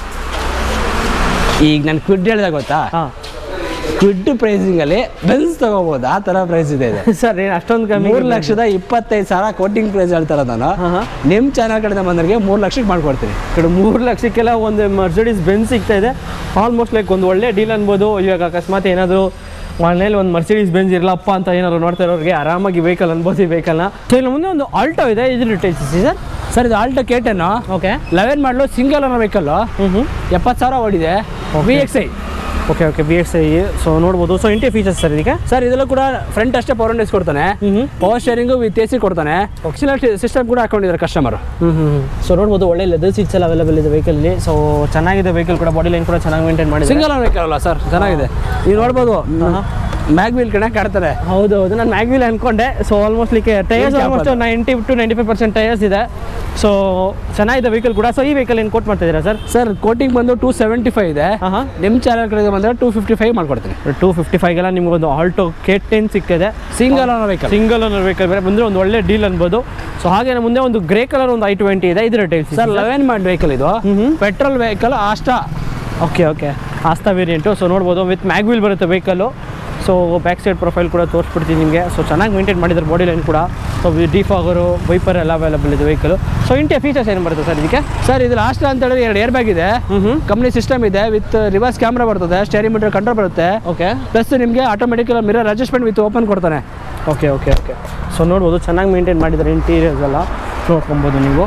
Speaker 1: ಈಗ ನಾನು ಕ್ವಿಡ್ ಹೇಳಿದಾಗ ಗೊತ್ತಾ
Speaker 2: ಹಾಂ
Speaker 1: ಕ್ವಿಡ್ ಪ್ರೈಸಿಂಗಲ್ಲಿ ಬೆನ್ಸ್ ತಗೋಬೋದು ಆ ಥರ ಪ್ರೈಸ್ ಇದೆ ಇದು
Speaker 2: ಸರ್ ಏನು ಅಷ್ಟೊಂದು ಕಮ್ಮಿ
Speaker 1: ಮೂರು ಲಕ್ಷದ ಇಪ್ಪತ್ತೈದು ಸಾವಿರ ಕೋಟಿಂಗ್ ಪ್ರೈಸ್ ಹೇಳ್ತಾರೆ ನಾನು
Speaker 2: ಹಾಂ ಹಾಂ
Speaker 1: ನಿಮ್ಮ ಚಾನಲ್ ಕಡೆಯಿಂದ ಬಂದವರಿಗೆ ಮೂರು ಲಕ್ಷಕ್ಕೆ ಮಾಡ್ಕೊಡ್ತೀನಿ
Speaker 2: ಕಡೆ ಮೂರು ಲಕ್ಷಕ್ಕೆಲ್ಲ ಒಂದು ಮರ್ಸಿಡೀಸ್ ಬೆನ್ಸ್ ಸಿಗ್ತಾ ಇದೆ ಆಲ್ಮೋಸ್ಟ್ ಲೈಕ್ ಒಂದು ಒಳ್ಳೆ ಡೀಲ್ ಅನ್ಬೋದು ಇವಾಗ ಅಕಸ್ಮಾತ್ ಏನಾದರೂ ಮನೇಲಿ ಒಂದು ಮರ್ಸಿಡೀಸ್ ಬೆನ್ಸ್ ಇರಲಪ್ಪ ಅಂತ ಏನಾದ್ರು ನೋಡ್ತಾ ಇರೋರಿಗೆ ಆರಾಮಾಗಿ ವೆಹಿಕಲ್ ಅನ್ಬೋದು ಈ ವೆಹಿಕಲ್ನ ಸೊ ಇಲ್ಲಿ ಮುಂದೆ ಒಂದು ಆಲ್ಟೋ ಇದೆ ಇದು ರಿಟೇಲ್ಸ್ ಸರ್
Speaker 1: ಸರ್ ಇದು Alto K ten
Speaker 2: okay
Speaker 1: eleven model single ಅನ್ನೋ ವೆಹಿಕಲ್ಲು
Speaker 2: ಹ್ಞೂ ಹ್ಞೂ
Speaker 1: ಎಪ್ಪತ್ತು ಸಾವಿರ ಓಡಿದೆ V X I
Speaker 2: okay okay B X I so ನೋಡ್ಬೋದು ಸೊ ಇಂಟಿ ಫೀಚರ್ಸ್ ಸರ್ ಇದಕ್ಕೆ
Speaker 1: ಸರ್ ಇದರಲ್ಲೂ ಕೂಡ ಫ್ರಂಟ್ ಅಷ್ಟೇ ಪವರ್ ಇಂಡೆಕ್ಸ್ ಕೊಡ್ತಾನೆ
Speaker 2: ಹ್ಞೂ
Speaker 1: power steering with A C ಕೊಡ್ತಾನೆ ಸಿಸ್ಟಮ್ ಕೂಡ ಹಾಕೊಂಡಿದ್ದಾರೆ ಕಸ್ಟಮರ್
Speaker 2: ಹ್ಞೂ ಹ್ಞೂ ಸೊ ನೋಡ್ಬೋದು ಒಳ್ಳೆ ಲೆದರ್ ಸೀಟ್ಸ್ ಎಲ್ಲ ಅವೈಲೇಬಲ್ ಇದೆ ವೆಹಿಕಲ್ಲಿ ಸೊ ಚೆನ್ನಾಗಿದೆ ವೆಹಿಕಲ್ ಕೂಡ ಬಾಡಿ ಲೈನ್ ಕೂಡ ಚೆನ್ನಾಗಿ ಮೇಂಟೈನ್ ಮಾಡಿದೆ
Speaker 1: ಸಿಂಗಲ್ ವೆಹಿಕಲ್ ಅಲ್ಲ ಸರ್ ಚೆನ್ನಾಗಿದೆ ನೀವು ನೋಡ್ಬೋದು ಮ್ಯಾಗ್ ವೀಲ್ ಕಡೆ ಕಾಡ್ತಾರೆ
Speaker 2: ಹೌದು ಹೌದು ನಾನು ಮ್ಯಾಗ್ವಿಲ್ ಅನ್ಕೊಂಡೆ so almost like tyres
Speaker 1: Eight
Speaker 2: almost
Speaker 1: ಹಾಕೋದು.
Speaker 2: Ninety to ninety five percent tyres ಇದೆ ಸೊ ಚೆನ್ನಾಗಿದೆ ವೆಹಿಕಲ್ ಕೂಡ ಸೊ ಈ ವೆಹಿಕಲ್ ಏನು ಕೋಟ್ ಮಾಡ್ತಿದ್ದೀರಾ ಸರ್
Speaker 1: ಸರ್ ಕೋಟಿಂಗ್ ಬಂದು ಟೂ ಸೆವೆಂಟಿ ಫೈವ್ ಇದೆ
Speaker 2: ಹಾಂ ಹಾಂ
Speaker 1: ನಿಮ್ಮ ಚಾನಲ್ ಕಡೆಗೆ ಬಂದರೆ ಟೂ ಫಿಫ್ಟಿ ಫೈವ್ ಮಾಡ್ಕೊಡ್ತೀನಿ
Speaker 2: ಟೂ ಫಿಫ್ಟಿ ಫೈವ್ಗೆಲ್ಲ ನಿಮ್ಗೆ ಒಂದು ಆಲ್ಟೋ ಕೆ ಟೆನ್ ಸಿಗ್ತಿದೆ
Speaker 1: ಸಿಂಗಲ್ ಅನ್ನೋ ವೆಹಿಕಲ್
Speaker 2: ಸಿಂಗಲ್ ಓನರ್ ವೆಹಿಕಲ್ ಬೇರೆ ಬಂದರೆ ಒಂದು ಒಳ್ಳೆ ಡೀಲ್ ಅನ್ಬೋದು ಸೊ ಹಾಗೆ ಮುಂದೆ ಒಂದು ಗ್ರೇ ಕಲರ್ ಒಂದು ಐ ಟ್ವೆಂಟಿ ಇದೆ ಇದು retails
Speaker 1: sir eleven model vehicle ಇದು
Speaker 2: hmm.
Speaker 1: Petrol vehicle Asta
Speaker 2: okay okay Asta variant so ನೋಡ್ಬೋದು ವಿತ್ ಮ್ಯಾಗ್ವಿಲ್ ಬರುತ್ತೆ vehicle so back side profile ಕೂಡ ತೋರಿಸ್ಬಿಡ್ತೀನಿ ನಿಮಗೆ ಸೊ ಚೆನ್ನಾಗಿ ಮೇಂಟೈನ್ ಮಾಡಿದ್ದಾರೆ ಬಾಡಿ ಲೈನ್ ಕೂಡ ಸೊ ಡಿಫಾಗರು ವೈಪರ್ ಎಲ್ಲ ಅವೈಲೇಬಲ್ ಇದೆ ವೆಹಿಕಲ್ ಸೊ ಇಂಟಿಯ ಫೀಚರ್ಸ್ ಏನು ಬರುತ್ತೆ ಸರ್ ಇದಕ್ಕೆ
Speaker 1: ಸರ್ ಇದು ಲಾಸ್ಟ್ ಅಂತ ಹೇಳಿದ್ರೆ ಎರಡು ಏರ್ ಬ್ಯಾಗ್ ಇದೆ
Speaker 2: ಹ್ಞೂ ಹ್ಞೂ
Speaker 1: ಕಂಪ್ನಿ ಸಿಸ್ಟಮ್ ಇದೆ ವಿತ್ ರಿವರ್ಸ್ ಕ್ಯಾಮ್ರಾ ಬರ್ತದೆ ಸ್ಟೇರಿಂಗ್ ಮೀಟರ್ ಕಂಟ್ರೋಲ್ ಬರುತ್ತೆ
Speaker 2: ಓಕೆ
Speaker 1: ಪ್ಲಸ್ ನಿಮಗೆ automatic mirror adjustment with open ಕೊಡ್ತಾನೆ
Speaker 2: ಓಕೆ ಓಕೆ ಓಕೆ ಸೊ ನೋಡ್ಬೋದು ಚೆನ್ನಾಗಿ ಮೇಂಟೈನ್ ಮಾಡಿದ್ದಾರೆ ಇಂಟೀರಿಯರ್ಸ್ ಎಲ್ಲ ನೋಡ್ಕೊಬೋದು ನೀವು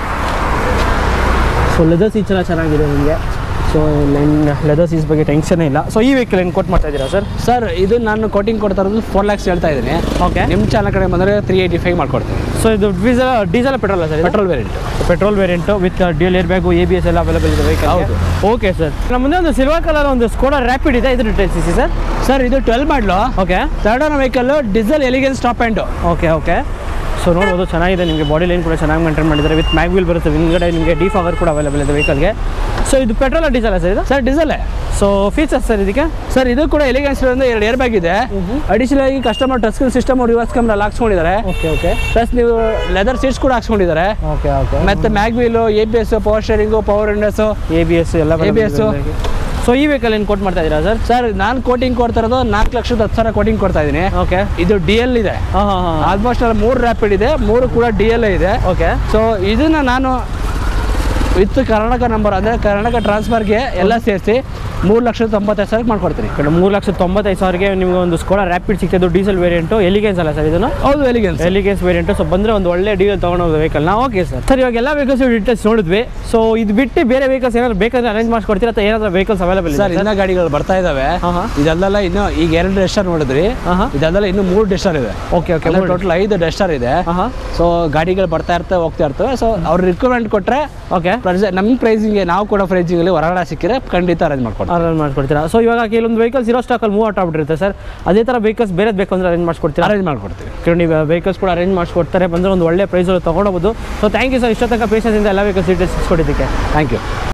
Speaker 2: ಸೊ ಲೆದರ್ ಸೀಟ್ಸ್ ಎಲ್ಲ ಚೆನ್ನಾಗಿದೆ ನಿಮಗೆ ಸೊ ಲೆದರ್ ಸೀಟ್ಸ್ ಬಗ್ಗೆ ಟೆನ್ಷನೇ ಇಲ್ಲ ಸೊ ಈ ವೆಹಿಕಲ್ ಏನು ಕೊಟ್ಟು ಮಾಡ್ತಾ ಇದ್ದೀರಾ ಸರ್
Speaker 1: ಸರ್ ಇದು ನಾನು ಕೋಟಿಂಗ್ ಕೊಡ್ತಾ ಇರೋದು ಫೋರ್ ಲ್ಯಾಕ್ಸ್ ಹೇಳ್ತಾ ಇದ್ದೀನಿ
Speaker 2: ಓಕೆ
Speaker 1: ನಿಮ್ಮ ಚಾನಲ್ ಕಡೆ ಬಂದರೆ ತ್ರೀ ಏಯ್ಟಿ ಫೈವ್ ಮಾಡ್ಕೊಡ್ತೀನಿ
Speaker 2: ಸೊ ಇದು diesel diesel petrol sir
Speaker 1: petrol variant
Speaker 2: petrol variant with dual air bag A B S ಎಲ್ಲ ಅವೈಲೇಬಲ್ ಇದೆ ವೆಹಿಕಲ್
Speaker 1: ಹೌದು.
Speaker 2: ಓಕೆ ಸರ್ ನಮ್ಮ ಮುಂದೆ ಒಂದು ಸಿಲ್ವರ್ ಕಲರ್ ಒಂದು ಸ್ಕೋಡಾ ರ್ಯಾಪಿಡ್ ಇದೆ ಇದು ರಿಟೇಲ್ಸ್ ಇಸಿ ಸರ್
Speaker 1: ಸರ್ ಇದು ಟ್ವೆಲ್ ಮಾಡಲು
Speaker 2: okay
Speaker 1: third own vehicle diesel elegance top and
Speaker 2: okay okay so ನೋಡ್ಬೋದು ಚೆನ್ನಾಗಿದೆ ನಿಮಗೆ ಬಾಡಿ ಲೈನ್ ಕೂಡ ಚೆನ್ನಾಗಿ ಮೇಂಟೈನ್ ಮಾಡಿದ್ದಾರೆ ವಿತ್ ಮ್ಯಾಗ್ವಿಲ್ ಬರುತ್ತೆ ಹಿಂದ್ಗಡೆ ನಿಮಗೆ ಡಿ ಫಾಗರ್ ಕೂಡ ಅವೈಲೇಬಲ್ ಇದೆ ವೆಹಿಕಲ್ಗೆ ಸೊ ಇದು ಪೆಟ್ರೋಲ್ ಡೀಸೆಲ್ ಸರ್ ಇದು
Speaker 1: ಸರ್ ಡೀಸೆಲೇ
Speaker 2: ಸೊ ಫೀಚರ್ಸ್ ಸರ್ ಇದಕ್ಕೆ
Speaker 1: ಸರ್ ಇದು ಕೂಡ ಎಲಿಗೆನ್ಸ್ ಎರಡು ಏರ್ ಬ್ಯಾಗ್ ಇದೆ ಅಡಿಷನಲ್ ಆಗಿ customer touch screen system reverse camera ಎಲ್ಲ ಹಾಕ್ಸ್ಕೊಂಡಿದ್ದಾರೆ
Speaker 2: ಓಕೆ ಓಕೆ
Speaker 1: ಪ್ಲಸ್ ನೀವು ಲೆದರ್ ಸೀಟ್ಸ್ ಕೂಡ ಹಾಕ್ಸ್ಕೊಂಡಿದ್ದಾರೆ
Speaker 2: ಓಕೆ ಓಕೆ
Speaker 1: ಮತ್ತೆ mag wheel A B S power steering power windows
Speaker 2: A B S ಎಲ್ಲ
Speaker 1: ABS.
Speaker 2: ಸೊ ಈ ವೆಹಿಕಲ್ ಏನು ಕೊಟ್ಟು ಮಾಡ್ತಾ ಇದ್ದೀರಾ ಸರ್
Speaker 1: ಸರ್ ನಾನು ಕೋಟಿಂಗ್ ಕೊಡ್ತಾ ಇರೋದು ನಾಲ್ಕು ಲಕ್ಷದ ಹತ್ತು ಸಾವಿರ ಕೋಟಿಂಗ್ ಕೊಡ್ತಾ ಇದ್ದೀನಿ
Speaker 2: ಓಕೆ
Speaker 1: ಇದು ಡಿ ಎಲ್ ಇದೆ
Speaker 2: ಹಾಂ ಹಾಂ ಹಾಂ
Speaker 1: ಆಲ್ಮೋಸ್ಟ್ ಅಲ್ಲಿ ಮೂರು ರ್ಯಾಪಿಡ್ ಇದೆ ಮೂರು ಕೂಡ ಡಿ ಎಲ್ ಇದೆ
Speaker 2: ಓಕೆ
Speaker 1: ಸೊ ಇದನ್ನ ನಾನು ವಿತ್ ಕರ್ನಾಟಕ ನಂಬರ್ ಅಂದರೆ ಕರ್ನಾಟಕ ಟ್ರಾನ್ಸ್ಫರ್ಗೆ ಎಲ್ಲ ಸೇರಿಸಿ ಮೂರು ಲಕ್ಷದ ತೊಂಬತ್ತೈದು ಸಾವಿರಕ್ಕೆ ಮಾಡ್ಕೊಡ್ತೀನಿ
Speaker 2: ಕಡೆ ಮೂರು ಲಕ್ಷದ ತೊಂಬತ್ತೈದು ಸಾವಿರಗೆ ನಿಮಗೆ ಒಂದು ಸ್ಕೋಡಾ ರ್ಯಾಪಿಡ್ ಸಿಗ್ತಿದ್ದು ಡೀಸೆಲ್ ವೇರಿಯಂಟು ಎಲಿಗೆನ್ಸ್ ಅಲ್ಲ ಸರ್ ಇದನ್ನು
Speaker 1: ಹೌದು ಎಲಿಗೆನ್ಸ್
Speaker 2: ಎಲಿಗೆನ್ಸ್ ವೇರಿಯಂಟು ಸೊ ಬಂದರೆ ಒಂದು ಒಳ್ಳೆ ಡೀಲ್ ತೊಗೊಂಡೋದು ವೆಹಿಕಲ್ನ ಓಕೆ ಸರ್ ಸರ್ ಇವಾಗ ಎಲ್ಲ ವೆಹಿಕಲ್ಸ್ ಡೀಟೇಲ್ಸ್ ನೋಡಿದ್ವಿ ಸೊ ಇದು ಬಿಟ್ಟು ಬೇರೆ ವೆಹಿಕಲ್ಸ್ ಏನಾದ್ರು ಬೇಕಾದ್ರೆ ಅರೇಂಜ್ ಮಾಡಿಸ್ಕೊಡ್ತೀರಾ ಅಥವಾ ಏನಾದರೂ ವೆಹಿಕಲ್ಸ್ ಅವೈಲೇಬಲ್
Speaker 1: ಸರ್
Speaker 2: ಇದೆ
Speaker 1: ಇನ್ನ ಗಾಡಿಗಳು ಬರ್ತಾ ಇದಾವೆ
Speaker 2: ಹಾಂ ಹಾಂ
Speaker 1: ಇದೆಲ್ಲ ಇನ್ನು ಈಗ ಎರಡು ಡೆಸ್ಟರ್ ನೋಡಿದ್ರಿ
Speaker 2: ಹಾಂ ಹಾಂ
Speaker 1: ಇದೆಲ್ಲ ಇನ್ನು ಮೂರು ಡೆಸ್ಟರ್ ಇದೆ
Speaker 2: ಓಕೆ ಓಕೆ
Speaker 1: ಟೋಟಲ್ ಐದು ಡೆಸ್ಟರ್ ಇದೆ
Speaker 2: ಹಾಂ ಹಾಂ
Speaker 1: ಸೊ ಗಾಡಿಗಳು ಬರ್ತಾ ಇರ್ತವೆ ಹೋಗ್ತಾ ಇರ್ತವೆ ಸೊ ಅವ್ರ ರಿಕ್ವೈರ್ಮೆಂಟ್ ಕೊಟ್ಟರೆ
Speaker 2: ಓಕೆ
Speaker 1: ನಮ್ಮ ಪ್ರೈಸಿಂಗ್ಗೆ ನಾವು ಕೊಡೋ ಪ್ರೈಸಿಂಗಲ್ಲಿ ಹೊರಗಡೆ ಸಿಕ್ಕಿದ್ರೆ ಖಂಡಿತ ಅರೇಂಜ್ ಮಾಡ್ಕೊಡ್ತೀವಿ
Speaker 2: ಅರೇಂಜ್ ಮಾಡ್ಕೊಡ್ತೀರಾ ಸೊ ಇವಾಗ ಕೆಲವೊಂದು ವೆಹಿಕಲ್ಸ್ ಇರೋ ಸ್ಟಾಕಲ್ಲಿ ಮೂವ್ ಔಟ್ ಆಗ್ಬಿಟ್ಟಿರುತ್ತೆ ಸರ್ ಅದೇ ಥರ ವೆಹಿಕಲ್ಸ್ ಬೇರೆದು ಬೇಕು ಅಂದ್ರೆ ಅರೇಂಜ್ ಮಾಡಿಸ್ಕೊಡ್ತೀರಾ
Speaker 1: ಅರೇಂಜ್ ಮಾಡ್ಕೊಡ್ತೀವಿ
Speaker 2: ಕೆಲವೊಂದು ವೆಹಿಕಲ್ಸ್ ಕೂಡ ಅರೇಂಜ್ ಮಾಡಿಸ್ಕೊಡ್ತಾರೆ ಬಂದರೆ ಒಂದು ಒಳ್ಳೆ ಪ್ರೈಸಲ್ಲಿ ತೊಗೊಂಡೋಗ್ಬೋದು ಸೊ ಥ್ಯಾಂಕ್ ಯು ಸರ್ ಇಷ್ಟೊತ್ತನಕ ಪೇಷನ್ಸಿಂದ ಎಲ್ಲ ವೆಹಿಕಲ್ಸ್ ಡೀಟೇಲ್ಸ್ ಕೊಟ್ಟಿದ್ದಕ್ಕೆ
Speaker 1: ಥ್ಯಾಂಕ್ ಯು